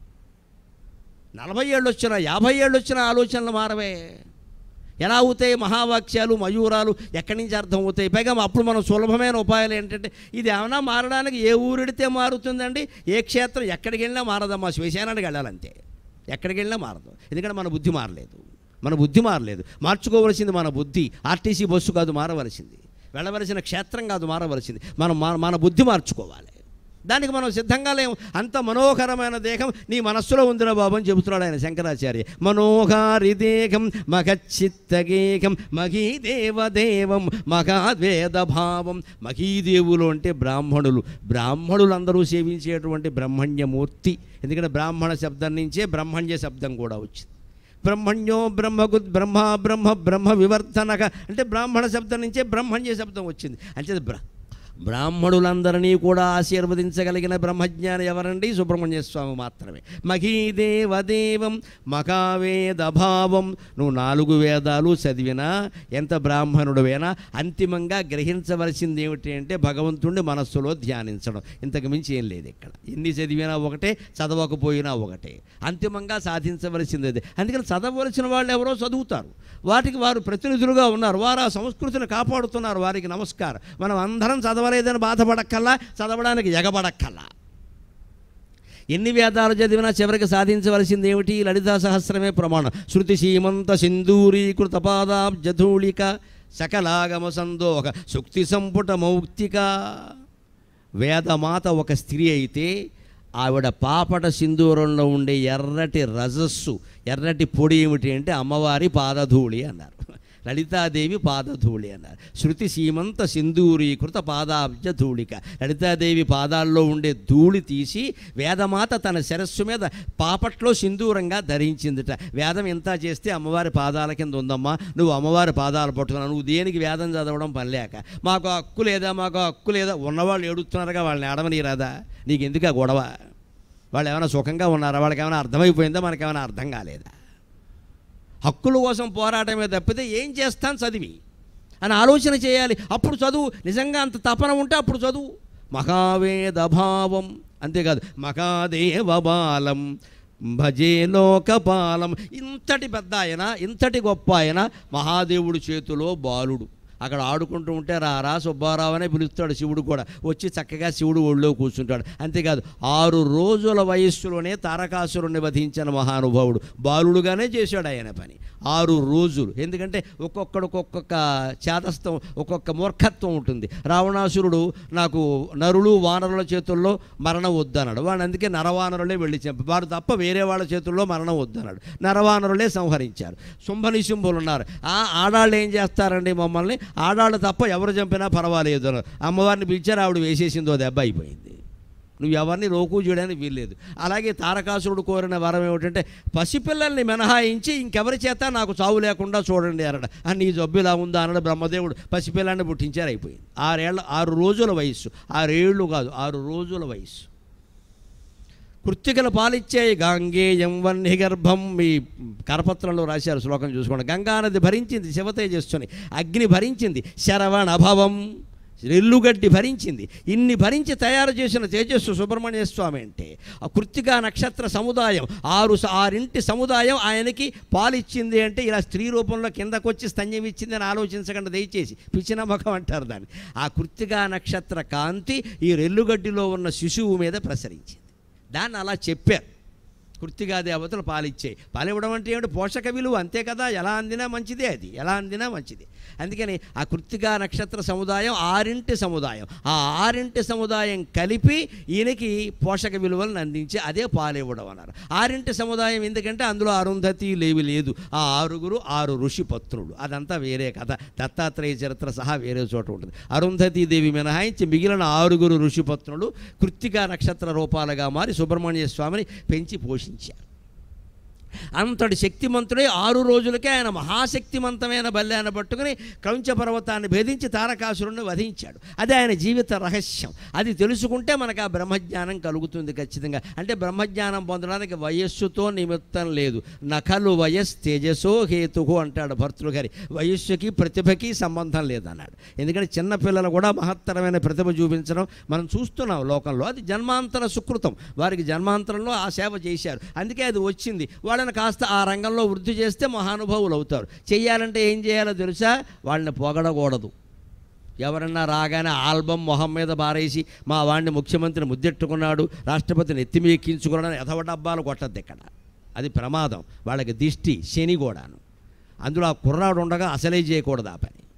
నలభై ఏళ్ళు వచ్చినా యాభై ఏళ్ళు వచ్చిన ఆలోచనలు మారవే ఎలా అవుతాయి మహావాక్యాలు మయూరాలు ఎక్కడి నుంచి అర్థం అవుతాయి పైగా అప్పుడు మనం సులభమైన ఉపాయాలు ఏంటంటే ఇది ఏమైనా మారడానికి ఏ ఊరిడితే మారుతుందండి ఏ క్షేత్రం ఎక్కడికి వెళ్ళినా మారదమ్మా శ్మశానానికి వెళ్ళాలంతే ఎక్కడికి వెళ్ళినా మారదు ఎందుకంటే మన బుద్ధి మారలేదు మన బుద్ధి మారలేదు మార్చుకోవలసింది మన బుద్ధి ఆర్టీసీ బస్సు కాదు మారవలసింది వెళ్ళవలసిన క్షేత్రం కాదు మారవలసింది మనం మన- మన బుద్ధి మార్చుకోవాలి దానికి మనం సిద్ధంగా లేము అంత మనోహరమైన దేహం నీ మనస్సులో ఉందిరా బాబు అని చెబుతున్నాడు ఆయన శంకరాచార్య మనోహారి దేహం మగచిత్తగేహం మహీదేవదేవం మగాద్వేద భావం మహీదేవులు అంటే బ్రాహ్మణులు బ్రాహ్మణులందరూ సేవించేటువంటి బ్రహ్మణ్యమూర్తి ఎందుకంటే బ్రాహ్మణ శబ్దం నుంచే బ్రహ్మణ్య శబ్దం కూడా వచ్చింది బ్రహ్మణ్యో బ్రహ్మగు బ్రహ్మ బ్రహ్మ బ్రహ్మ వివర్ధనక అంటే బ్రాహ్మణ శబ్దం నుంచే బ్రహ్మణ్య శబ్దం వచ్చింది అంటే బ్ర బ్రాహ్మణులందరినీ కూడా ఆశీర్వదించగలిగిన బ్రహ్మజ్ఞాని ఎవరండి సుబ్రహ్మణ్య స్వామి మాత్రమే మహీదేవదేవం మకావేదభావం నువ్వు నాలుగు వేదాలు చదివినా ఎంత బ్రాహ్మణుడువైనా అంతిమంగా గ్రహించవలసింది ఏమిటి అంటే భగవంతుడిని మనస్సులో ధ్యానించడం ఇంతకు మించి ఏం లేదు ఇక్కడ ఎన్ని చదివినా ఒకటే చదవకపోయినా ఒకటే అంతిమంగా సాధించవలసింది అదే అందుకని చదవలసిన వాళ్ళు ఎవరో చదువుతారు వాటికి వారు ప్రతినిధులుగా ఉన్నారు వారు ఆ సంస్కృతిని కాపాడుతున్నారు వారికి నమస్కారం మనం అందరం చదవలేదని బాధపడక్కల్లా చదవడానికి ఎగబడక్కల్లా ఎన్ని వేదాలు చదివినా చివరికి సాధించవలసింది ఏమిటి లలితా సహస్రమే ప్రమాణం శృతి సీమంత సింధూరీకృత పాదాబ్జధూళిక సకలాగమ సందోహ సుక్తి సంపుట మౌక్తిక వేదమాత ఒక స్త్రీ అయితే ఆవిడ పాపట సింధూరంలో ఉండే ఎర్రటి రజస్సు ఎర్రటి పొడి ఏమిటి అంటే అమ్మవారి పాదధూళి అన్నారు లలితాదేవి పాదధూళి అన్నారు శృతి సీమంత సింధూరీకృత పాదాబ్జ ధూళిక లలితాదేవి పాదాల్లో ఉండే ధూళి తీసి వేదమాత తన శిరస్సు మీద పాపట్లో సింధూరంగా ధరించిందిట వేదం ఎంత చేస్తే అమ్మవారి పాదాల కింద ఉందమ్మా నువ్వు అమ్మవారి పాదాలు పట్టుకున్నావు నువ్వు దేనికి వేదం చదవడం పనిలేక మాకు హక్కు లేదా మాకు హక్కు లేదా ఉన్నవాళ్ళు ఏడుస్తున్నారుగా వాళ్ళని ఏడవని రాదా నీకు ఎందుకు ఆ గొడవ వాళ్ళు ఏమైనా సుఖంగా ఉన్నారా వాళ్ళకి ఏమైనా అర్థమైపోయిందా మనకేమైనా అర్థం కాలేదా హక్కుల కోసం పోరాటమే తప్పితే ఏం చేస్తాను చదివి అని ఆలోచన చేయాలి అప్పుడు చదువు నిజంగా అంత తపన ఉంటే అప్పుడు చదువు మహావేదభావం అంతేకాదు మహాదేవబాలం భజే లోకపాలం ఇంతటి పెద్ద ఆయన ఇంతటి గొప్ప ఆయన మహాదేవుడి చేతిలో బాలుడు అక్కడ ఆడుకుంటూ ఉంటే రారా సుబ్బారావు అనే పిలుస్తాడు శివుడు కూడా వచ్చి చక్కగా శివుడు ఒళ్ళో కూర్చుంటాడు అంతేకాదు ఆరు రోజుల వయస్సులోనే తారకాసురుణ్ణి వధించిన మహానుభావుడు బాలుడుగానే చేశాడు ఆయన పని ఆరు రోజులు ఎందుకంటే ఒక్కొక్కడికి ఒక్కొక్క చేతస్థం ఒక్కొక్క మూర్ఖత్వం ఉంటుంది రావణాసురుడు నాకు నరులు వానరుల చేతుల్లో మరణం వద్దన్నాడు వాడు అందుకే నరవానరులే వెళ్ళి చంపి వారు తప్ప వేరే వాళ్ళ చేతుల్లో మరణం వద్దన్నాడు నరవానరులే సంహరించారు శుంభనిశుంభులు ఉన్నారు ఆ ఆడాళ్ళు ఏం చేస్తారండి మమ్మల్ని ఆడాళ్ళు తప్ప ఎవరు చంపినా పర్వాలేదు అన్నారు. అమ్మవారిని పిలిచారు ఆవిడ వేసేసిందో దెబ్బ అయిపోయింది నువ్వు ఎవరిని రోకు చేయడానికి వీల్లేదు అలాగే తారకాసురుడు కోరిన వరం ఏమిటంటే పసిపిల్లల్ని మినహాయించి ఇంకెవరి చేత నాకు చావు లేకుండా చూడండి అన్నాడు అని నీ జబ్బు ఇలా ఉందా అన్నాడు బ్రహ్మదేవుడు పసిపిల్లాన్ని పుట్టించారు అయిపోయింది ఆరేళ్ళ ఆరు రోజుల వయస్సు ఆరేళ్ళు కాదు ఆరు రోజుల వయస్సు కృత్తికలు పాలిచ్చే గాంగేయం వన్హి గర్భం మీ కరపత్రంలో రాశారు శ్లోకం చూసుకోండి గంగానది భరించింది శివతేజస్సుని అగ్ని భరించింది శరవణ భవం రెల్లుగడ్డి భరించింది ఇన్ని భరించి తయారు చేసిన తేజస్సు సుబ్రహ్మణ్య స్వామి అంటే ఆ కృత్తికా నక్షత్ర సముదాయం ఆరు స- ఆరింటి సముదాయం ఆయనకి పాలిచ్చింది అంటే ఇలా స్త్రీ రూపంలో కిందకొచ్చి స్తన్యం ఇచ్చింది అని ఆలోచించకుండా దయచేసి పిచ్చిన ముఖం అంటారు దాన్ని ఆ కృత్తికా నక్షత్ర కాంతి ఈ రెల్లుగడ్డిలో ఉన్న శిశువు మీద ప్రసరించింది దాన్ని అలా చెప్పారు కృత్తిగా దేవతలు పాలిచ్చాయి పాలివ్వడం అంటే ఏమిటి పోషక విలువ అంతే కదా ఎలా అందినా మంచిదే అది ఎలా అందినా మంచిది అందుకని ఆ కృత్తికా నక్షత్ర సముదాయం ఆరింటి సముదాయం ఆ ఆరింటి సముదాయం కలిపి ఈయనకి పోషక విలువలను అందించి అదే పాలివ్వడం అన్నారు ఆరింటి సముదాయం ఎందుకంటే అందులో అరుంధతి లేవి లేదు ఆ ఆరుగురు ఆరు ఋషి పత్రులు అదంతా వేరే కథ దత్తాత్రేయ చరిత్ర సహా వేరే చోట ఉంటుంది అరుంధతీ దేవి మినహాయించి మిగిలిన ఆరుగురు ఋషిపత్నులు కృత్తికా నక్షత్ర రూపాలుగా మారి సుబ్రహ్మణ్య స్వామిని పెంచి పోషించారు అంతటి శక్తిమంతుడే ఆరు రోజులకే ఆయన మహాశక్తిమంతమైన బల్యాన్ని పట్టుకుని క్రౌంచ పర్వతాన్ని భేదించి తారకాసురుణ్ణి వధించాడు అది ఆయన జీవిత రహస్యం అది తెలుసుకుంటే మనకు ఆ బ్రహ్మజ్ఞానం కలుగుతుంది ఖచ్చితంగా అంటే బ్రహ్మజ్ఞానం పొందడానికి వయస్సుతో నిమిత్తం లేదు నకలు వయస్ తేజసో హేతువు అంటాడు భర్తృ గారి వయస్సుకి ప్రతిభకి సంబంధం లేదన్నాడు ఎందుకంటే చిన్నపిల్లలు కూడా మహత్తరమైన ప్రతిభ చూపించడం మనం చూస్తున్నాం లోకంలో అది జన్మాంతర సుకృతం వారికి జన్మాంతరంలో ఆ సేవ చేశారు అందుకే అది వచ్చింది వాళ్ళని కాస్త ఆ రంగంలో వృద్ధి చేస్తే మహానుభావులు అవుతారు చెయ్యాలంటే ఏం చేయాలో తెలుసా వాళ్ళని పొగడకూడదు ఎవరన్నా రాగానే ఆల్బమ్ మొహం మీద బారేసి మా వాడిని ముఖ్యమంత్రిని ముద్దెట్టుకున్నాడు రాష్ట్రపతిని ఎత్తిమి ఎక్కించుకున్నాడు ఎదవ డబ్బాలు కొట్టద్దు ఇక్కడ అది ప్రమాదం వాళ్ళకి దిష్టి శని కూడాను అందులో ఆ కుర్రాడు ఉండగా అసలే చేయకూడదు ఆ పని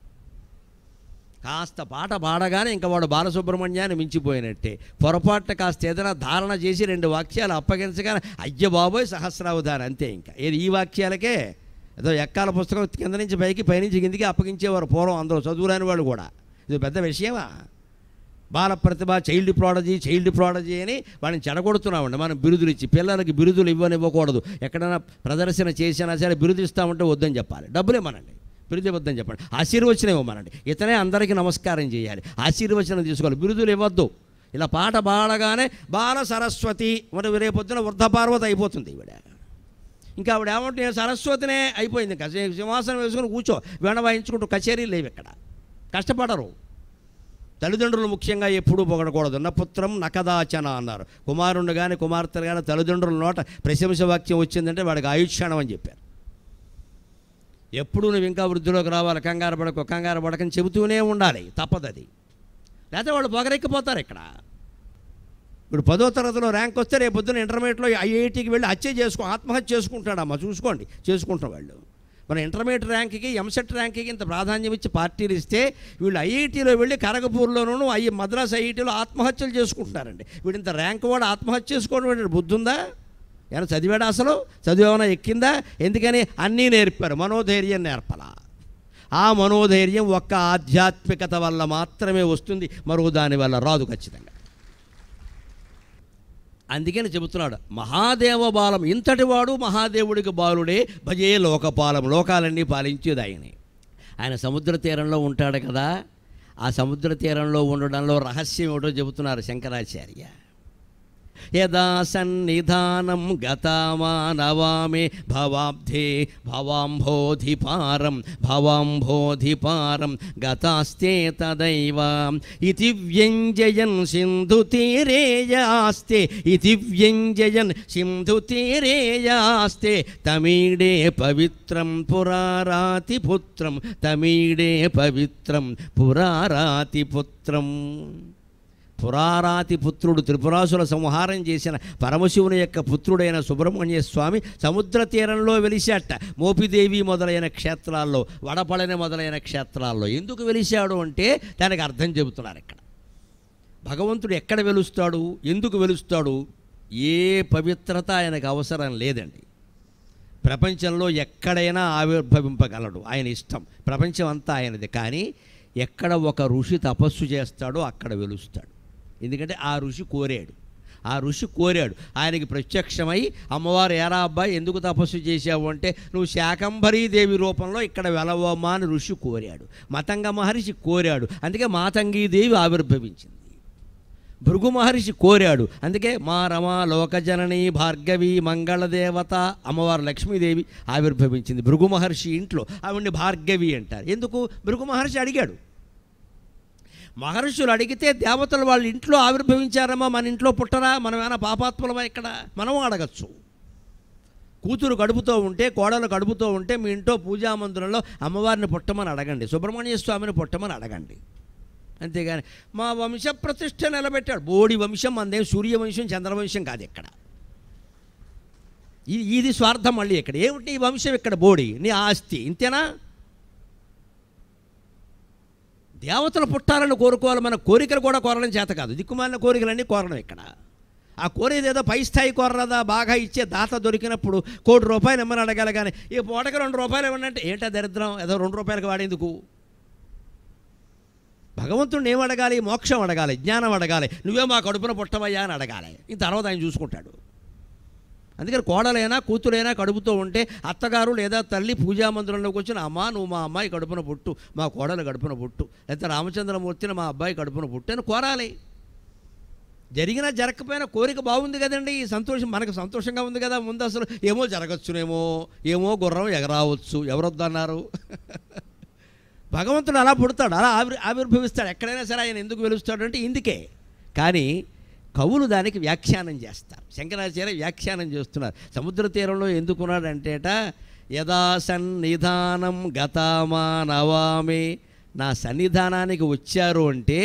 కాస్త పాట పాడగానే ఇంకా వాడు బాలసుబ్రహ్మణ్యాన్ని మించిపోయినట్టే పొరపాటున కాస్త ఏదైనా ధారణ చేసి రెండు వాక్యాలు అప్పగించగానే అయ్య బాబోయ్ సహస్రావధారం అంతే ఇంకా ఏది ఈ వాక్యాలకే ఏదో ఎక్కాల పుస్తకం కింద నుంచి పైకి పైనుంచి కిందికి అప్పగించేవారు పూర్వం అందరూ చదువురాని వాళ్ళు కూడా ఇది పెద్ద విషయమా బాల ప్రతిభ చైల్డ్ ప్రాడజీ చైల్డ్ ప్రాడజీ అని వాడిని చెడగొడుతున్నామండి మనం బిరుదులు ఇచ్చి పిల్లలకి బిరుదులు ఇవ్వనివ్వకూడదు ఎక్కడైనా ప్రదర్శన చేసినా సరే బిరుదు ఇస్తామంటే వద్దని చెప్పాలి డబ్బులు ఇవ్వనండి బిరుదు ఇవ్వద్దని చెప్పండి ఆశీర్వచనం ఇవ్వమనండి ఇతనే అందరికీ నమస్కారం చేయాలి ఆశీర్వచనం తీసుకోవాలి బిరుదులు ఇవ్వద్దు ఇలా పాట పాడగానే బాల సరస్వతి మరి రేపొద్దున వృద్ధ పార్వతి అయిపోతుంది ఈవిడ ఇంకా ఆవిడ ఏమంటే నేను సరస్వతినే అయిపోయింది ఇంకా సింహాసనం వేసుకుని కూర్చో వీణ వాయించుకుంటూ కచేరీలు లేవు ఇక్కడ కష్టపడరు తల్లిదండ్రులు ముఖ్యంగా ఎప్పుడూ పొగడకూడదు నపుత్రం నకదాచన అన్నారు కుమారుడు కానీ కుమార్తెలు కానీ తల్లిదండ్రుల నోట ప్రశంస వాక్యం వచ్చిందంటే వాడికి ఆయుష్యాణం అని చెప్పారు ఎప్పుడు నువ్వు ఇంకా వృద్ధిలోకి రావాలి కంగారు పడకు కంగారు పడకని చెబుతూనే ఉండాలి తప్పదు అది లేకపోతే వాళ్ళు పొగరెక్కిపోతారు ఇక్కడ ఇప్పుడు పదో తరగతిలో ర్యాంక్ వస్తే రేపు పొద్దున ఇంటర్మీడియట్లో ఐఐటికి వెళ్ళి హత్య చేసుకో ఆత్మహత్య చేసుకుంటాడమ్మా చూసుకోండి చేసుకుంటాం వాళ్ళు మన ఇంటర్మీడియట్ ర్యాంక్కి ఎంసెట్ ర్యాంక్కి ఇంత ప్రాధాన్యం ఇచ్చి పార్టీలు ఇస్తే వీళ్ళు ఐఐటీలో వెళ్ళి కరగపూర్లోనూ ఐ మద్రాస్ ఐఐటీలో ఆత్మహత్యలు చేసుకుంటున్నారండి వీడు ఇంత ర్యాంక్ వాడు ఆత్మహత్య చేసుకోవడం వీడి బుద్ధి ఉందా ఏమైనా చదివాడా అసలు చదువు ఏమైనా ఎక్కిందా ఎందుకని అన్నీ నేర్పారు మనోధైర్యం నేర్పలా ఆ మనోధైర్యం ఒక్క ఆధ్యాత్మికత వల్ల మాత్రమే వస్తుంది మరో దాని వల్ల రాదు ఖచ్చితంగా అందుకని చెబుతున్నాడు మహాదేవ బాలం ఇంతటి వాడు మహాదేవుడికి బాలుడే భజే లోకపాలం లోకాలన్నీ పాలించేది ఆయనే ఆయన సముద్ర తీరంలో ఉంటాడు కదా ఆ సముద్ర తీరంలో ఉండడంలో రహస్యం ఏమిటో చెబుతున్నారు శంకరాచార్య యదా సన్నిధానం గతమానవామే భవాబ్ధే భవాంభోధిపారం భవాంభోధిపారం గతాస్తే తదైవ ఇతి వ్యంజయన్ సింధు తీరేయాస్తే ఇతి వ్యంజయన్ సింధు తీరేయాస్తే తమీడే పవిత్రం పురారాతి పుత్రం తమీడే పవిత్రం పురారాతి పుత్రం పురారాతి పుత్రుడు త్రిపురాసుల సంహారం చేసిన పరమశివుని యొక్క పుత్రుడైన సుబ్రహ్మణ్య స్వామి సముద్ర తీరంలో వెలిశాట మోపిదేవి మొదలైన క్షేత్రాల్లో వడపళని మొదలైన క్షేత్రాల్లో ఎందుకు వెలిశాడు అంటే దానికి అర్థం చెబుతున్నారు ఇక్కడ భగవంతుడు ఎక్కడ వెలుస్తాడు ఎందుకు వెలుస్తాడు ఏ పవిత్రత ఆయనకు అవసరం లేదండి ప్రపంచంలో ఎక్కడైనా ఆవిర్భవింపగలడు ఆయన ఇష్టం ప్రపంచం అంతా ఆయనది కానీ ఎక్కడ ఒక ఋషి తపస్సు చేస్తాడో అక్కడ వెలుస్తాడు ఎందుకంటే ఆ ఋషి కోరాడు ఆ ఋషి కోరాడు ఆయనకి ప్రత్యక్షమై అమ్మవారు ఏరా అబ్బాయి ఎందుకు తపస్సు చేశావు అంటే నువ్వు శాకంభరీదేవి రూపంలో ఇక్కడ వెలవమ్మా అని ఋషి కోరాడు మతంగ మహర్షి కోరాడు అందుకే మాతంగీదేవి ఆవిర్భవించింది భృగు మహర్షి కోరాడు అందుకే మా రమ లోకజనని భార్గవి మంగళదేవత అమ్మవారు లక్ష్మీదేవి ఆవిర్భవించింది భృగు మహర్షి ఇంట్లో ఆవిడ్ని భార్గవి అంటారు ఎందుకు భృగు మహర్షి అడిగాడు మహర్షులు అడిగితే దేవతలు వాళ్ళ ఇంట్లో ఆవిర్భవించారమ్మా మన ఇంట్లో పుట్టరా మనం ఏమైనా పాపాత్ములమా ఇక్కడ మనం అడగచ్చు కూతురు గడుపుతూ ఉంటే కోడలు గడుపుతూ ఉంటే మీ ఇంట్లో పూజా మందిరంలో అమ్మవారిని పుట్టమని అడగండి సుబ్రహ్మణ్య స్వామిని పుట్టమని అడగండి అంతేగాని మా వంశ ప్రతిష్ట నిలబెట్టాడు బోడి వంశం అందేం సూర్యవంశం చంద్రవంశం కాదు ఇక్కడ ఇది ఇది స్వార్థం మళ్ళీ ఇక్కడ ఏమిటి ఈ వంశం ఇక్కడ బోడి నీ ఆస్తి ఇంతేనా దేవతలు పుట్టాలని కోరుకోవాలి మన కోరికలు కూడా కోరడం చేత కాదు దిక్కుమాలిన కోరికలన్నీ కోరడం ఇక్కడ ఆ కోరేది ఏదో పై స్థాయి కోరదా బాగా ఇచ్చే దాత దొరికినప్పుడు కోటి రూపాయలు ఇమ్మని అడగాలి కానీ ఈ పూటకి రెండు రూపాయలు ఇవ్వండి అంటే ఏంటా దరిద్రం ఏదో రెండు రూపాయలకి వాడేందుకు భగవంతుడిని ఏం అడగాలి మోక్షం అడగాలి జ్ఞానం అడగాలి నువ్వే మా కడుపున పుట్టవయ్యా అని అడగాలి ఈ తర్వాత ఆయన చూసుకుంటాడు అందుకని కోడలైనా కూతురైనా కడుపుతో ఉంటే అత్తగారు లేదా తల్లి పూజా మందిరంలోకి వచ్చిన అమ్మా నువ్వు మా అమ్మాయి కడుపున పుట్టు మా కోడలు కడుపున పుట్టు లేకపోతే రామచంద్రమూర్తిని మా అబ్బాయి కడుపున పుట్టు అని కోరాలి జరిగినా జరగకపోయినా కోరిక బాగుంది కదండి ఈ సంతోషం మనకు సంతోషంగా ఉంది కదా ముందు అసలు ఏమో జరగచ్చునేమో ఏమో గుర్రం ఎగరావచ్చు ఎవరొద్దన్నారు భగవంతుడు అలా పుడతాడు అలా ఆవిర్ ఆవిర్భవిస్తాడు ఎక్కడైనా సరే ఆయన ఎందుకు వెలుస్తాడు అంటే ఇందుకే కానీ కవులు దానికి వ్యాఖ్యానం చేస్తారు శంకరాచార్య వ్యాఖ్యానం చేస్తున్నారు సముద్ర తీరంలో ఎందుకున్నాడంటేట యదా సన్నిధానం గతామా నవామే నా సన్నిధానానికి వచ్చారు అంటే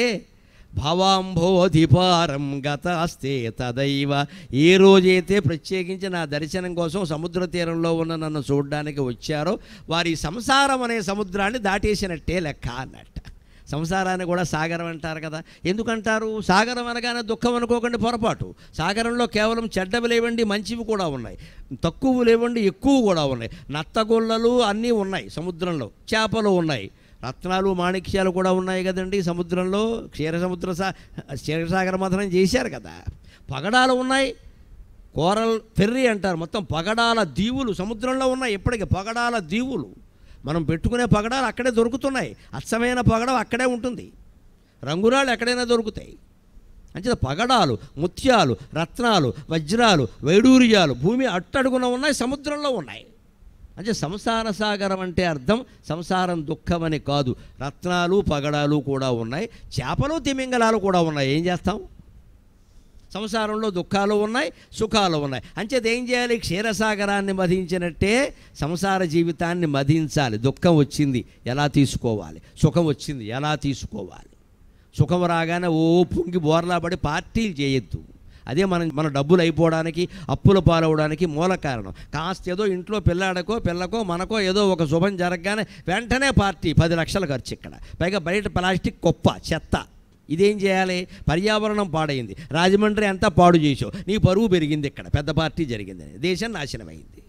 భవాంభోధిపారం గతాస్తే తదైవ ఏ రోజైతే ప్రత్యేకించి నా దర్శనం కోసం సముద్ర తీరంలో ఉన్న నన్ను చూడడానికి వచ్చారో వారి సంసారం అనే సముద్రాన్ని దాటేసినట్టే లెక్క అన్నట్ట సంసారాన్ని కూడా సాగరం అంటారు కదా ఎందుకంటారు సాగరం అనగానే దుఃఖం అనుకోకండి పొరపాటు సాగరంలో కేవలం చెడ్డవి లేవండి మంచివి కూడా ఉన్నాయి తక్కువ లేవండి ఎక్కువ కూడా ఉన్నాయి నత్తగొల్లలు అన్నీ ఉన్నాయి సముద్రంలో చేపలు ఉన్నాయి రత్నాలు మాణిక్యాలు కూడా ఉన్నాయి కదండి సముద్రంలో క్షీర సముద్ర సా క్షీరసాగర మథనం చేశారు కదా పగడాలు ఉన్నాయి కోరల్ ఫెర్రీ అంటారు మొత్తం పగడాల దీవులు సముద్రంలో ఉన్నాయి ఇప్పటికి పగడాల దీవులు మనం పెట్టుకునే పగడాలు అక్కడే దొరుకుతున్నాయి అచ్చమైన పగడం అక్కడే ఉంటుంది రంగురాళ్ళు ఎక్కడైనా దొరుకుతాయి అంచేత పగడాలు ముత్యాలు రత్నాలు వజ్రాలు వైడూర్యాలు భూమి అట్టడుగున ఉన్నాయి సముద్రంలో ఉన్నాయి అంటే సంసార సాగరం అంటే అర్థం సంసారం దుఃఖం అని కాదు రత్నాలు పగడాలు కూడా ఉన్నాయి చేపలు తిమింగలాలు కూడా ఉన్నాయి ఏం చేస్తాం సంసారంలో దుఃఖాలు ఉన్నాయి సుఖాలు ఉన్నాయి అంచేత ఏం చేయాలి క్షీరసాగరాన్ని మధించినట్టే సంసార జీవితాన్ని మధించాలి దుఃఖం వచ్చింది ఎలా తీసుకోవాలి సుఖం వచ్చింది ఎలా తీసుకోవాలి సుఖం రాగానే ఓ పొంగి బోర్లా పడి పార్టీలు చేయొద్దు అదే మన మన డబ్బులు అయిపోవడానికి అప్పుల పాలవడానికి మూల కారణం కాస్త ఏదో ఇంట్లో పిల్లాడకో పిల్లకో మనకో ఏదో ఒక శుభం జరగగానే వెంటనే పార్టీ పది లక్షలు ఖర్చు ఇక్కడ పైగా బయట ప్లాస్టిక్ కుప్ప చెత్త ఇదేం చేయాలి పర్యావరణం పాడైంది రాజమండ్రి అంతా పాడు చేసావు నీ పరువు పెరిగింది ఇక్కడ పెద్ద పార్టీ జరిగింది దేశం నాశనమైంది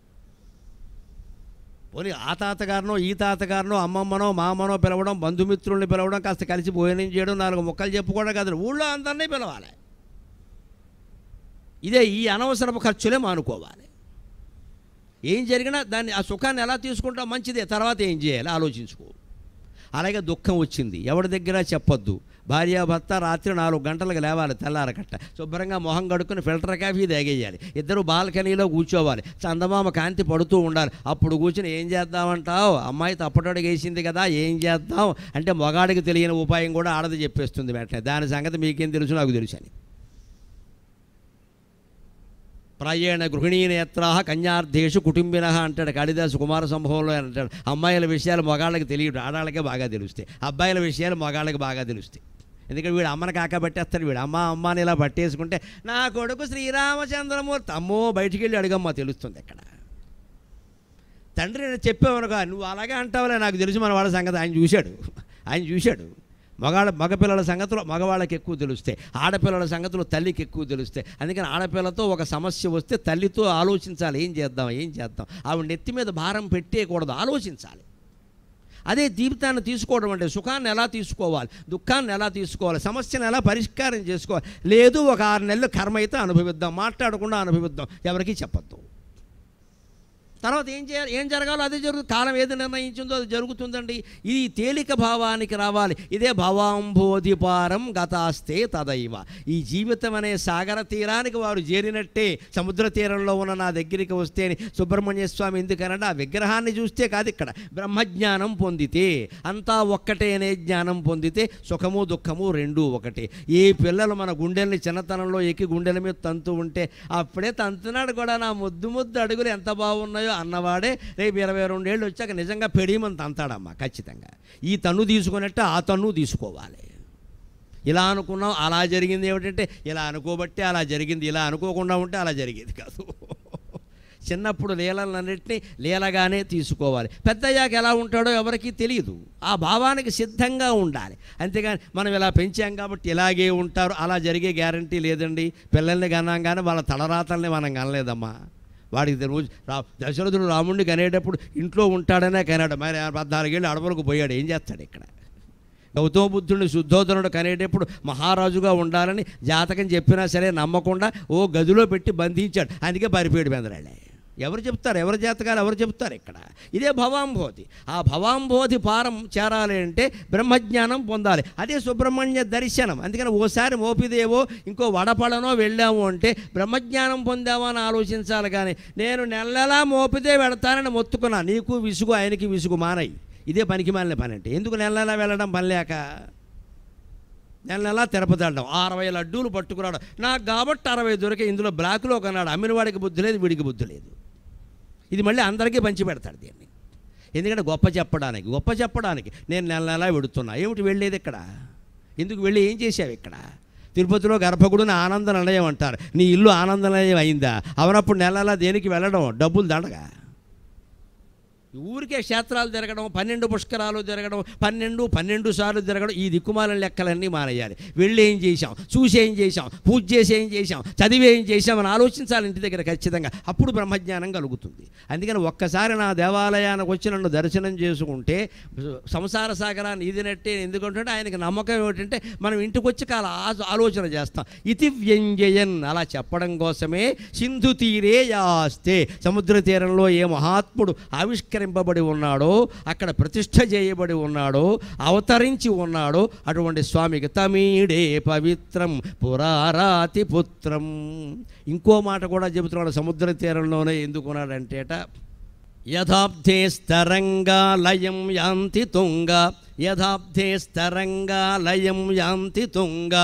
పోనీ ఆ తాతగారినో ఈ తాతగారినో అమ్మమ్మనో మామనో పిలవడం బంధుమిత్రుల్ని పిలవడం కాస్త కలిసి భోజనం చేయడం నాలుగు ముక్కలు చెప్పుకోవడం కాదు ఊళ్ళో అందరినీ పిలవాలి ఇదే ఈ అనవసరపు ఖర్చులే మానుకోవాలి ఏం జరిగినా దాన్ని ఆ సుఖాన్ని ఎలా తీసుకుంటాం మంచిదే తర్వాత ఏం చేయాలి ఆలోచించుకో అలాగే దుఃఖం వచ్చింది ఎవరి దగ్గర చెప్పొద్దు భార్యాభర్త రాత్రి నాలుగు గంటలకు లేవాలి తెల్లారకట్ట శుభ్రంగా మొహం కడుక్కుని ఫిల్టర్ కాఫీ తాగేయాలి ఇద్దరు బాల్కనీలో కూర్చోవాలి చందమామ కాంతి పడుతూ ఉండాలి అప్పుడు కూర్చుని ఏం చేద్దామంటావు అమ్మాయి తప్పటడుగు వేసింది కదా ఏం చేద్దాం అంటే మొగాడికి తెలియని ఉపాయం కూడా ఆడది చెప్పేస్తుంది వెంటనే దాని సంగతి మీకేం తెలుసు నాకు తెలుసు అని ప్రాయేణ గృహిణీనేత్రా కన్యార్థేషు కుటుంబిన అంటాడు కాళిదాసు కుమార సంభవంలో అంటాడు అమ్మాయిల విషయాలు మగాళ్ళకి తెలియదు ఆడాళ్ళకే బాగా తెలుస్తాయి అబ్బాయిల విషయాలు మగాళ్ళకి బాగా తెలుస్తాయి ఎందుకంటే వీడు అమ్మని కాక పట్టేస్తాడు వీడు అమ్మ అమ్మ అని ఇలా పట్టేసుకుంటే నా కొడుకు శ్రీరామచంద్రమూర్తి అమ్మో బయటికి వెళ్ళి అడుగమ్మా తెలుస్తుంది ఇక్కడ తండ్రి నేను చెప్పావనుకో నువ్వు అలాగే అంటావులే నాకు తెలుసు మన వాళ్ళ సంగతి ఆయన చూశాడు ఆయన చూశాడు మగాళ్ళ మగపిల్లల సంగతులు మగవాళ్ళకి ఎక్కువ తెలుస్తాయి ఆడపిల్లల సంగతులు తల్లికి ఎక్కువ తెలుస్తాయి అందుకని ఆడపిల్లతో ఒక సమస్య వస్తే తల్లితో ఆలోచించాలి ఏం చేద్దాం ఏం చేద్దాం ఆవిడ నెత్తి మీద భారం పెట్టేయకూడదు ఆలోచించాలి అదే జీవితాన్ని తీసుకోవడం అంటే సుఖాన్ని ఎలా తీసుకోవాలి దుఃఖాన్ని ఎలా తీసుకోవాలి సమస్యను ఎలా పరిష్కారం చేసుకోవాలి లేదు ఒక ఆరు నెలలు కర్మ అయితే అనుభవిద్దాం మాట్లాడకుండా అనుభవిద్దాం ఎవరికీ చెప్పొద్దు తర్వాత ఏం చేయాలి ఏం జరగాలో అదే జరుగుతుంది కాలం ఏది నిర్ణయించిందో అది జరుగుతుందండి ఇది తేలిక భావానికి రావాలి ఇదే భవాంభోధిపారం గతాస్తే తదైవ ఈ జీవితం అనే సాగర తీరానికి వారు చేరినట్టే సముద్ర తీరంలో ఉన్న నా దగ్గరికి వస్తే అని సుబ్రహ్మణ్య స్వామి ఎందుకనంటే ఆ విగ్రహాన్ని చూస్తే కాదు ఇక్కడ బ్రహ్మజ్ఞానం పొందితే అంతా ఒక్కటే అనే జ్ఞానం పొందితే సుఖము దుఃఖము రెండూ ఒకటే ఏ పిల్లలు మన గుండెల్ని చిన్నతనంలో ఎక్కి గుండెల మీద తంతు ఉంటే అప్పుడే తంతున్నాడు కూడా నా ముద్దు ముద్దు అడుగులు ఎంత బాగున్నాయో అన్నవాడే రేపు ఇరవై రెండేళ్ళు వచ్చాక నిజంగా పెడిమని తంతాడమ్మా ఖచ్చితంగా ఈ తన్ను తీసుకున్నట్టు ఆ తన్ను తీసుకోవాలి ఇలా అనుకున్నాం అలా జరిగింది ఏమిటంటే ఇలా అనుకోబట్టి అలా జరిగింది ఇలా అనుకోకుండా ఉంటే అలా జరిగేది కాదు చిన్నప్పుడు లీలలన్నింటినీ లీలగానే తీసుకోవాలి పెద్దయ్యాక ఎలా ఉంటాడో ఎవరికీ తెలియదు ఆ భావానికి సిద్ధంగా ఉండాలి అంతేగాని మనం ఇలా పెంచాం కాబట్టి ఇలాగే ఉంటారు అలా జరిగే గ్యారంటీ లేదండి పిల్లల్ని కన్నాం కానీ వాళ్ళ తలరాతల్ని మనం కనలేదమ్మా వాడికి రోజు రా దశరథుడు రాముడిని కనేటప్పుడు ఇంట్లో ఉంటాడనే కనాడు మరి ఆ పద్నాలుగేళ్ళు అడవులకు పోయాడు ఏం చేస్తాడు ఇక్కడ గౌతమ బుద్ధుడిని శుద్ధోధనుడు కనేటప్పుడు మహారాజుగా ఉండాలని జాతకం చెప్పినా సరే నమ్మకుండా ఓ గదిలో పెట్టి బంధించాడు అందుకే పరిపేడు బెందరాళ్ళే ఎవరు చెప్తారు ఎవరి జాతకాలు ఎవరు చెప్తారు ఇక్కడ ఇదే భవాంబోధి ఆ భవాంబోధి పారం చేరాలి అంటే బ్రహ్మజ్ఞానం పొందాలి అదే సుబ్రహ్మణ్య దర్శనం అందుకని ఓసారి మోపిదేవో ఇంకో వడపడనో వెళ్ళాము అంటే బ్రహ్మజ్ఞానం పొందావా అని ఆలోచించాలి కానీ నేను నెలలా మోపిదే వెడతానని మొత్తుకున్నా నీకు విసుగు ఆయనకి విసుగు మానయి ఇదే పనికి మాలిన పని అంటే ఎందుకు నెల నెలా వెళ్ళడం పని లేక నెల నెలా తిరుపతి వెళ్ళడం అరవై లడ్డూలు పట్టుకురావడం నాకు కాబట్టి అరవై దొరికే ఇందులో బ్లాక్లో కొన్నాడు అమ్మిన వాడికి బుద్ధి లేదు వీడికి బుద్ధి లేదు ఇది మళ్ళీ అందరికీ పంచి పెడతాడు దీన్ని ఎందుకంటే గొప్ప చెప్పడానికి గొప్ప చెప్పడానికి నేను నెల నెలా వెడుతున్నా ఏమిటి వెళ్ళేది ఇక్కడ ఎందుకు వెళ్ళి ఏం చేసావు ఇక్కడ తిరుపతిలో గర్భగుడిని ఆనంద నిలయం అంటారు నీ ఇల్లు ఆనంద నిలయం అయిందా అవనప్పుడు నెల నెలా దేనికి వెళ్ళడం డబ్బులు దండగా ఊరికే క్షేత్రాలు తిరగడం పన్నెండు పుష్కరాలు తిరగడం పన్నెండు పన్నెండు సార్లు తిరగడం ఈ దిక్కుమాల లెక్కలన్నీ మానేయాలి వెళ్ళి ఏం చేశాం చూసి ఏం చేశాం పూజ చేసి ఏం చేశాం చదివి ఏం చేశాం అని ఆలోచించాలి ఇంటి దగ్గర ఖచ్చితంగా అప్పుడు బ్రహ్మజ్ఞానం కలుగుతుంది అందుకని ఒక్కసారి నా దేవాలయానికి వచ్చి నన్ను దర్శనం చేసుకుంటే సంసార సాగరాన్ని ఇదినట్టే ఎందుకంటే ఆయనకి నమ్మకం ఏమిటంటే మనం ఇంటికి వచ్చి కాల ఆ- ఆలోచన చేస్తాం ఇతి వ్యంజయన్ అలా చెప్పడం కోసమే సింధు తీరే యాస్తే సముద్ర తీరంలో ఏ మహాత్ముడు ఆవిష్కరింపబడి ఉన్నాడో అక్కడ ప్రతిష్ఠ చేయబడి ఉన్నాడో అవతరించి ఉన్నాడో అటువంటి స్వామికి తమీడే పవిత్రం పురారాతి పుత్రం ఇంకో మాట కూడా చెబుతున్నాడు సముద్ర తీరంలోనే ఎందుకున్నాడంటేట యథాబ్ధే స్తరంగా లయం యాంతి తుంగ యథాబ్ధే స్తరంగా లయం యాంతి తుంగ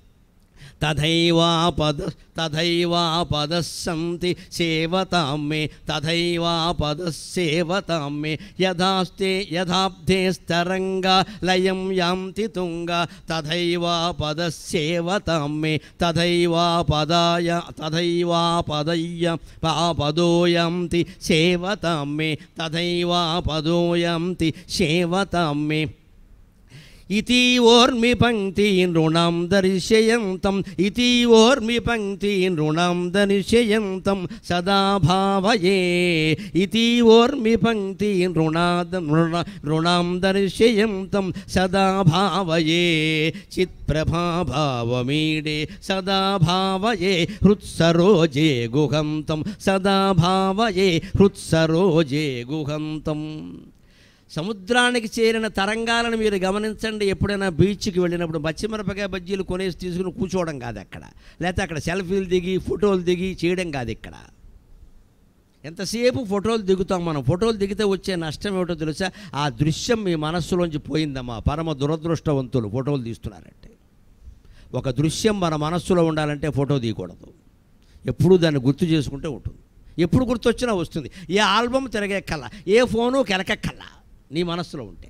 తథైవాపద తథైవాపదः సంతి సేవతాం మే తథైవాపదः సేవతాం మే యథాస్తే యథాబ్ధే స్తరంగా లయం యాంతి తుంగ తథైవాపదः సేవతాం మే తథైవాపదాయ తథైవాపదయ్య పాపదోయాంతి సేవతాం మే తథైవాపదోయాంతి సేవతాం మే ఇతి ఓర్మి పంక్తి నృణం దర్శయంతం ఇతి ఓర్మి పంక్తి నృణం దర్శయంతం సదా భావయే ఇతి ఓర్మి పంక్తి నృణాద నృణ నృణం దర్శయంతం సదా భావయే చిత్ప్రభాభావమీడే సదా భావయే హృత్సరోజే గుహంతం సదా భావయే హృత్సరోజే గుహంతం సముద్రానికి చేరిన తరంగాలను మీరు గమనించండి ఎప్పుడైనా బీచ్కి వెళ్ళినప్పుడు పచ్చిమిరపకాయ బజ్జీలు కొనేసి తీసుకుని కూర్చోవడం కాదు అక్కడ లేకపోతే అక్కడ సెల్ఫీలు దిగి ఫోటోలు దిగి చేయడం కాదు ఇక్కడ ఎంతసేపు ఫోటోలు దిగుతాం మనం ఫోటోలు దిగితే వచ్చే నష్టం ఏమిటో తెలుసా ఆ దృశ్యం మీ మనస్సులోంచి పోయిందమ్మా పరమ దురదృష్టవంతులు ఫోటోలు తీస్తున్నారంటే ఒక దృశ్యం మన మనస్సులో ఉండాలంటే ఫోటో తీయకూడదు ఎప్పుడూ దాన్ని గుర్తు చేసుకుంటే ఉంటుంది ఎప్పుడు గుర్తొచ్చినా వస్తుంది ఏ ఆల్బమ్ తిరగెక్కల్లా ఏ ఫోను కెలకెక్కల్లా నీ మనస్సులో ఉంటే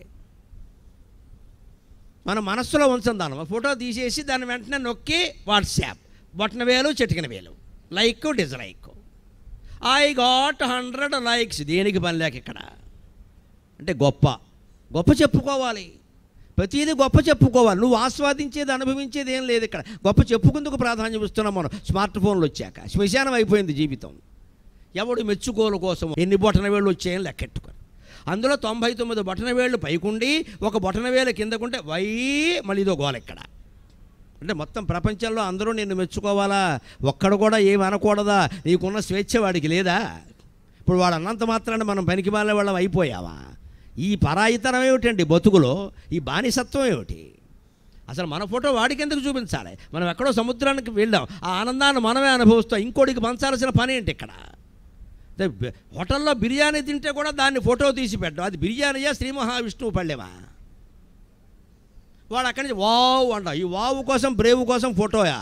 మన మనస్సులో ఉంచం దాని ఫోటో తీసేసి దాన్ని వెంటనే నొక్కి వాట్సాప్ బటన్ వేలు చిటికిన వేలు like dislike I got hundred likes దేనికి పని లేక ఇక్కడ అంటే గొప్ప గొప్ప చెప్పుకోవాలి ప్రతిదీ గొప్ప చెప్పుకోవాలి నువ్వు ఆస్వాదించేది అనుభవించేది ఏం లేదు ఇక్కడ గొప్ప చెప్పుకుందుకు ప్రాధాన్యం ఇస్తున్నాం మనం స్మార్ట్ ఫోన్లు వచ్చాక శ్మశానం అయిపోయింది జీవితం ఎవడు మెచ్చుకోలు కోసం ఎన్ని బొటన వేళ్ళు వచ్చాయని లెక్కెట్టుకొని అందులో తొంభై తొమ్మిది బొటన వేళ్ళు పైకుండి ఒక బొటన వేలు కిందకుంటే వై మళ్ళీ ఇదో గోల ఇక్కడ అంటే మొత్తం ప్రపంచంలో అందరూ నిన్ను మెచ్చుకోవాలా ఒక్కడు కూడా ఏమి అనకూడదా నీకున్న స్వేచ్ఛ వాడికి లేదా ఇప్పుడు వాడు అన్నంత మాత్రాన మనం పనికి మాలే వాళ్ళం అయిపోయావా ఈ పరాయితనం ఏమిటండి బతుకులో ఈ బానిసత్వం ఏమిటి అసలు మన ఫోటో వాడికి ఎందుకు చూపించాలి మనం ఎక్కడో సముద్రానికి వెళ్ళాం ఆ ఆనందాన్ని మనమే అనుభవిస్తాం ఇంకోటికి పంచాల్సిన పని ఏంటి ఇక్కడ అదే బి- హోటల్లో బిర్యానీ తింటే కూడా దాన్ని ఫోటో తీసి పెట్టడం అది బిర్యానీయా శ్రీ మహావిష్ణువు పళ్ళేమా వాడు అక్కడి నుంచి వావ్ అంట ఈ వావు కోసం బ్రేవు కోసం ఫోటోయా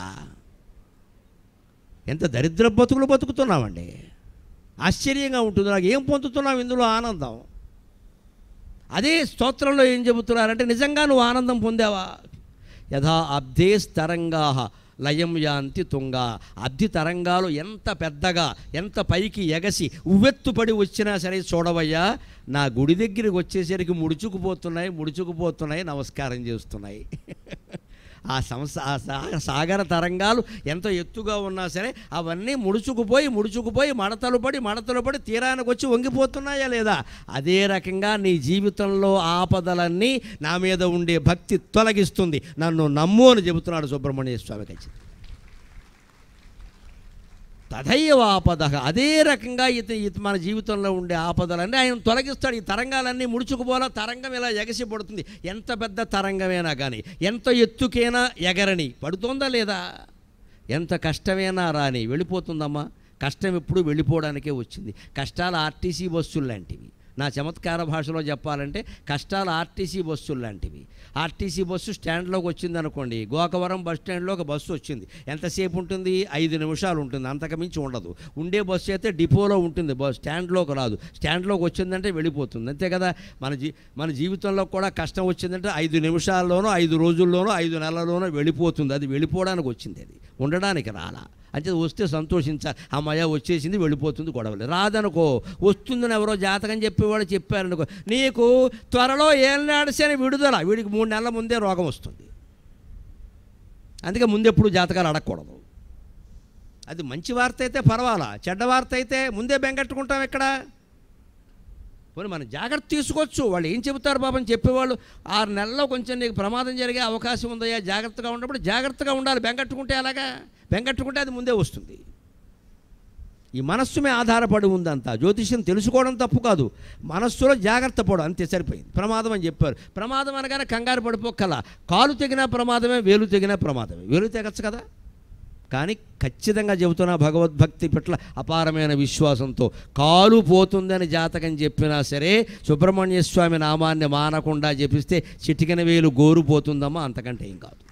ఎంత దరిద్ర బతుకులు బతుకుతున్నామండి ఆశ్చర్యంగా ఉంటుంది నాకు ఏం పొందుతున్నావు ఇందులో ఆనందం అదే స్తోత్రంలో ఏం చెబుతున్నారంటే నిజంగా నువ్వు ఆనందం పొందావా యథా అబ్ధే తరంగా లయం యాంతి తుంగ అబ్ధి తరంగాలు ఎంత పెద్దగా ఎంత పైకి ఎగసి ఉవ్వెత్తుపడి వచ్చినా సరే చూడవయ్యా నా గుడి దగ్గరికి వచ్చేసరికి ముడుచుకుపోతున్నాయి ముడుచుకుపోతున్నాయి నమస్కారం చేస్తున్నాయి ఆ సంస ఆ సా- సాగర తరంగాలు ఎంత ఎత్తుగా ఉన్నా సరే అవన్నీ ముడుచుకుపోయి ముడుచుకుపోయి మడతలు పడి మడతలు పడి తీరానికి వచ్చి వంగిపోతున్నాయా లేదా అదే రకంగా నీ జీవితంలో ఆపదలన్నీ నా మీద ఉండే భక్తి తొలగిస్తుంది నన్ను నమ్ము అని చెబుతున్నాడు సుబ్రహ్మణ్య స్వామి ఖచ్చితంగా తదైవ ఆపద అదే రకంగా ఇత ఇత మన జీవితంలో ఉండే ఆపదలన్నీ ఆయన తొలగిస్తాడు ఈ తరంగాలన్నీ ముడుచుకుపోలా తరంగం ఇలా ఎగసి పడుతుంది ఎంత పెద్ద తరంగమైనా కానీ ఎంత ఎత్తుకైనా ఎగరని పడుతుందా లేదా ఎంత కష్టమైనా రాని వెళ్ళిపోతుందమ్మా కష్టం ఎప్పుడు వెళ్ళిపోవడానికే వచ్చింది కష్టాలు ఆర్టీసీ బస్సులు లాంటివి నా చమత్కార భాషలో చెప్పాలంటే కష్టాలు ఆర్టీసీ బస్సులు లాంటివి ఆర్టీసీ బస్సు స్టాండ్లోకి వచ్చింది అనుకోండి గోకవరం బస్ స్టాండ్లో ఒక బస్సు వచ్చింది ఎంతసేపు ఉంటుంది ఐదు నిమిషాలు ఉంటుంది అంతకు మించి ఉండదు ఉండే బస్సు అయితే డిపోలో ఉంటుంది బస్ స్టాండ్లోకి రాదు స్టాండ్లోకి వచ్చిందంటే వెళ్ళిపోతుంది అంతే కదా మన జీ మన జీవితంలో కూడా కష్టం వచ్చిందంటే ఐదు నిమిషాల్లోనో ఐదు రోజుల్లోనో ఐదు నెలల్లోనో వెళ్ళిపోతుంది అది వెళ్ళిపోవడానికి వచ్చింది అది ఉండడానికి రాలా అంటే వస్తే సంతోషించాలి అమ్మాయ వచ్చేసింది వెళ్ళిపోతుంది గొడవలు రాదనుకో వస్తుందని ఎవరో జాతకం చెప్పేవాడు చెప్పారనుకో నీకు త్వరలో ఏం నాడిసని విడుదల వీడికి మూడు నెలల ముందే రోగం వస్తుంది అందుకే ముందెప్పుడు జాతకాలు అడగకూడదు అది మంచి వార్త అయితే పర్వాలా చెడ్డ వార్త అయితే ముందే బెంగట్టుకుంటాం ఇక్కడ పోనీ మనం జాగ్రత్త తీసుకోవచ్చు వాళ్ళు ఏం చెబుతారు పాపం చెప్పేవాళ్ళు ఆరు నెలల్లో కొంచెం నీకు ప్రమాదం జరిగే అవకాశం ఉందయ్యా జాగ్రత్తగా ఉన్నప్పుడు జాగ్రత్తగా ఉండాలి బెంగట్టుకుంటే అలాగా బెంగట్టుకుంటే అది ముందే వస్తుంది ఈ మనస్సు మీద ఆధారపడి ఉందంతా జ్యోతిష్యం తెలుసుకోవడం తప్పు కాదు మనస్సులో జాగ్రత్త పడు అంతే సరిపోయింది ప్రమాదం అని చెప్పారు ప్రమాదం అనగానే కంగారు పడిపోకల కాలు తెగిన ప్రమాదమే వేలు తెగిన ప్రమాదమే వేలు తెగచ్చు కదా కానీ ఖచ్చితంగా చెబుతున్న భగవద్భక్తి పట్ల అపారమైన విశ్వాసంతో కాలు పోతుందని జాతకం చెప్పినా సరే సుబ్రహ్మణ్య స్వామి నామాన్ని మానకుండా జపిస్తే చిటికెన వేలు గోరు పోతుందమ్మా అంతకంటే ఏం కాదు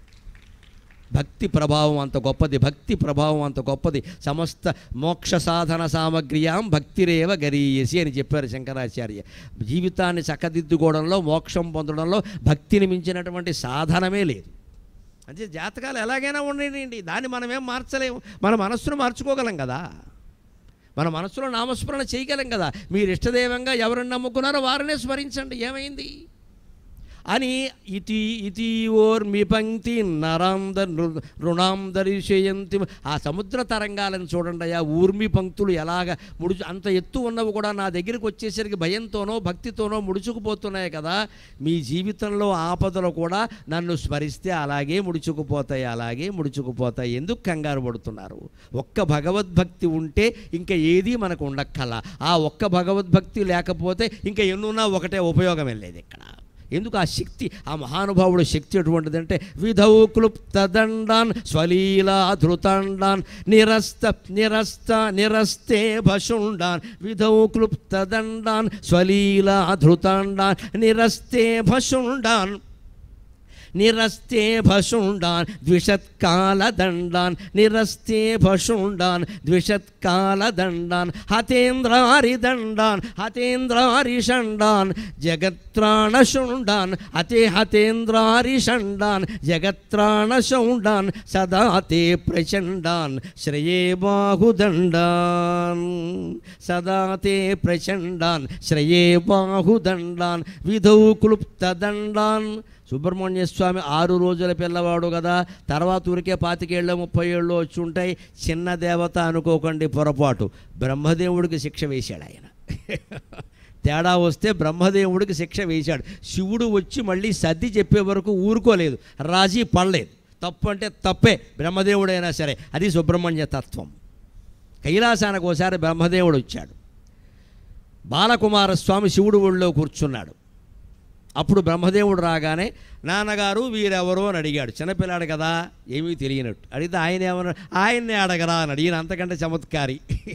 భక్తి ప్రభావం అంత గొప్పది భక్తి ప్రభావం అంత గొప్పది సమస్త మోక్ష సాధన సామగ్రియాం భక్తిరేవ గరీయసి అని చెప్పారు శంకరాచార్య జీవితాన్ని చక్కదిద్దుకోవడంలో మోక్షం పొందడంలో భక్తిని మించినటువంటి సాధనమే లేదు అంటే జాతకాలు ఎలాగైనా ఉండేయండి దాన్ని మనం ఏం మార్చలేము మన మనస్సును మార్చుకోగలం కదా మన మనస్సులో నామస్మరణ చేయగలం కదా మీరు ఇష్టదైవంగా ఎవరిని నమ్ముకున్నారో వారినే స్మరించండి ఏమైంది అని ఇతి ఇతి ఓర్మి పంక్తి నరాంద రుణాం దర్శయంతి ఆ సముద్ర తరంగాలను చూడండి ఆ ఊర్మి పంక్తులు ఎలాగ ముడుచు అంత ఎత్తు ఉన్నవి కూడా నా దగ్గరికి వచ్చేసరికి భయంతోనో భక్తితోనో ముడుచుకుపోతున్నాయి కదా మీ జీవితంలో ఆపదలు కూడా నన్ను స్మరిస్తే అలాగే ముడుచుకుపోతాయి అలాగే ముడుచుకుపోతాయి ఎందుకు కంగారు పడుతున్నారు ఒక్క భగవద్భక్తి ఉంటే ఇంకా ఏది మనకు ఉండక్కల ఆ ఒక్క భగవద్భక్తి లేకపోతే ఇంకా ఎన్నున్నా ఒకటే ఉపయోగం వెళ్ళేది ఇక్కడ ఎందుకు ఆ శక్తి ఆ మహానుభావుడు శక్తి ఎటువంటిదంటే విధౌ క్లుప్త దండాన్ స్వలీలా ధృతాండాన్ నిరస్త నిరస్త నిరస్తే భషుండాన్ విధౌ క్లుప్త దండాన్ స్వలీలా ధృతాండాన్ నిరస్తే భషుండాన్ నిరస్తే భషుండాన్ ద్విషత్కాలదండాన్ నిరస్తే భషుండాన్ ద్విషత్కాలదండాన్ హతేంద్రారి దండాన్ హతేంద్రారి షండాన్ జగత్రాణశుండాన్ అతే హతేంద్రారి షండాన్ జగత్రాణశౌండాన్ సదా తే ప్రచండాన్ శ్రేయే బాహుదండాన్ సదా తే ప్రచండాన్ శ్రేయే బాహుదండాన్ విధౌ క్లుప్త దండాన్ సుబ్రహ్మణ్య స్వామి ఆరు రోజుల పిల్లవాడు కదా తర్వాత ఊరికే పాతికేళ్ళు ముప్పై ఏళ్ళు వచ్చి ఉంటాయి చిన్న దేవత అనుకోకండి పొరపాటు బ్రహ్మదేవుడికి శిక్ష వేశాడు ఆయన తేడా వస్తే బ్రహ్మదేవుడికి శిక్ష వేశాడు శివుడు వచ్చి మళ్ళీ సర్ది చెప్పే వరకు ఊరుకోలేదు రాజీ పడలేదు తప్పు అంటే తప్పే బ్రహ్మదేవుడైనా సరే అది సుబ్రహ్మణ్య తత్వం కైలాసానికి ఒకసారి బ్రహ్మదేవుడు వచ్చాడు బాలకుమార స్వామి శివుడు ఒళ్ళో కూర్చున్నాడు అప్పుడు బ్రహ్మదేవుడు రాగానే నాన్నగారు వీరెవరు అని అడిగాడు చిన్నపిల్లాడు కదా ఏమీ తెలియనట్టు అడిగితే ఆయన ఏమన్నా ఆయన్నే అడగరా అని అడిగిన అంతకంటే చమత్కారి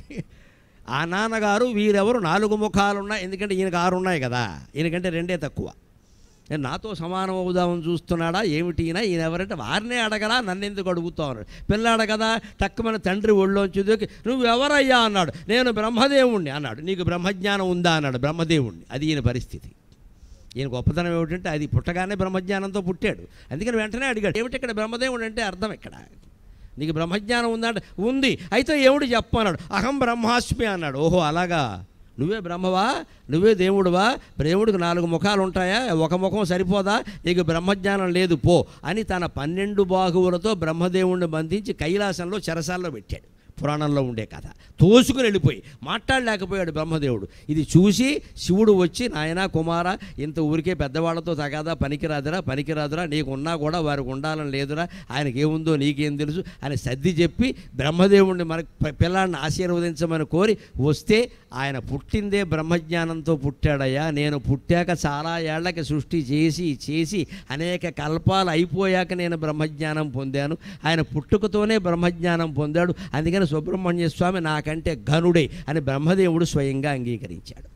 ఆ నాన్నగారు వీరెవరు నాలుగు ముఖాలు ఉన్నాయి ఎందుకంటే ఈయనకు ఆరు ఉన్నాయి కదా ఈయనకంటే రెండే తక్కువ నేను నాతో సమానం అవుదామని చూస్తున్నాడా ఏమిటి ఈయన ఈయన ఎవరంటే వారినే అడగరా నన్ను ఎందుకు అడుగుతావు అన్నాడు పిల్లాడు కదా తక్కువన తండ్రి ఒళ్ళోంచి దూకి నువ్వు ఎవరయ్యా అన్నాడు నేను బ్రహ్మదేవుణ్ణి అన్నాడు నీకు బ్రహ్మజ్ఞానం ఉందా అన్నాడు బ్రహ్మదేవుణ్ణి అది ఈయన పరిస్థితి ఈయన గొప్పతనం ఏమిటంటే అది పుట్టగానే బ్రహ్మజ్ఞానంతో పుట్టాడు అందుకని వెంటనే అడిగాడు ఏమిటి ఇక్కడ బ్రహ్మదేవుడు అంటే అర్థం ఇక్కడ నీకు బ్రహ్మజ్ఞానం ఉందా అంటే ఉంది అయితే ఏమిటి చెప్పు అన్నాడు అహం బ్రహ్మాస్మి అన్నాడు ఓహో అలాగా నువ్వే బ్రహ్మవా నువ్వే దేవుడువా దేవుడికి నాలుగు ముఖాలు ఉంటాయా ఒక ముఖం సరిపోదా నీకు బ్రహ్మజ్ఞానం లేదు పో అని తన పన్నెండు బాహువులతో బ్రహ్మదేవుణ్ణి బంధించి కైలాసంలో చెరసాల్లో పెట్టాడు పురాణంలో ఉండే కథ తోసుకుని వెళ్ళిపోయి మాట్లాడలేకపోయాడు బ్రహ్మదేవుడు ఇది చూసి శివుడు వచ్చి నాయన కుమార ఇంత ఊరికే పెద్దవాళ్ళతో తగాదా పనికిరాదురా పనికిరాదురా నీకు ఉన్నా కూడా వారికి ఉండాలని లేదురా ఆయనకి ఏముందో నీకేం తెలుసు అని సర్ది చెప్పి బ్రహ్మదేవుడిని మన ప- పిల్లాడిని ఆశీర్వదించమని కోరి వస్తే ఆయన పుట్టిందే బ్రహ్మజ్ఞానంతో పుట్టాడయ్యా నేను పుట్టాక చాలా ఏళ్లకి సృష్టి చేసి చేసి అనేక కల్పాలు అయిపోయాక నేను బ్రహ్మజ్ఞానం పొందాను ఆయన పుట్టుకతోనే బ్రహ్మజ్ఞానం పొందాడు అందుకని సుబ్రహ్మణ్య స్వామి నాకంటే ఘనుడే అని బ్రహ్మదేవుడు స్వయంగా అంగీకరించాడు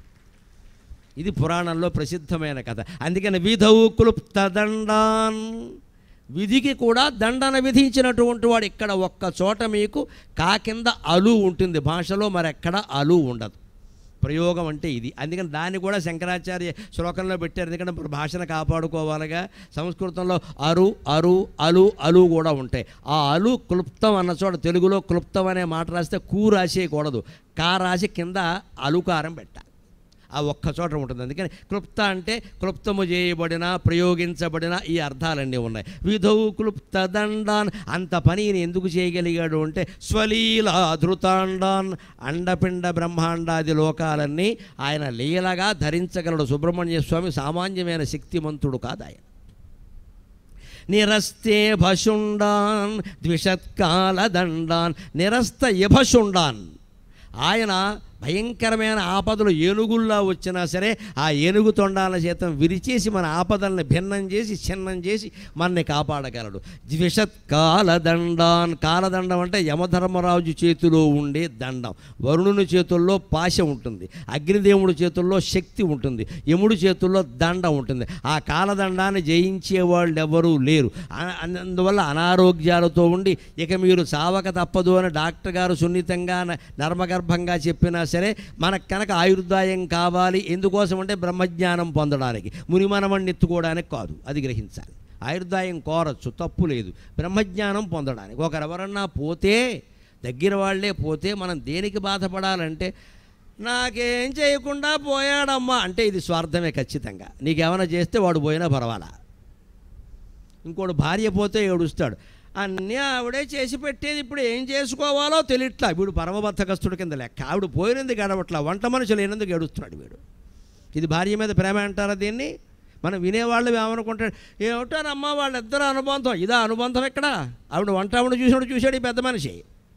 ఇది పురాణంలో ప్రసిద్ధమైన కథ అందుకని విధౌ క్లుప్త దండాన్ విధికి కూడా దండన విధించినటువంటి వాడు ఇక్కడ ఒక్క చోట మీకు కా కింద అలు ఉంటుంది భాషలో మరెక్కడ అలు ఉండదు ప్రయోగం అంటే ఇది అందుకని దాన్ని కూడా శంకరాచార్య శ్లోకంలో పెట్టారు ఎందుకంటే మన భాషను కాపాడుకోవాలిగా సంస్కృతంలో అరు అరు అలు అలు కూడా ఉంటాయి ఆ అలు క్లుప్తం అన్న చోట తెలుగులో క్లుప్తం అనే మాట రాస్తే కూ రాసేయకూడదు కా రాసి కింద అలుకారం పెట్టాలి ఆ ఒక్క చోట ఉంటుంది అందుకని క్లుప్త అంటే క్లుప్తము చేయబడిన ప్రయోగించబడిన ఈ అర్థాలన్నీ ఉన్నాయి విధౌ క్లుప్త దండాన్ అంత పని ఈయన ఎందుకు చేయగలిగాడు అంటే స్వలీల ధృతాండాన్ అండపిండ బ్రహ్మాండాది లోకాలన్నీ ఆయన లీలగా ధరించగలడు సుబ్రహ్మణ్య స్వామి సామాన్యమైన శక్తిమంతుడు కాదు ఆయన నిరస్తే భషుండాన్ ద్విషత్కాల దండాన్ నిరస్త యభషుండాన్ ఆయన భయంకరమైన ఆపదలు ఏనుగుల్లా వచ్చినా సరే ఆ ఏనుగు తొండాల చేతం విరిచేసి మన ఆపదల్ని భిన్నం చేసి చిన్నం చేసి మనని కాపాడగలడు ద్విషత్ కాలదండాన్ కాలదండం అంటే యమధర్మరాజు చేతిలో ఉండే దండం వరుణుని చేతుల్లో పాశ ఉంటుంది అగ్నిదేవుడి చేతుల్లో శక్తి ఉంటుంది యముడి చేతుల్లో దండం ఉంటుంది ఆ కాలదండాన్ని జయించే వాళ్ళు ఎవరూ లేరు అ- అందువల్ల అనారోగ్యాలతో ఉండి ఇక మీరు చావక తప్పదు అని డాక్టర్ గారు సున్నితంగా న- నర్మగర్భంగా చెప్పినా సరే మనకు కనుక ఆయుర్దాయం కావాలి ఎందుకోసం అంటే బ్రహ్మజ్ఞానం పొందడానికి మునిమనమని ఎత్తుకోవడానికి కాదు అది గ్రహించాలి ఆయుర్దాయం కోరచ్చు తప్పు లేదు బ్రహ్మజ్ఞానం పొందడానికి ఒకరెవరన్నా పోతే దగ్గర వాళ్ళే పోతే మనం దేనికి బాధపడాలంటే నాకేం చేయకుండా పోయాడమ్మా అంటే ఇది స్వార్థమే ఖచ్చితంగా నీకేమైనా చేస్తే వాడు పోయినా పర్వాలా ఇంకోటి భార్య పోతే ఏడుస్తాడు అన్నీ ఆవిడే చేసి పెట్టేది ఇప్పుడు ఏం చేసుకోవాలో తెలియట్లా వీడు పరమబద్ధకస్తుడి కింద లెక్క ఆవిడ పోయినందుకు గడవట్లా వంట మనుషులు లేనందుకు ఏడుస్తున్నాడు వీడు ఇది భార్య మీద ప్రేమ అంటారా దీన్ని మనం వినేవాళ్ళు ఏమనుకుంటాడు ఏమిటోనమ్మా వాళ్ళిద్దరు అనుబంధం ఇదా అనుబంధం ఎక్కడ ఆవిడ వంట ఆవిడ చూసినప్పుడు చూశాడు ఈ పెద్ద మనిషి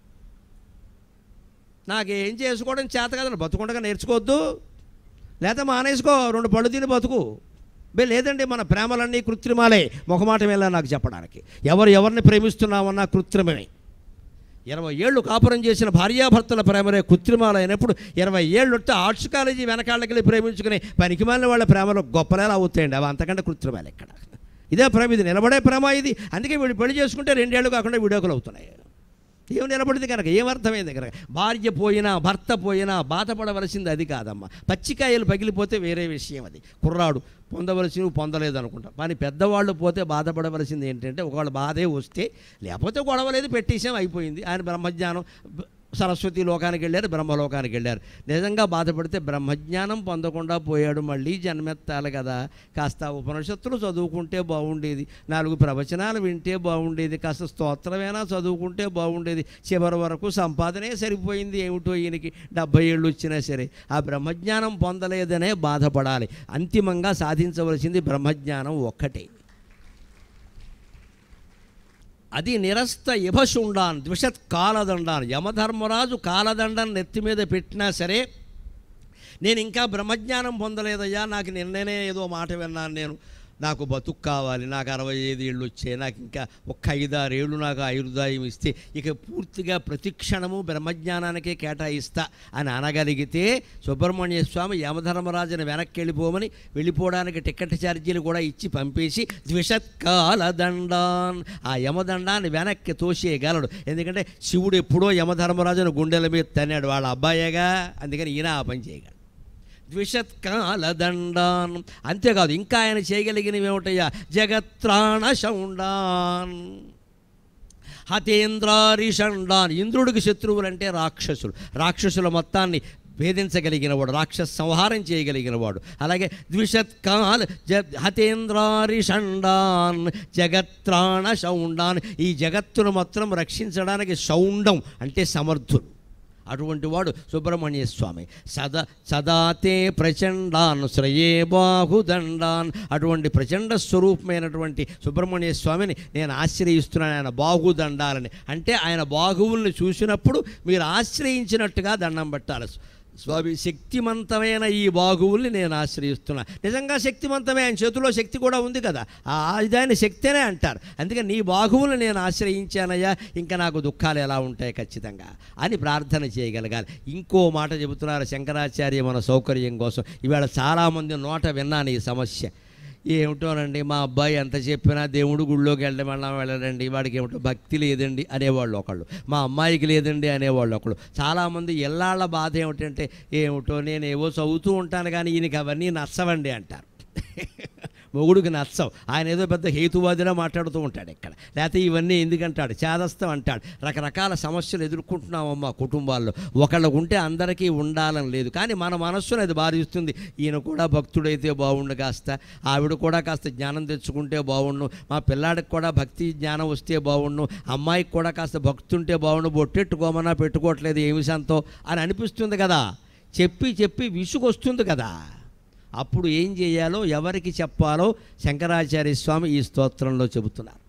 నాకేం చేసుకోవడం చేత కదండి బతుకుండగా నేర్చుకోవద్దు లేదా మానేసుకో రెండు పళ్ళు తిని బతుకు బే లేదండి మన ప్రేమలన్నీ కృత్రిమాలే మొహమాటం వెళ్ళా నాకు చెప్పడానికి ఎవరు ఎవరిని ప్రేమిస్తున్నామన్నా కృత్రిమమే ఇరవై ఏళ్ళు కాపురం చేసిన భార్యాభర్తల ప్రేమలే కృత్రిమాలైనప్పుడు ఇరవై ఏళ్ళు ఉంటే ఆర్ట్స్ కాలేజీ వెనకాళ్ళకి వెళ్ళి ప్రేమించుకుని పనికిమాలిన వాళ్ళ ప్రేమలో గొప్పలేలా అవుతాయండి అవి అంతకంటే కృత్రిమాలు ఎక్కడ ఇదే ప్రేమ ఇది నిలబడే ప్రేమ ఇది అందుకే వీడు పెళ్లి చేసుకుంటే రెండేళ్ళు కాకుండా విడాకులు అవుతున్నాయి ఏం నిలబడింది కనుక ఏం అర్థమైంది కనుక భార్య పోయినా భర్త పోయినా బాధపడవలసింది అది కాదమ్మా పచ్చికాయలు పగిలిపోతే వేరే విషయం అది కుర్రాడు పొందవలసినవి పొందలేదు అనుకుంటా కానీ పెద్దవాళ్ళు పోతే బాధపడవలసింది ఏంటంటే ఒకవేళ బాధే వస్తే లేకపోతే గొడవ లేదు పెట్టేసాం అయిపోయింది ఆయన బ్రహ్మజ్ఞానం బ- సరస్వతి లోకానికి వెళ్ళారు బ్రహ్మలోకానికి వెళ్ళారు నిజంగా బాధపడితే బ్రహ్మజ్ఞానం పొందకుండా పోయాడు మళ్ళీ జన్మెత్తాలి కదా కాస్త ఉపనిషత్తులు చదువుకుంటే బాగుండేది నాలుగు ప్రవచనాలు వింటే బాగుండేది కాస్త స్తోత్రమైనా చదువుకుంటే బాగుండేది చివరి వరకు సంపాదనే సరిపోయింది ఏమిటో ఈయనకి డెబ్బై ఏళ్ళు వచ్చినా సరే ఆ బ్రహ్మజ్ఞానం పొందలేదనే బాధపడాలి అంతిమంగా సాధించవలసింది బ్రహ్మజ్ఞానం ఒక్కటే అది నిరస్త ఇభశుండాన్ ద్విషత్ కాలదండాన్ యమధర్మరాజు కాలదండం నెత్తి మీద పెట్టినా సరే నేను ఇంకా బ్రహ్మజ్ఞానం పొందలేదయ్యా నాకు నిన్ననే ఏదో మాట విన్నాను నేను నాకు బతుకు కావాలి నాకు అరవై ఐదు ఏళ్ళు వచ్చాయి నాకు ఇంకా ఒక్క ఐదారేళ్ళు నాకు ఆయుర్దాయం ఇస్తే ఇక పూర్తిగా ప్రతి క్షణము బ్రహ్మజ్ఞానానికే కేటాయిస్తా అని అనగలిగితే సుబ్రహ్మణ్య స్వామి యమధర్మరాజుని వెనక్కి వెళ్ళిపోమని వెళ్ళిపోవడానికి టికెట్ ఛార్జీలు కూడా ఇచ్చి పంపేసి ద్విషత్కాల దండాన్ ఆ యమదండాన్ని వెనక్కి తోసేయగలడు ఎందుకంటే శివుడు ఎప్పుడో యమధర్మరాజును గుండెల మీద తన్నాడు వాళ్ళ అబ్బాయేగా అందుకని ఈయన ఆ పని చేయగలడు ద్విషత్కాల దండాన్ అంతేకాదు ఇంకా ఆయన చేయగలిగినవి ఏమిటయ్యా జగత్రాణ శౌండాన్ హతేంద్రారిషండాన్ ఇంద్రుడికి శత్రువులు అంటే రాక్షసులు రాక్షసుల మొత్తాన్ని వేధించగలిగిన వాడు రాక్షస సంహారం చేయగలిగిన వాడు అలాగే ద్విషత్కాల్ జ హతేంద్రారి షండాన్ జగత్రాణ శౌండాన్ ఈ జగత్తును మొత్తం రక్షించడానికి శౌండం అంటే సమర్థుడు అటువంటి వాడు సుబ్రహ్మణ్య స్వామి సదా సదాతే ప్రచండాన్ శ్రయే బాహుదండాన్ అటువంటి ప్రచండ స్వరూపమైనటువంటి సుబ్రహ్మణ్య స్వామిని నేను ఆశ్రయిస్తున్నాను ఆయన బాహుదండాలని అంటే ఆయన బాహువుల్ని చూసినప్పుడు మీరు ఆశ్రయించినట్టుగా దండం పెట్టాలి స్వామి శక్తిమంతమైన ఈ బాహువుల్ని నేను ఆశ్రయిస్తున్నా నిజంగా శక్తిమంతమే ఆయన చేతిలో శక్తి కూడా ఉంది కదా ఆ ఆయుధాన్ని శక్తినే అంటారు అందుకే నీ బాహువులను నేను ఆశ్రయించానయ్యా ఇంకా నాకు దుఃఖాలు ఎలా ఉంటాయి ఖచ్చితంగా అని ప్రార్థన చేయగలగాలి ఇంకో మాట చెబుతున్నారు శంకరాచార్య మన సౌకర్యం కోసం ఇవాళ చాలామంది నోట విన్నాను ఈ సమస్య ఏమిటోనండి మా అబ్బాయి ఎంత చెప్పినా దేవుడు గుళ్ళోకి వెళ్ళడం వెళ్ళడండి వాడికి ఏమిటో భక్తి లేదండి అనేవాళ్ళు ఒకళ్ళు మా అమ్మాయికి లేదండి అనేవాళ్ళు ఒకళ్ళు చాలామంది ఎల్లాళ్ళ బాధ ఏమిటంటే ఏమిటో నేను ఏవో చదువుతూ ఉంటాను కానీ ఈయనకి అవన్నీ నచ్చవండి అంటారు మొగుడికి నచ్చవు ఆయన ఏదో పెద్ద హేతువాదిలా మాట్లాడుతూ ఉంటాడు ఇక్కడ లేకపోతే ఇవన్నీ ఎందుకంటాడు చేదస్తం అంటాడు రకరకాల సమస్యలు ఎదుర్కొంటున్నామమ్మా కుటుంబాల్లో ఒకళ్ళకు ఉంటే అందరికీ ఉండాలని లేదు కానీ మన మనస్సును అది బాధిస్తుంది ఈయన కూడా భక్తుడైతే బాగుండు కాస్త ఆవిడ కూడా కాస్త జ్ఞానం తెచ్చుకుంటే బాగుండు మా పిల్లాడికి కూడా భక్తి జ్ఞానం వస్తే బాగుండు అమ్మాయికి కూడా కాస్త భక్తుంటే బాగుండు బొట్టెట్టుకోమన్నా పెట్టుకోవట్లేదు ఏమి సంతో అని అనిపిస్తుంది కదా చెప్పి చెప్పి విసుగొస్తుంది కదా అప్పుడు ఏం చేయాలో ఎవరికి చెప్పాలో శంకరాచార్య స్వామి ఈ స్తోత్రంలో చెబుతున్నారు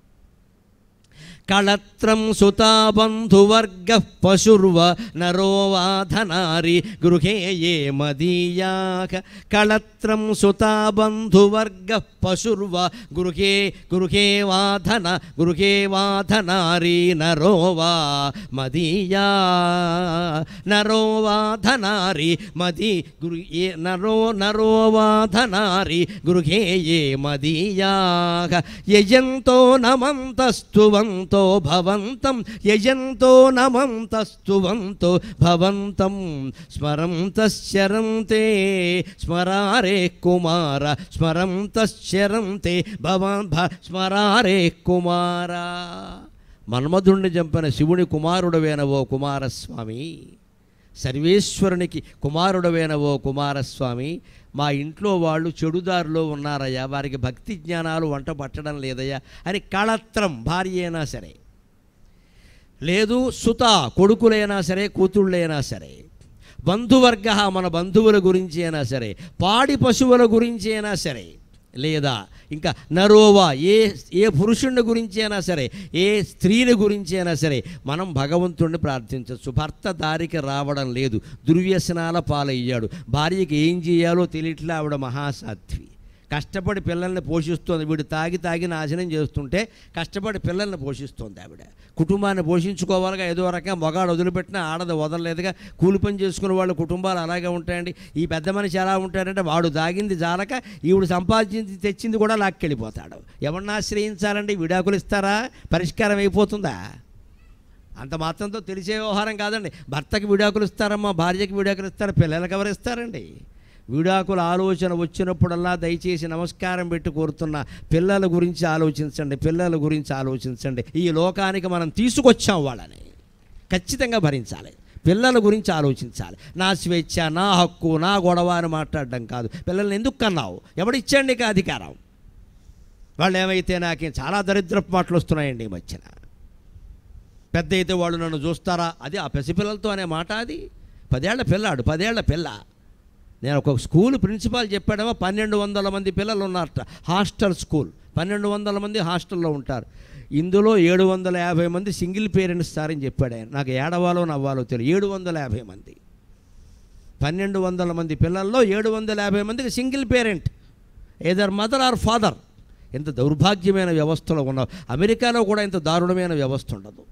కళత్రం సుతాబంధువర్గ పశుర్వ నరోవాధనారి గృహే ఏ మదీయాక కళత్రం సుతాబంధువర్గ పశుర్వ గృహే గృహే వాధన గృహే వాధనారి నరోవా మదీయా నరోవాధనారి మది గృ ఏ నరో నరోవాధనారి గృహే ఏ మదీయాక యజంతో నమంతస్తువంతో భవంతం యజంతో నమంతస్తువంతో భవంతం స్మరంతశ్చరంతే స్మరారే కుమార స్మరంతశ్చరంతే భవన్ భ స్మరారే కుమార మన్మధుణ్ణి చంపిన శివుని కుమారుడవేనవో కుమారస్వామి సర్వేశ్వరునికి కుమారుడవేనవో కుమారస్వామి మా ఇంట్లో వాళ్ళు చెడుదారిలో ఉన్నారయ్యా వారికి భక్తి జ్ఞానాలు వంట పట్టడం లేదయ్యా అని కళత్రం భార్య అయినా సరే లేదు సుత కొడుకులైనా సరే కూతుళ్ళైనా సరే బంధువర్గ మన బంధువుల గురించి అయినా సరే పాడి పశువుల గురించి అయినా సరే లేదా ఇంకా నరోవా ఏ ఏ పురుషుని గురించి అయినా సరే ఏ స్త్రీని గురించి అయినా సరే మనం భగవంతుడిని ప్రార్థించవచ్చు భర్త దారికి రావడం లేదు దుర్వ్యసనాల పాలయ్యాడు భార్యకి ఏం చేయాలో తెలియట్లే ఆవిడ మహాసాధ్వి కష్టపడి పిల్లల్ని పోషిస్తోంది వీడు తాగి తాగి నాశనం చేస్తుంటే కష్టపడి పిల్లల్ని పోషిస్తోంది ఆవిడ కుటుంబాన్ని పోషించుకోవాలిగా ఏదో రకంగా మగాడు వదిలిపెట్టినా ఆడది వదలలేదుగా కూలి పని చేసుకునే వాళ్ళ కుటుంబాలు అలాగే ఉంటాయండి ఈ పెద్ద మనిషి ఎలా ఉంటాడంటే వాడు దాగింది జాలక ఈవిడ సంపాదించి తెచ్చింది కూడా లాక్కెళ్ళిపోతాడు ఎవరిని ఆశ్రయించాలండి విడాకులు ఇస్తారా పరిష్కారం అయిపోతుందా అంత మాత్రంతో తెలిసే వ్యవహారం కాదండి భర్తకి విడాకులు ఇస్తారమ్మా భార్యకి విడాకులు ఇస్తారా పిల్లలకి ఎవరు ఇస్తారండి విడాకుల ఆలోచన వచ్చినప్పుడల్లా దయచేసి నమస్కారం పెట్టి కోరుతున్న పిల్లల గురించి ఆలోచించండి పిల్లల గురించి ఆలోచించండి ఈ లోకానికి మనం తీసుకొచ్చాం వాళ్ళని ఖచ్చితంగా భరించాలి పిల్లల గురించి ఆలోచించాలి నా స్వేచ్ఛ నా హక్కు నా గొడవ అని మాట్లాడడం కాదు పిల్లల్ని ఎందుకు కన్నావు ఎవడిచ్చాడు నీకు అధికారం వాళ్ళు ఏమైతే నాకేం చాలా దరిద్రపు మాటలు వస్తున్నాయండి ఈ మధ్యన పెద్ద అయితే వాళ్ళు నన్ను చూస్తారా అది ఆ పసిపిల్లలతో అనే మాట అది పదేళ్ల పిల్లాడు పదేళ్ల పిల్ల నేను ఒక స్కూల్ ప్రిన్సిపాల్ చెప్పాడేమో పన్నెండు వందల మంది పిల్లలు ఉన్నారట హాస్టల్ స్కూల్ పన్నెండు వందల మంది హాస్టల్లో ఉంటారు ఇందులో ఏడు వందల యాభై మంది సింగిల్ పేరెంట్స్ సారని చెప్పాడు ఆయన నాకు ఏడవాలో నవ్వాలో తెలియదు ఏడు వందల యాభై మంది పన్నెండు వందల మంది పిల్లల్లో ఏడు వందల యాభై మందికి single parent either mother or father ఎంత దౌర్భాగ్యమైన వ్యవస్థలో ఉన్నావు అమెరికాలో కూడా ఇంత దారుణమైన వ్యవస్థ ఉండదు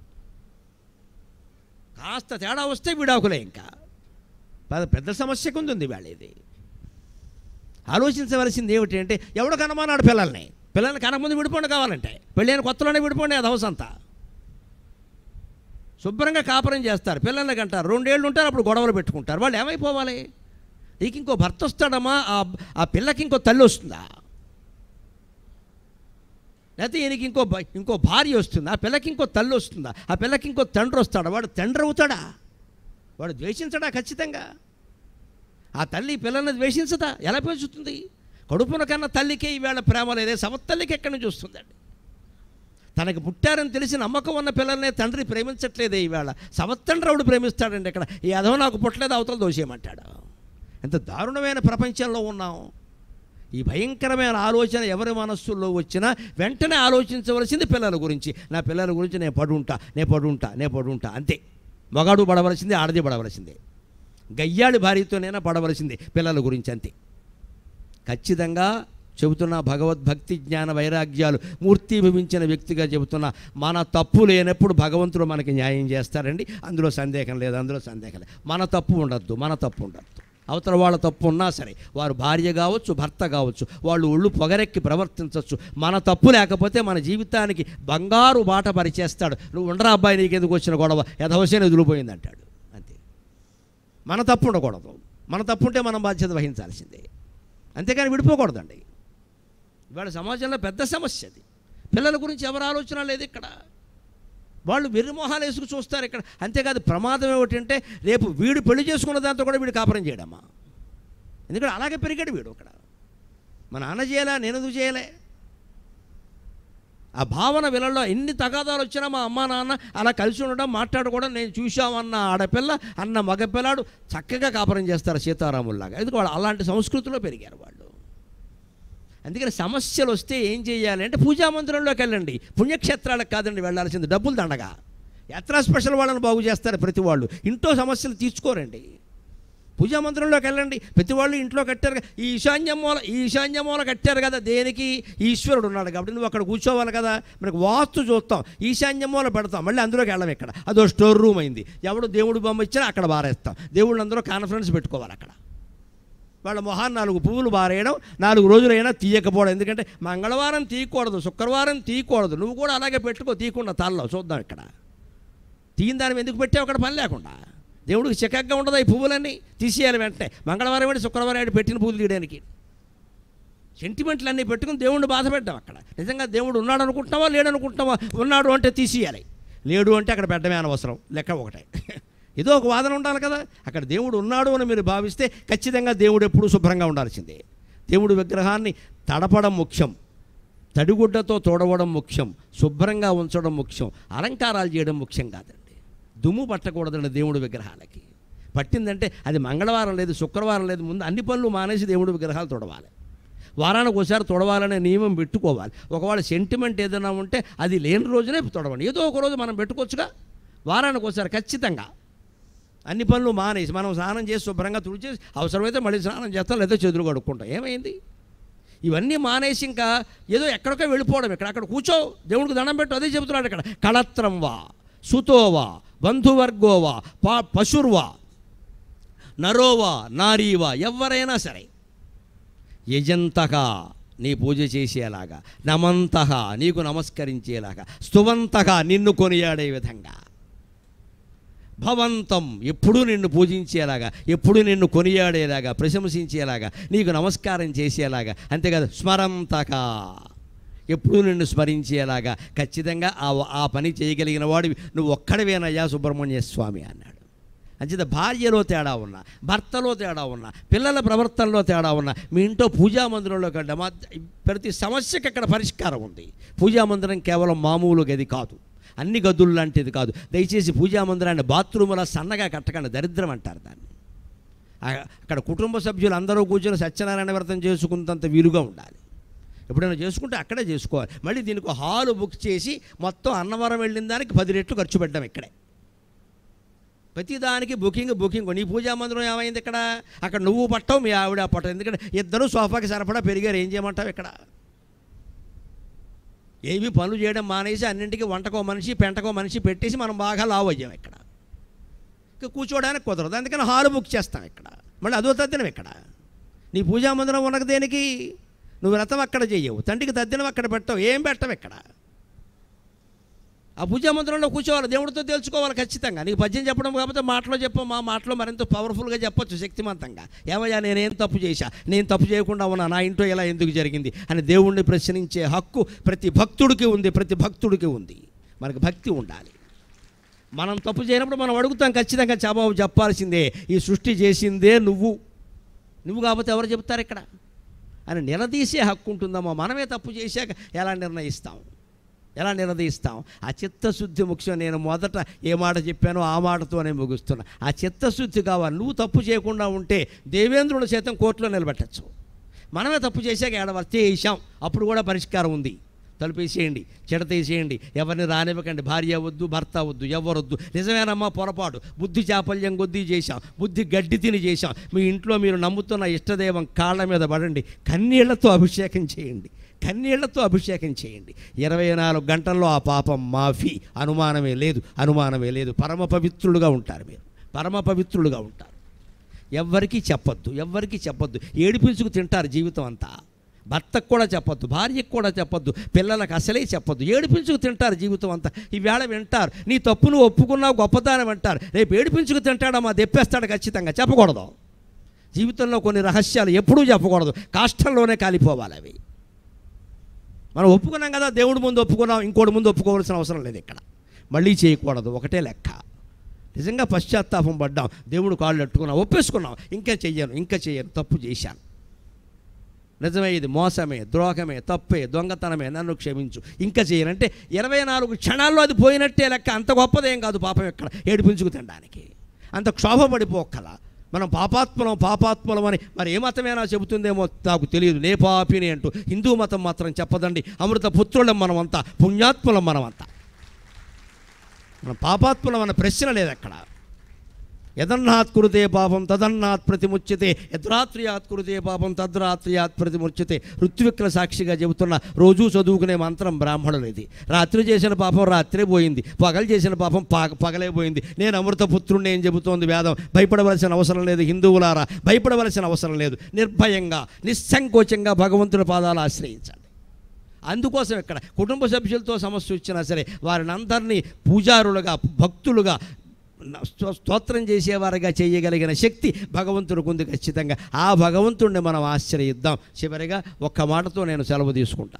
కాస్త తేడా వస్తే విడాకులే ఇంకా పెద్ద పెద్ద సమస్య ఉంది వేళ ఇది ఆలోచించవలసింది ఏమిటి అంటే ఎవడు కనమన్నాడు పిల్లల్ని పిల్లల్ని కనకముందు విడిపోండి కావాలంటే పెళ్ళైన కొత్తలోనే విడిపోండి అది హౌస్ అంతా శుభ్రంగా కాపురం చేస్తారు పిల్లల్ని కంటారు రెండేళ్ళు ఉంటారు అప్పుడు గొడవలు పెట్టుకుంటారు వాళ్ళు ఏమైపోవాలి నీకు ఇంకో భర్త వస్తాడమ్మా ఆ ఆ పిల్లకి ఇంకో తల్లి వస్తుందా లేకపోతే ఈయనకి ఇంకో భ- ఇంకో భార్య వస్తుందా ఆ పిల్లకి ఇంకో తల్లి వస్తుందా ఆ పిల్లకి ఇంకో తండ్రి వస్తాడా వాడు తండ్రి అవుతాడా వాడు ద్వేషించడా ఖచ్చితంగా ఆ తల్లి పిల్లల్ని ద్వేషించదా ఎలా పెంచుతుంది కడుపున కన్నా తల్లికే ఈవేళ ప్రేమ లేదే సమతల్లికి ఎక్కడి నుంచి వస్తుందండి తనకి పుట్టారని తెలిసి నమ్మకం ఉన్న పిల్లల్నే తండ్రి ప్రేమించట్లేదే ఈవేళ సమత్తండ్రవుడు ప్రేమిస్తాడండి ఇక్కడ ఈ అధం నాకు పుట్టలేదు అవతల దోషేయమంటాడు ఎంత దారుణమైన ప్రపంచంలో ఉన్నాం ఈ భయంకరమైన ఆలోచన ఎవరి మనస్సుల్లో వచ్చినా వెంటనే ఆలోచించవలసింది పిల్లల గురించి నా పిల్లల గురించి నేను పడుంటా నేను పడుంటా నేను పడుంటా అంతే మగాడు పడవలసిందే ఆడది పడవలసిందే గయ్యాడి భార్యతోనైనా పడవలసిందే పిల్లల గురించి అంతే ఖచ్చితంగా చెబుతున్న భగవద్భక్తి జ్ఞాన వైరాగ్యాలు మూర్తిభవించిన వ్యక్తిగా చెబుతున్న మన తప్పు లేనప్పుడు భగవంతుడు మనకి న్యాయం చేస్తారండి అందులో సందేహం లేదు అందులో సందేహం లేదు మన తప్పు ఉండద్దు మన తప్పు ఉండద్దు అవతల వాళ్ళ తప్పు ఉన్నా సరే వారు భార్య కావచ్చు భర్త కావచ్చు వాళ్ళు ఒళ్ళు పొగరెక్కి ప్రవర్తించవచ్చు మన తప్పు లేకపోతే మన జీవితానికి బంగారు బాట పరిచేస్తాడు నువ్వు ఉండరా అబ్బాయి నీకెందుకు వచ్చిన గొడవ యథవశని ఎదురుపోయింది అంటాడు అంతే మన తప్పు ఉండకూడదు మన తప్పు ఉంటే మనం బాధ్యత వహించాల్సిందే అంతేకాని విడిపోకూడదండి ఇవాళ సమాజంలో పెద్ద సమస్య అది పిల్లల గురించి ఎవరు ఆలోచన లేదు ఇక్కడ వాళ్ళు వెర్రిమొహాలు వేసుకు చూస్తారు ఇక్కడ అంతేకాదు ప్రమాదం ఏమిటంటే రేపు వీడు పెళ్లి చేసుకున్న దాంతో కూడా వీడు కాపురం చేయడమ్మా ఎందుకంటే అలాగే పెరిగాడు వీడు అక్కడ మా నాన్న చేయలే నేను ఎందుకు చేయలే ఆ భావన విలలో ఎన్ని తగాదాలు వచ్చినా మా అమ్మ నాన్న అలా కలిసి ఉండడం మాట్లాడుకోవడం నేను చూశామన్న ఆడపిల్ల అన్న మగపిల్లాడు చక్కగా కాపురం చేస్తారు సీతారాముల్లాగా ఎందుకు వాళ్ళు అలాంటి సంస్కృతిలో పెరిగారు వాళ్ళు అందుకని సమస్యలు వస్తే ఏం చేయాలి అంటే పూజా మందిరంలోకి వెళ్ళండి పుణ్యక్షేత్రాలకు కాదండి వెళ్ళాల్సింది డబ్బులు దండగా యాత్రా స్పెషల్ వాళ్ళని బాగు చేస్తారు ప్రతి వాళ్ళు ఇంట్లో సమస్యలు తీర్చుకోరండి పూజా మందిరంలోకి వెళ్ళండి ప్రతి వాళ్ళు ఇంట్లో కట్టారు కదా ఈ ఈశాన్య మూల ఈ ఈశాన్య మూల కట్టారు కదా దేనికి ఈశ్వరుడు ఉన్నాడు కాబట్టి నువ్వు అక్కడ కూర్చోవాలి కదా మనకు వాస్తు చూస్తాం ఈశాన్య మూల పెడతాం మళ్ళీ అందులోకి వెళ్ళం ఇక్కడ అదో స్టోర్ రూమ్ అయింది ఎవడు దేవుడు బొమ్మ ఇచ్చినా అక్కడ బారేస్తాం దేవుళ్ళు అందరూ కాన్ఫరెన్స్ పెట్టుకోవాలి అక్కడ వాళ్ళ మొహాన్ని నాలుగు పువ్వులు బారేయడం నాలుగు రోజులైనా తీయకపోవడం ఎందుకంటే మంగళవారం తీయకూడదు శుక్రవారం తీయకూడదు నువ్వు కూడా అలాగే పెట్టుకో తీయకుండా తాళ్ళలో చూద్దాం ఇక్కడ తీయని దాని ఎందుకు పెట్టావు అక్కడ పని లేకుండా దేవుడికి చిక్కగా ఉండదు ఈ పువ్వులన్నీ తీసేయాలి వెంటనే మంగళవారం ఏంటి శుక్రవారం ఏంటి పెట్టిన పువ్వులు తీయడానికి సెంటిమెంట్లు అన్నీ పెట్టుకుని దేవుడిని బాధ పెట్టాం అక్కడ నిజంగా దేవుడు ఉన్నాడు అనుకుంటున్నావా లేడు అనుకుంటున్నావా ఉన్నాడు అంటే తీసేయాలి లేడు అంటే అక్కడ పెట్టడమే అనవసరం లెక్క ఒకటే ఏదో ఒక వాదన ఉండాలి కదా అక్కడ దేవుడు ఉన్నాడు అని మీరు భావిస్తే ఖచ్చితంగా దేవుడు ఎప్పుడూ శుభ్రంగా ఉండాల్సిందే దేవుడు విగ్రహాన్ని తడపడం ముఖ్యం తడిగుడ్డతో తోడవడం ముఖ్యం శుభ్రంగా ఉంచడం ముఖ్యం అలంకారాలు చేయడం ముఖ్యం కాదండి దుమ్ము పట్టకూడదండి దేవుడి విగ్రహాలకి పట్టిందంటే అది మంగళవారం లేదు శుక్రవారం లేదు ముందు అన్ని పనులు మానేసి దేవుడి విగ్రహాలు తొడవాలి వారానికి ఒకసారి తొడవాలనే నియమం పెట్టుకోవాలి ఒకవేళ సెంటిమెంట్ ఏదైనా ఉంటే అది లేని రోజునే తొడవండి ఏదో ఒక రోజు మనం పెట్టుకోవచ్చుగా వారానికి ఒకసారి ఖచ్చితంగా అన్ని పనులు మానేసి మనం స్నానం చేసి శుభ్రంగా తుడిచేసి అవసరమైతే మళ్ళీ స్నానం చేస్తాం లేదా చేతులు కడుక్కుంటాం ఏమైంది ఇవన్నీ మానేసి ఇంకా ఏదో ఎక్కడికో వెళ్ళిపోవడం ఇక్కడ అక్కడ కూర్చో దేవుడికి దండం పెట్టు అదే చెబుతున్నాడు ఇక్కడ కళత్రం వా సుతోవా బంధువర్గోవా పా పశుర్వా నరోవా నారీవా ఎవరైనా సరే యజంతగా నీ పూజ చేసేలాగా నమంతగా నీకు నమస్కరించేలాగా స్తువంతగా నిన్ను కొనియాడే విధంగా భవంతం ఎప్పుడూ నిన్ను పూజించేలాగా ఎప్పుడు నిన్ను కొనియాడేలాగా ప్రశంసించేలాగా నీకు నమస్కారం చేసేలాగా అంతేకాదు స్మరంతక ఎప్పుడూ నిన్ను స్మరించేలాగా ఖచ్చితంగా ఆ ఆ పని చేయగలిగిన వాడివి నువ్వు ఒక్కడివేనయ్యా సుబ్రహ్మణ్య స్వామి అన్నాడు అంచేత భార్యలో తేడా ఉన్నా భర్తలో తేడా ఉన్నా పిల్లల ప్రవర్తనలో తేడా ఉన్నా మీ ఇంట్లో పూజా మందిరంలో కంటే మా ప్రతి సమస్యకి అక్కడ పరిష్కారం ఉంది పూజా మందిరం కేవలం మామూలు గది కాదు అన్ని గదులు లాంటిది కాదు దయచేసి పూజా మందిరాన్ని బాత్రూములా సన్నగా కట్టకండి దరిద్రం అంటారు దాన్ని ఆ- అక్కడ కుటుంబ సభ్యులు అందరూ కూర్చొని సత్యనారాయణ వ్రతం చేసుకున్నంత వీలుగా ఉండాలి ఎప్పుడైనా చేసుకుంటే అక్కడే చేసుకోవాలి మళ్ళీ దీనికి ఒక హాలు బుక్ చేసి మొత్తం అన్నవరం వెళ్ళిన దానికి పది రెట్లు ఖర్చు పెట్టాం ఇక్కడే ప్రతి దానికి బుకింగ్ బుకింగ్ నీ పూజా మందిరం ఏమైంది ఇక్కడ అక్కడ నువ్వు పట్టవు మీ ఆవిడ పట్టవు ఎందుకంటే ఇద్దరు సోఫాకి సరిపడా పెరిగారు ఏం చేయమంటావు ఇక్కడ ఏమి పనులు చేయడం మానేసి అన్నింటికి వంటకో మనిషి పెంటకో మనిషి పెట్టేసి మనం బాగా లావు అయ్యాం ఇక్కడ ఇక కూర్చోవడానికి కుదరదు అందుకని హాల్ బుక్ చేస్తాం ఇక్కడ మళ్ళీ అదో తద్దినం ఇక్కడ నీ పూజా మందిరం ఉన్నది దేనికి నువ్వు వ్రతం అక్కడ చెయ్యవు తండ్రికి తద్దినం అక్కడ పెట్టవు ఏం పెట్టవు ఇక్కడ ఆ పూజా మందిరంలో కూర్చోవాలి దేవుడితో తెలుసుకోవాలి ఖచ్చితంగా నీకు పద్యం చెప్పడం కాకపోతే మాటలో చెప్పు మా మాటలో మరింత పవర్ఫుల్గా చెప్పొచ్చు శక్తిమంతంగా ఏమయ్యా నేనేం తప్పు చేశా నేను తప్పు చేయకుండా ఉన్నా నా ఇంట్లో ఇలా ఎందుకు జరిగింది అని దేవుణ్ణి ప్రశ్నించే హక్కు ప్రతి భక్తుడికి ఉంది ప్రతి భక్తుడికి ఉంది మనకు భక్తి ఉండాలి మనం తప్పు చేయనప్పుడు మనం అడుగుతాం ఖచ్చితంగా జవాబు చెప్పాల్సిందే ఈ సృష్టి చేసిందే నువ్వు నువ్వు కాకపోతే ఎవరు చెప్తారు ఇక్కడ అని నిలదీసే హక్కు ఉంటుందమ్మా మనమే తప్పు చేశాక ఎలా నిర్ణయిస్తాం ఎలా నిలదీస్తాం ఆ చిత్తశుద్ధి ముఖ్యం నేను మొదట ఏ మాట చెప్పానో ఆ మాటతోనే ముగుస్తున్నా ఆ చిత్తశుద్ధి కావాలి నువ్వు తప్పు చేయకుండా ఉంటే దేవేంద్రుడు సైతం కోర్టులో నిలబెట్టచ్చు మనమే తప్పు చేశాక ఏడవ చేసాం అప్పుడు కూడా పరిష్కారం ఉంది తలుపేసేయండి చెడతేసేయండి ఎవరిని రానివ్వకండి భార్య వద్దు భర్త వద్దు ఎవరొద్దు నిజమేనమ్మా పొరపాటు బుద్ధి చాపల్యం కొద్దీ చేశాం బుద్ధి గడ్డి తిని చేశాం మీ ఇంట్లో మీరు నమ్ముతున్న ఇష్టదైవం కాళ్ళ మీద పడండి కన్నీళ్లతో అభిషేకం చేయండి కన్నీళ్లతో అభిషేకం చేయండి ఇరవై నాలుగు గంటల్లో ఆ పాపం మాఫీ అనుమానమే లేదు అనుమానమే లేదు పరమ పవిత్రులుగా ఉంటారు మీరు పరమ పవిత్రులుగా ఉంటారు ఎవ్వరికీ చెప్పొద్దు ఎవ్వరికీ చెప్పొద్దు ఏడిపించుకు తింటారు జీవితం అంతా భర్తకు కూడా చెప్పొద్దు భార్యకు కూడా చెప్పొద్దు పిల్లలకు అసలే చెప్పొద్దు ఏడిపించుకు తింటారు జీవితం అంతా ఈవేళ వింటారు నీ తప్పును ఒప్పుకున్నావు గొప్పదానం అంటారు రేపు ఏడిపించుకు తింటాడమ్మా దెప్పేస్తాడు ఖచ్చితంగా చెప్పకూడదు జీవితంలో కొన్ని రహస్యాలు ఎప్పుడూ చెప్పకూడదు కాష్టంలోనే కాలిపోవాలి అవి మనం ఒప్పుకున్నాం కదా దేవుడి ముందు ఒప్పుకున్నాం ఇంకోటి ముందు ఒప్పుకోవాల్సిన అవసరం లేదు ఇక్కడ మళ్ళీ చేయకూడదు ఒకటే లెక్క నిజంగా పశ్చాత్తాపం పడ్డాం దేవుడు కాళ్ళు అట్టుకున్నాం ఒప్పేసుకున్నాం ఇంకా చెయ్యను ఇంకా చెయ్యను తప్పు చేశాను నిజమే ఇది మోసమే ద్రోహమే తప్పే దొంగతనమే నన్ను క్షమించు ఇంకా చేయను అంటే ఇరవై నాలుగు క్షణాల్లో అది పోయినట్టే లెక్క అంత గొప్పదేం కాదు పాపం ఎక్కడ ఏడిపించుకు తినడానికి అంత క్షోభపడిపోక్కల మనం పాపాత్మలం పాపాత్మలం అని మరి ఏ మతమైనా చెబుతుందేమో నాకు తెలియదు నే పాపిని అంటూ హిందూ మతం మాత్రం చెప్పదండి అమృత పుత్రులం మనమంతా పుణ్యాత్ములం మనమంతా మన పాపాత్ములం అన్న ప్రశ్న లేదు అక్కడ యదన్నాత్ కురుతే పాపం తదన్నాత్ ప్రతిముచ్యతే యద్రాత్రియాత్ కురుతే పాపం తద్రాత్రియాత్ ప్రతిముచ్యతే ఋత్విక్ల సాక్షిగా చెబుతున్న రోజు చదువుకునే మంత్రం బ్రాహ్మణులు ఇది రాత్రి చేసిన పాపం రాత్రే పోయింది పగలు చేసిన పాపం పగ పగలే పోయింది నేను అమృతపుత్రుణ్ణి ఏం చెబుతోంది వేదం భయపడవలసిన అవసరం లేదు హిందువులారా భయపడవలసిన అవసరం లేదు నిర్భయంగా నిస్సంకోచంగా భగవంతుడి పాదాలు ఆశ్రయించండి అందుకోసం ఇక్కడ కుటుంబ సభ్యులతో సమస్య వచ్చినా సరే వారిని అందరినీ పూజారులుగా భక్తులుగా స్తో- స్తోత్రం చేసేవారుగా చేయగలిగిన శక్తి భగవంతుడికి ఉంది ఖచ్చితంగా ఆ భగవంతుడిని మనం ఆశ్రయిద్దాం చివరిగా ఒక్క మాటతో నేను సెలవు తీసుకుంటా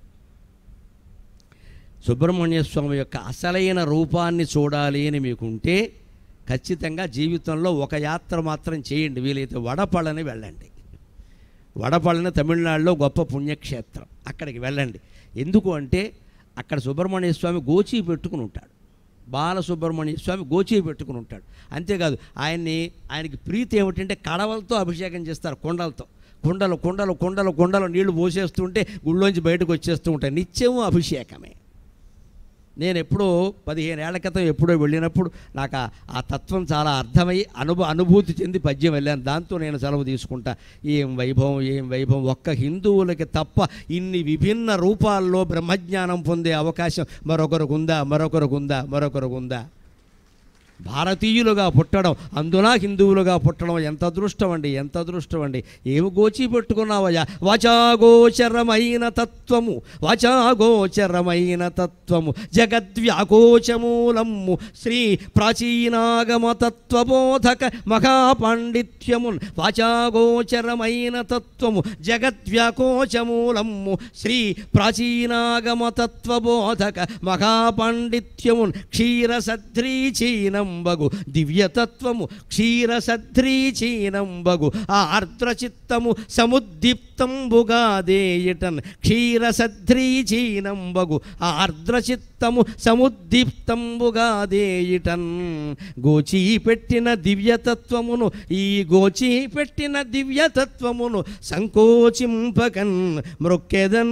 సుబ్రహ్మణ్య స్వామి యొక్క అసలైన రూపాన్ని చూడాలి అని మీకుంటే ఖచ్చితంగా జీవితంలో ఒక యాత్ర మాత్రం చేయండి వీలైతే వడపళని వెళ్ళండి వడపళని తమిళనాడులో గొప్ప పుణ్యక్షేత్రం అక్కడికి వెళ్ళండి ఎందుకు అంటే అక్కడ సుబ్రహ్మణ్య స్వామి గోచి పెట్టుకుని ఉంటాడు బాలసుబ్రహ్మణ్య స్వామి గోచి పెట్టుకుని ఉంటాడు అంతేకాదు ఆయన్ని ఆయనకి ప్రీతి ఏమిటంటే కడవలతో అభిషేకం చేస్తారు కొండలతో కుండలు కుండలు కుండలు కుండలు నీళ్లు పోసేస్తుంటే గుళ్ళోంచి బయటకు వచ్చేస్తూ ఉంటాయి నిత్యము అభిషేకమే నేను ఎప్పుడో పదిహేను ఏళ్ల క్రితం ఎప్పుడో వెళ్ళినప్పుడు నాకు ఆ- ఆ తత్వం చాలా అర్థమై అనుభవ అనుభూతి చెంది పద్యం వెళ్ళాను దాంతో నేను సెలవు తీసుకుంటా ఏం వైభవం ఏం వైభవం ఒక్క హిందువులకి తప్ప ఇన్ని విభిన్న రూపాల్లో బ్రహ్మజ్ఞానం పొందే అవకాశం మరొకరికి ఉందా మరొకరికి ఉందా మరొకరికి ఉందా భారతీయులుగా పుట్టడం అందున హిందువులుగా పుట్టడం ఎంత అదృష్టం అండి ఎంత అదృష్టం అండి ఏమి గోచి పెట్టుకున్నావయ్యా వాచాగోచరమైన తత్వము వాచాగోచరమైన తత్వము జగద్వ్యాకోచమూలము శ్రీ ప్రాచీనాగమ తత్వబోధక మహాపాండిత్యమున్ వాచాగోచరమైన తత్వము జగద్వ్యాకోచమూలము శ్రీ ప్రాచీనాగమ తత్వబోధక మహాపాండిత్యమున్ క్షీరసద్రీచీనంబగు దివ్యతత్వము క్షీరసద్రీచీనంబగు ఆ ఆర్ద్రచిత్తము సముద్దీప్తంబుగా దేయటన్ క్షీరసద్రీచీనంబగు ఆ ఆర్ద్రచిత్తము సముద్దీప్తంబుగా దేయటన్ గోచి పెట్టిన దివ్యతత్వమును ఈ గోచి పెట్టిన దివ్యతత్వమును సంకోచింపకన్ మృక్కెదన్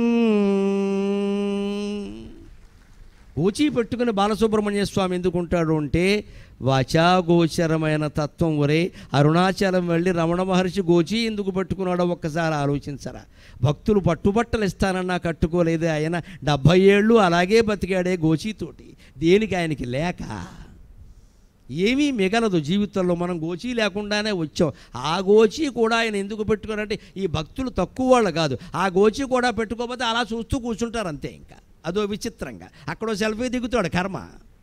ఊచి పెట్టుకుని బాలసుబ్రహ్మణ్య స్వామి ఎందుకు ఉంటాడు అంటే వాచాగోచరమైన తత్వం ఒరే అరుణాచలం వెళ్ళి రమణ మహర్షి గోచి ఎందుకు పట్టుకున్నాడో ఒక్కసారి ఆలోచించరా భక్తులు పట్టుబట్టలు ఇస్తానన్నా కట్టుకోలేదే ఆయన డెబ్భై ఏళ్ళు అలాగే బతికాడే గోచీతోటి దేనికి ఆయనకి లేక ఏమీ మిగలదు జీవితంలో మనం గోచి లేకుండానే వచ్చాం ఆ గోచి కూడా ఆయన ఎందుకు పెట్టుకోరంటే ఈ భక్తులు తక్కువ వాళ్ళు కాదు ఆ గోచి కూడా పెట్టుకోకపోతే అలా చూస్తూ కూర్చుంటారు అంతే ఇంకా అదో విచిత్రంగా అక్కడో సెల్ఫీ దిగుతాడు కర్మ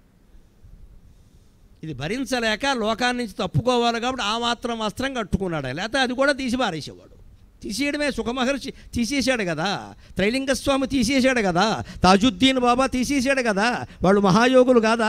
ఇది భరించలేక లోకాన్ని నుంచి తప్పుకోవాలి కాబట్టి ఆ మాత్రం వస్త్రం కట్టుకున్నాడు ఆయన. లేకపోతే అది కూడా తీసి పారేసేవాడు తీసేయడమే సుఖమహర్షి తీసేశాడు కదా త్రైలింగ స్వామి తీసేశాడు కదా తాజుద్దీన్ బాబా తీసేశాడు కదా వాళ్ళు మహాయోగులు కాదా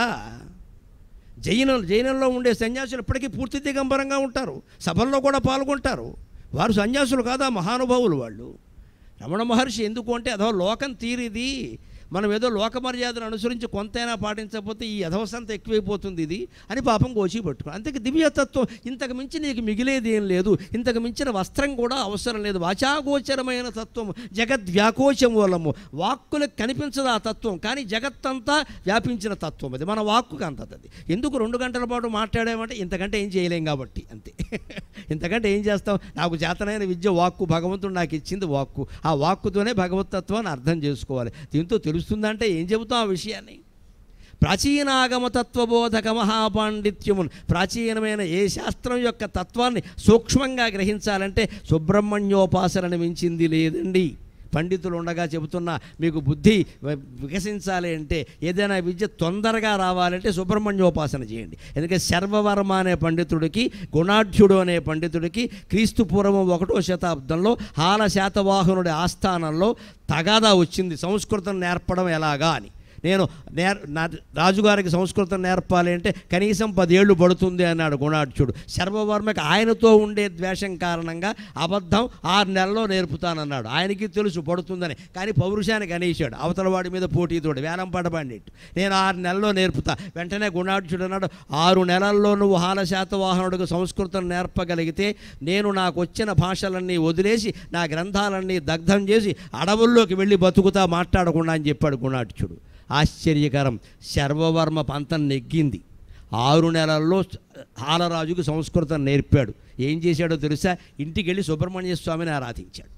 జైన జైనంలో ఉండే సన్యాసులు ఇప్పటికీ పూర్తి దిగంబరంగా ఉంటారు సభల్లో కూడా పాల్గొంటారు వారు సన్యాసులు కాదా మహానుభావులు వాళ్ళు రమణ మహర్షి ఎందుకు అంటే అదో లోకం తీరిది మనం ఏదో లోక మర్యాదను అనుసరించి కొంతైనా పాటించకపోతే ఈ అధవసంత ఎక్కువైపోతుంది ఇది అని పాపం గోచి పట్టుకో అంతకు దివ్యతత్వం ఇంతకు మించి నీకు మిగిలేది ఏం లేదు ఇంతకు మించిన వస్త్రం కూడా అవసరం లేదు వాచాగోచరమైన తత్వం జగద్వ్యాకోచం మూలము వాక్కులకు కనిపించదు ఆ తత్వం కానీ జగత్తంతా వ్యాపించిన తత్వం అది మన వాక్కుకు అంతది ఎందుకు రెండు గంటల పాటు మాట్లాడామంటే ఇంతకంటే ఏం చేయలేం కాబట్టి అంతే ఇంతకంటే ఏం చేస్తాం నాకు చేతనైన విద్య వాక్కు భగవంతుడు నాకు ఇచ్చింది వాక్కు ఆ వాక్కుతోనే భగవతత్వాన్ని అర్థం చేసుకోవాలి దీంతో తెలుస్తుందంటే ఏం చెబుతాం ఆ విషయాన్ని ప్రాచీనాగమ తత్వబోధక మహాపాండిత్యమున్ ప్రాచీనమైన ఏ శాస్త్రం యొక్క తత్వాన్ని సూక్ష్మంగా గ్రహించాలంటే సుబ్రహ్మణ్యోపాసనని మించింది లేదండి పండితులు ఉండగా చెబుతున్నా మీకు బుద్ధి వ- వికసించాలి అంటే ఏదైనా విద్య తొందరగా రావాలంటే సుబ్రహ్మణ్యోపాసన చేయండి ఎందుకంటే శర్వవర్మ అనే పండితుడికి గుణాఢ్యుడు అనే పండితుడికి క్రీస్తు పూర్వం ఒకటో శతాబ్దంలో హాల శాతవాహనుడి ఆస్థానంలో తగాదా వచ్చింది సంస్కృతం నేర్పడం ఎలాగా అని నేను నేర్ నా రాజుగారికి సంస్కృతం నేర్పాలి అంటే కనీసం పదేళ్ళు పడుతుంది అన్నాడు గుణాఢ్యుడు శర్వవర్మకి ఆయనతో ఉండే ద్వేషం కారణంగా అబద్ధం ఆరు నెలల్లో నేర్పుతానన్నాడు ఆయనకి తెలుసు పడుతుందని కానీ పౌరుషానికి అనేసాడు అవతల వాడి మీద పోటీతోడు వేలం పడబండిట్టు నేను ఆరు నెలల్లో నేర్పుతా వెంటనే గుణాఢ్యుడు అన్నాడు ఆరు నెలల్లో నువ్వు హాల శాతవాహనుడికి సంస్కృతం నేర్పగలిగితే నేను నాకు వచ్చిన భాషలన్నీ వదిలేసి నా గ్రంథాలన్నీ దగ్ధం చేసి అడవుల్లోకి వెళ్ళి బతుకుతా మాట్లాడకుండా అని చెప్పాడు గుణాఢ్యుడు ఆశ్చర్యకరం శర్వవర్మ పంతం నెగ్గింది ఆరు నెలల్లో హాలరాజుకు సంస్కృతం నేర్పాడు ఏం చేశాడో తెలుసా ఇంటికి వెళ్ళి సుబ్రహ్మణ్య స్వామిని ఆరాధించాడు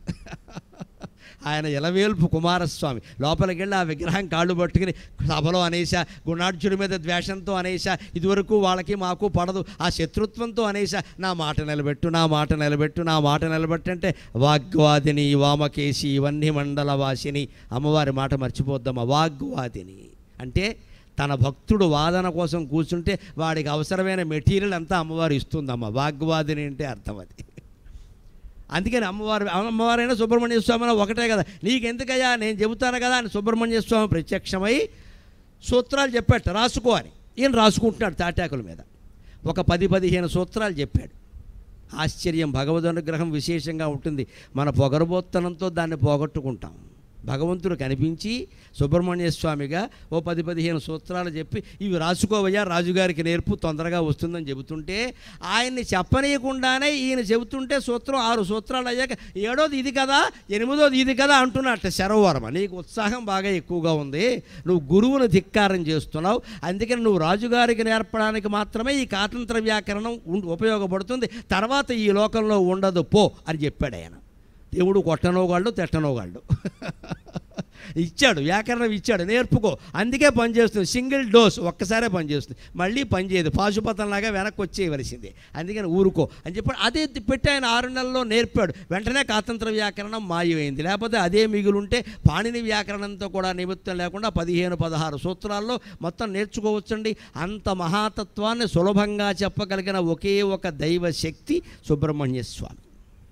ఆయన ఎలవేల్పు కుమారస్వామి లోపలికి వెళ్ళి ఆ విగ్రహం కాళ్ళు పట్టుకుని సభలో అనేసా గుణాఢ్యుడి మీద ద్వేషంతో అనేసా ఇదివరకు వాళ్ళకి మాకు పడదు ఆ శత్రుత్వంతో అనేసా నా మాట నిలబెట్టు నా మాట నిలబెట్టు నా మాట నిలబెట్టు అంటే వాగ్వాదిని వామకేసి ఇవన్నీ మండల వాసిని అమ్మవారి మాట మర్చిపోద్దామా వాగ్వాదిని అంటే తన భక్తుడు వాదన కోసం కూర్చుంటే వాడికి అవసరమైన మెటీరియల్ అంతా అమ్మవారు ఇస్తుందమ్మ వాగ్వాదిని అంటే అర్థం అది అందుకని అమ్మవారు అమ్మవారైనా సుబ్రహ్మణ్య స్వామి ఒకటే కదా నీకెందుకయ్యా నేను చెబుతాను కదా అని సుబ్రహ్మణ్య స్వామి ప్రత్యక్షమై సూత్రాలు చెప్పాట రాసుకో అని ఈయన రాసుకుంటున్నాడు తాటాకుల మీద ఒక పది పదిహేను సూత్రాలు చెప్పాడు ఆశ్చర్యం భగవద్ అనుగ్రహం విశేషంగా ఉంటుంది మన పొగరబోత్తనంతో దాన్ని పోగొట్టుకుంటాం భగవంతుడు కనిపించి సుబ్రహ్మణ్య స్వామిగా ఓ పది పదిహేను సూత్రాలు చెప్పి ఇవి రాసుకోవయ్యా రాజుగారికి నేర్పు తొందరగా వస్తుందని చెబుతుంటే ఆయన్ని చెప్పనీయకుండానే ఈయన చెబుతుంటే సూత్రం ఆరు సూత్రాలు అయ్యాక ఏడోది ఇది కదా ఎనిమిదోది ఇది కదా అంటున్నట్ట శరవర్మ నీకు ఉత్సాహం బాగా ఎక్కువగా ఉంది నువ్వు గురువును ధిక్కారం చేస్తున్నావు అందుకని నువ్వు రాజుగారికి నేర్పడానికి మాత్రమే ఈ కాతంత్ర వ్యాకరణం ఉం- ఉపయోగపడుతుంది తర్వాత ఈ లోకంలో ఉండదు పో అని చెప్పాడు ఆయన దేవుడు కొట్టనోగాళ్ళు తెట్టనోగాళ్ళు ఇచ్చాడు వ్యాకరణం ఇచ్చాడు నేర్పుకో అందుకే పనిచేస్తుంది సింగిల్ డోస్ ఒక్కసారే పనిచేస్తుంది మళ్ళీ పనిచేయదు పాశుపతంలాగా వెనక్కి వచ్చేయవలసిందే అందుకని ఊరుకో అని చెప్పాడు అదే పెట్టి ఆయన ఆరు నెలల్లో నేర్పాడు వెంటనే కాతంత్ర వ్యాకరణం మాయమైంది లేకపోతే అదే మిగులుంటే పాణిని వ్యాకరణంతో కూడా నిమిత్తం లేకుండా పదిహేను పదహారు సూత్రాల్లో మొత్తం నేర్చుకోవచ్చండి అంత మహాతత్వాన్ని సులభంగా చెప్పగలిగిన ఒకే ఒక దైవ శక్తి సుబ్రహ్మణ్య స్వామి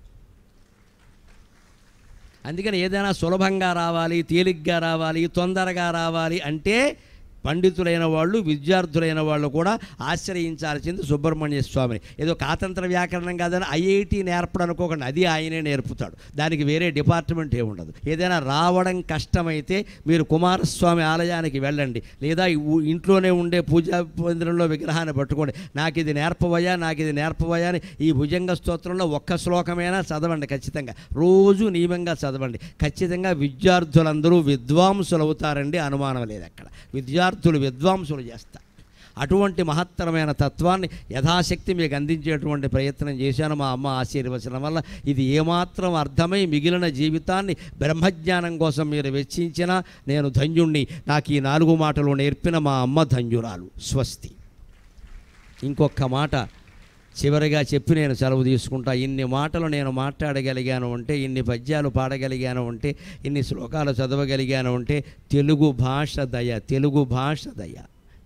అందుకని ఏదైనా సులభంగా రావాలి తేలిగ్గా రావాలి తొందరగా రావాలి అంటే పండితులైన వాళ్ళు విద్యార్థులైన వాళ్ళు కూడా ఆశ్రయించాల్సింది సుబ్రహ్మణ్య స్వామిని ఏదో కాతంత్ర వ్యాకరణం కాదని ఐఐటి నేర్పడం అనుకోకండి అది ఆయనే నేర్పుతాడు దానికి వేరే డిపార్ట్మెంట్ ఏ ఉండదు ఏదైనా రావడం కష్టమైతే మీరు కుమారస్వామి ఆలయానికి వెళ్ళండి లేదా ఈ ఊ- ఇంట్లోనే ఉండే పూజా మందిరంలో విగ్రహాన్ని పట్టుకోండి నాకు ఇది నేర్పవయ్యా నాకు ఇది నేర్పవయ్యా అని ఈ భుజంగ స్తోత్రంలో ఒక్క శ్లోకమైనా చదవండి ఖచ్చితంగా రోజు నియమంగా చదవండి ఖచ్చితంగా విద్యార్థులందరూ విద్వాంసులు అవుతారండి అనుమానం లేదు అక్కడ విద్యార్థులు విద్వాంసులు చేస్తారు అటువంటి మహత్తరమైన తత్వాన్ని యథాశక్తి మీకు అందించేటువంటి ప్రయత్నం చేశాను మా అమ్మ ఆశీర్వచనం వల్ల ఇది ఏమాత్రం అర్థమై మిగిలిన జీవితాన్ని బ్రహ్మజ్ఞానం కోసం మీరు వెచ్చించినా నేను ధన్యుణ్ణి నాకు ఈ నాలుగు మాటలు నేర్పిన మా అమ్మ ధన్యురాలు స్వస్తి ఇంకొక మాట చివరిగా చెప్పి నేను సెలవు తీసుకుంటా ఇన్ని మాటలు నేను మాట్లాడగలిగాను అంటే ఇన్ని పద్యాలు పాడగలిగాను అంటే ఇన్ని శ్లోకాలు చదవగలిగాను అంటే తెలుగు భాష దయ తెలుగు భాష దయ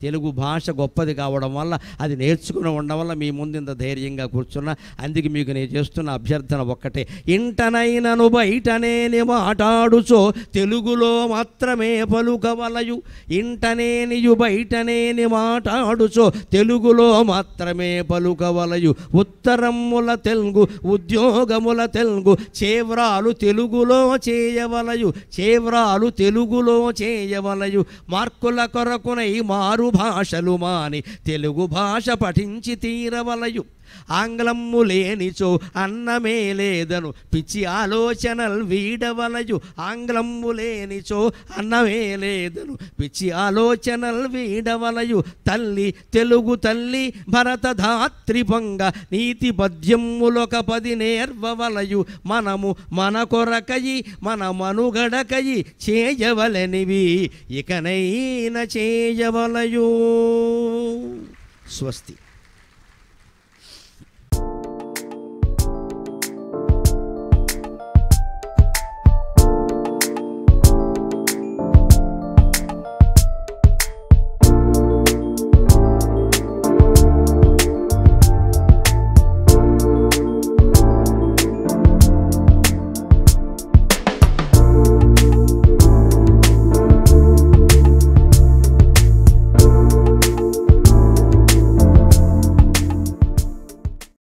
తెలుగు భాష గొప్పది కావడం వల్ల అది నేర్చుకుని ఉండడం వల్ల మీ ముందు ఇంత ధైర్యంగా కూర్చున్నా అందుకే మీకు నేను చేస్తున్న అభ్యర్థన ఒక్కటే ఇంటనైనను బయటనేని మాటాడుచో తెలుగులో మాత్రమే పలుకవలయు ఇంటనేనియు బయటనేని మాటాడుచో తెలుగులో మాత్రమే పలుకవలయు ఉత్తరముల తెలుగు ఉద్యోగముల తెలుగు చేవ్రాలు తెలుగులో చేయవలయు చేవ్రాలు తెలుగులో చేయవలయు మార్కుల కొరకునై మారు భాషలు మాని తెలుగు భాష పఠించి తీరవలయు ఆంగ్లము లేనిచో అన్నమే లేదను పిచ్చి ఆలోచనలు వీడవలయు ఆంగ్లము లేనిచో అన్నమే లేదను పిచ్చి ఆలోచనలు వీడవలయు తల్లి తెలుగు తల్లి భరత ధాత్రి పొంగ నీతి పద్యములొక పది నేర్వవలయు మనము మన కొరకయి మన మనుగడకయి చేయవలనివి ఇకనైన చేయవలయు స్వస్తి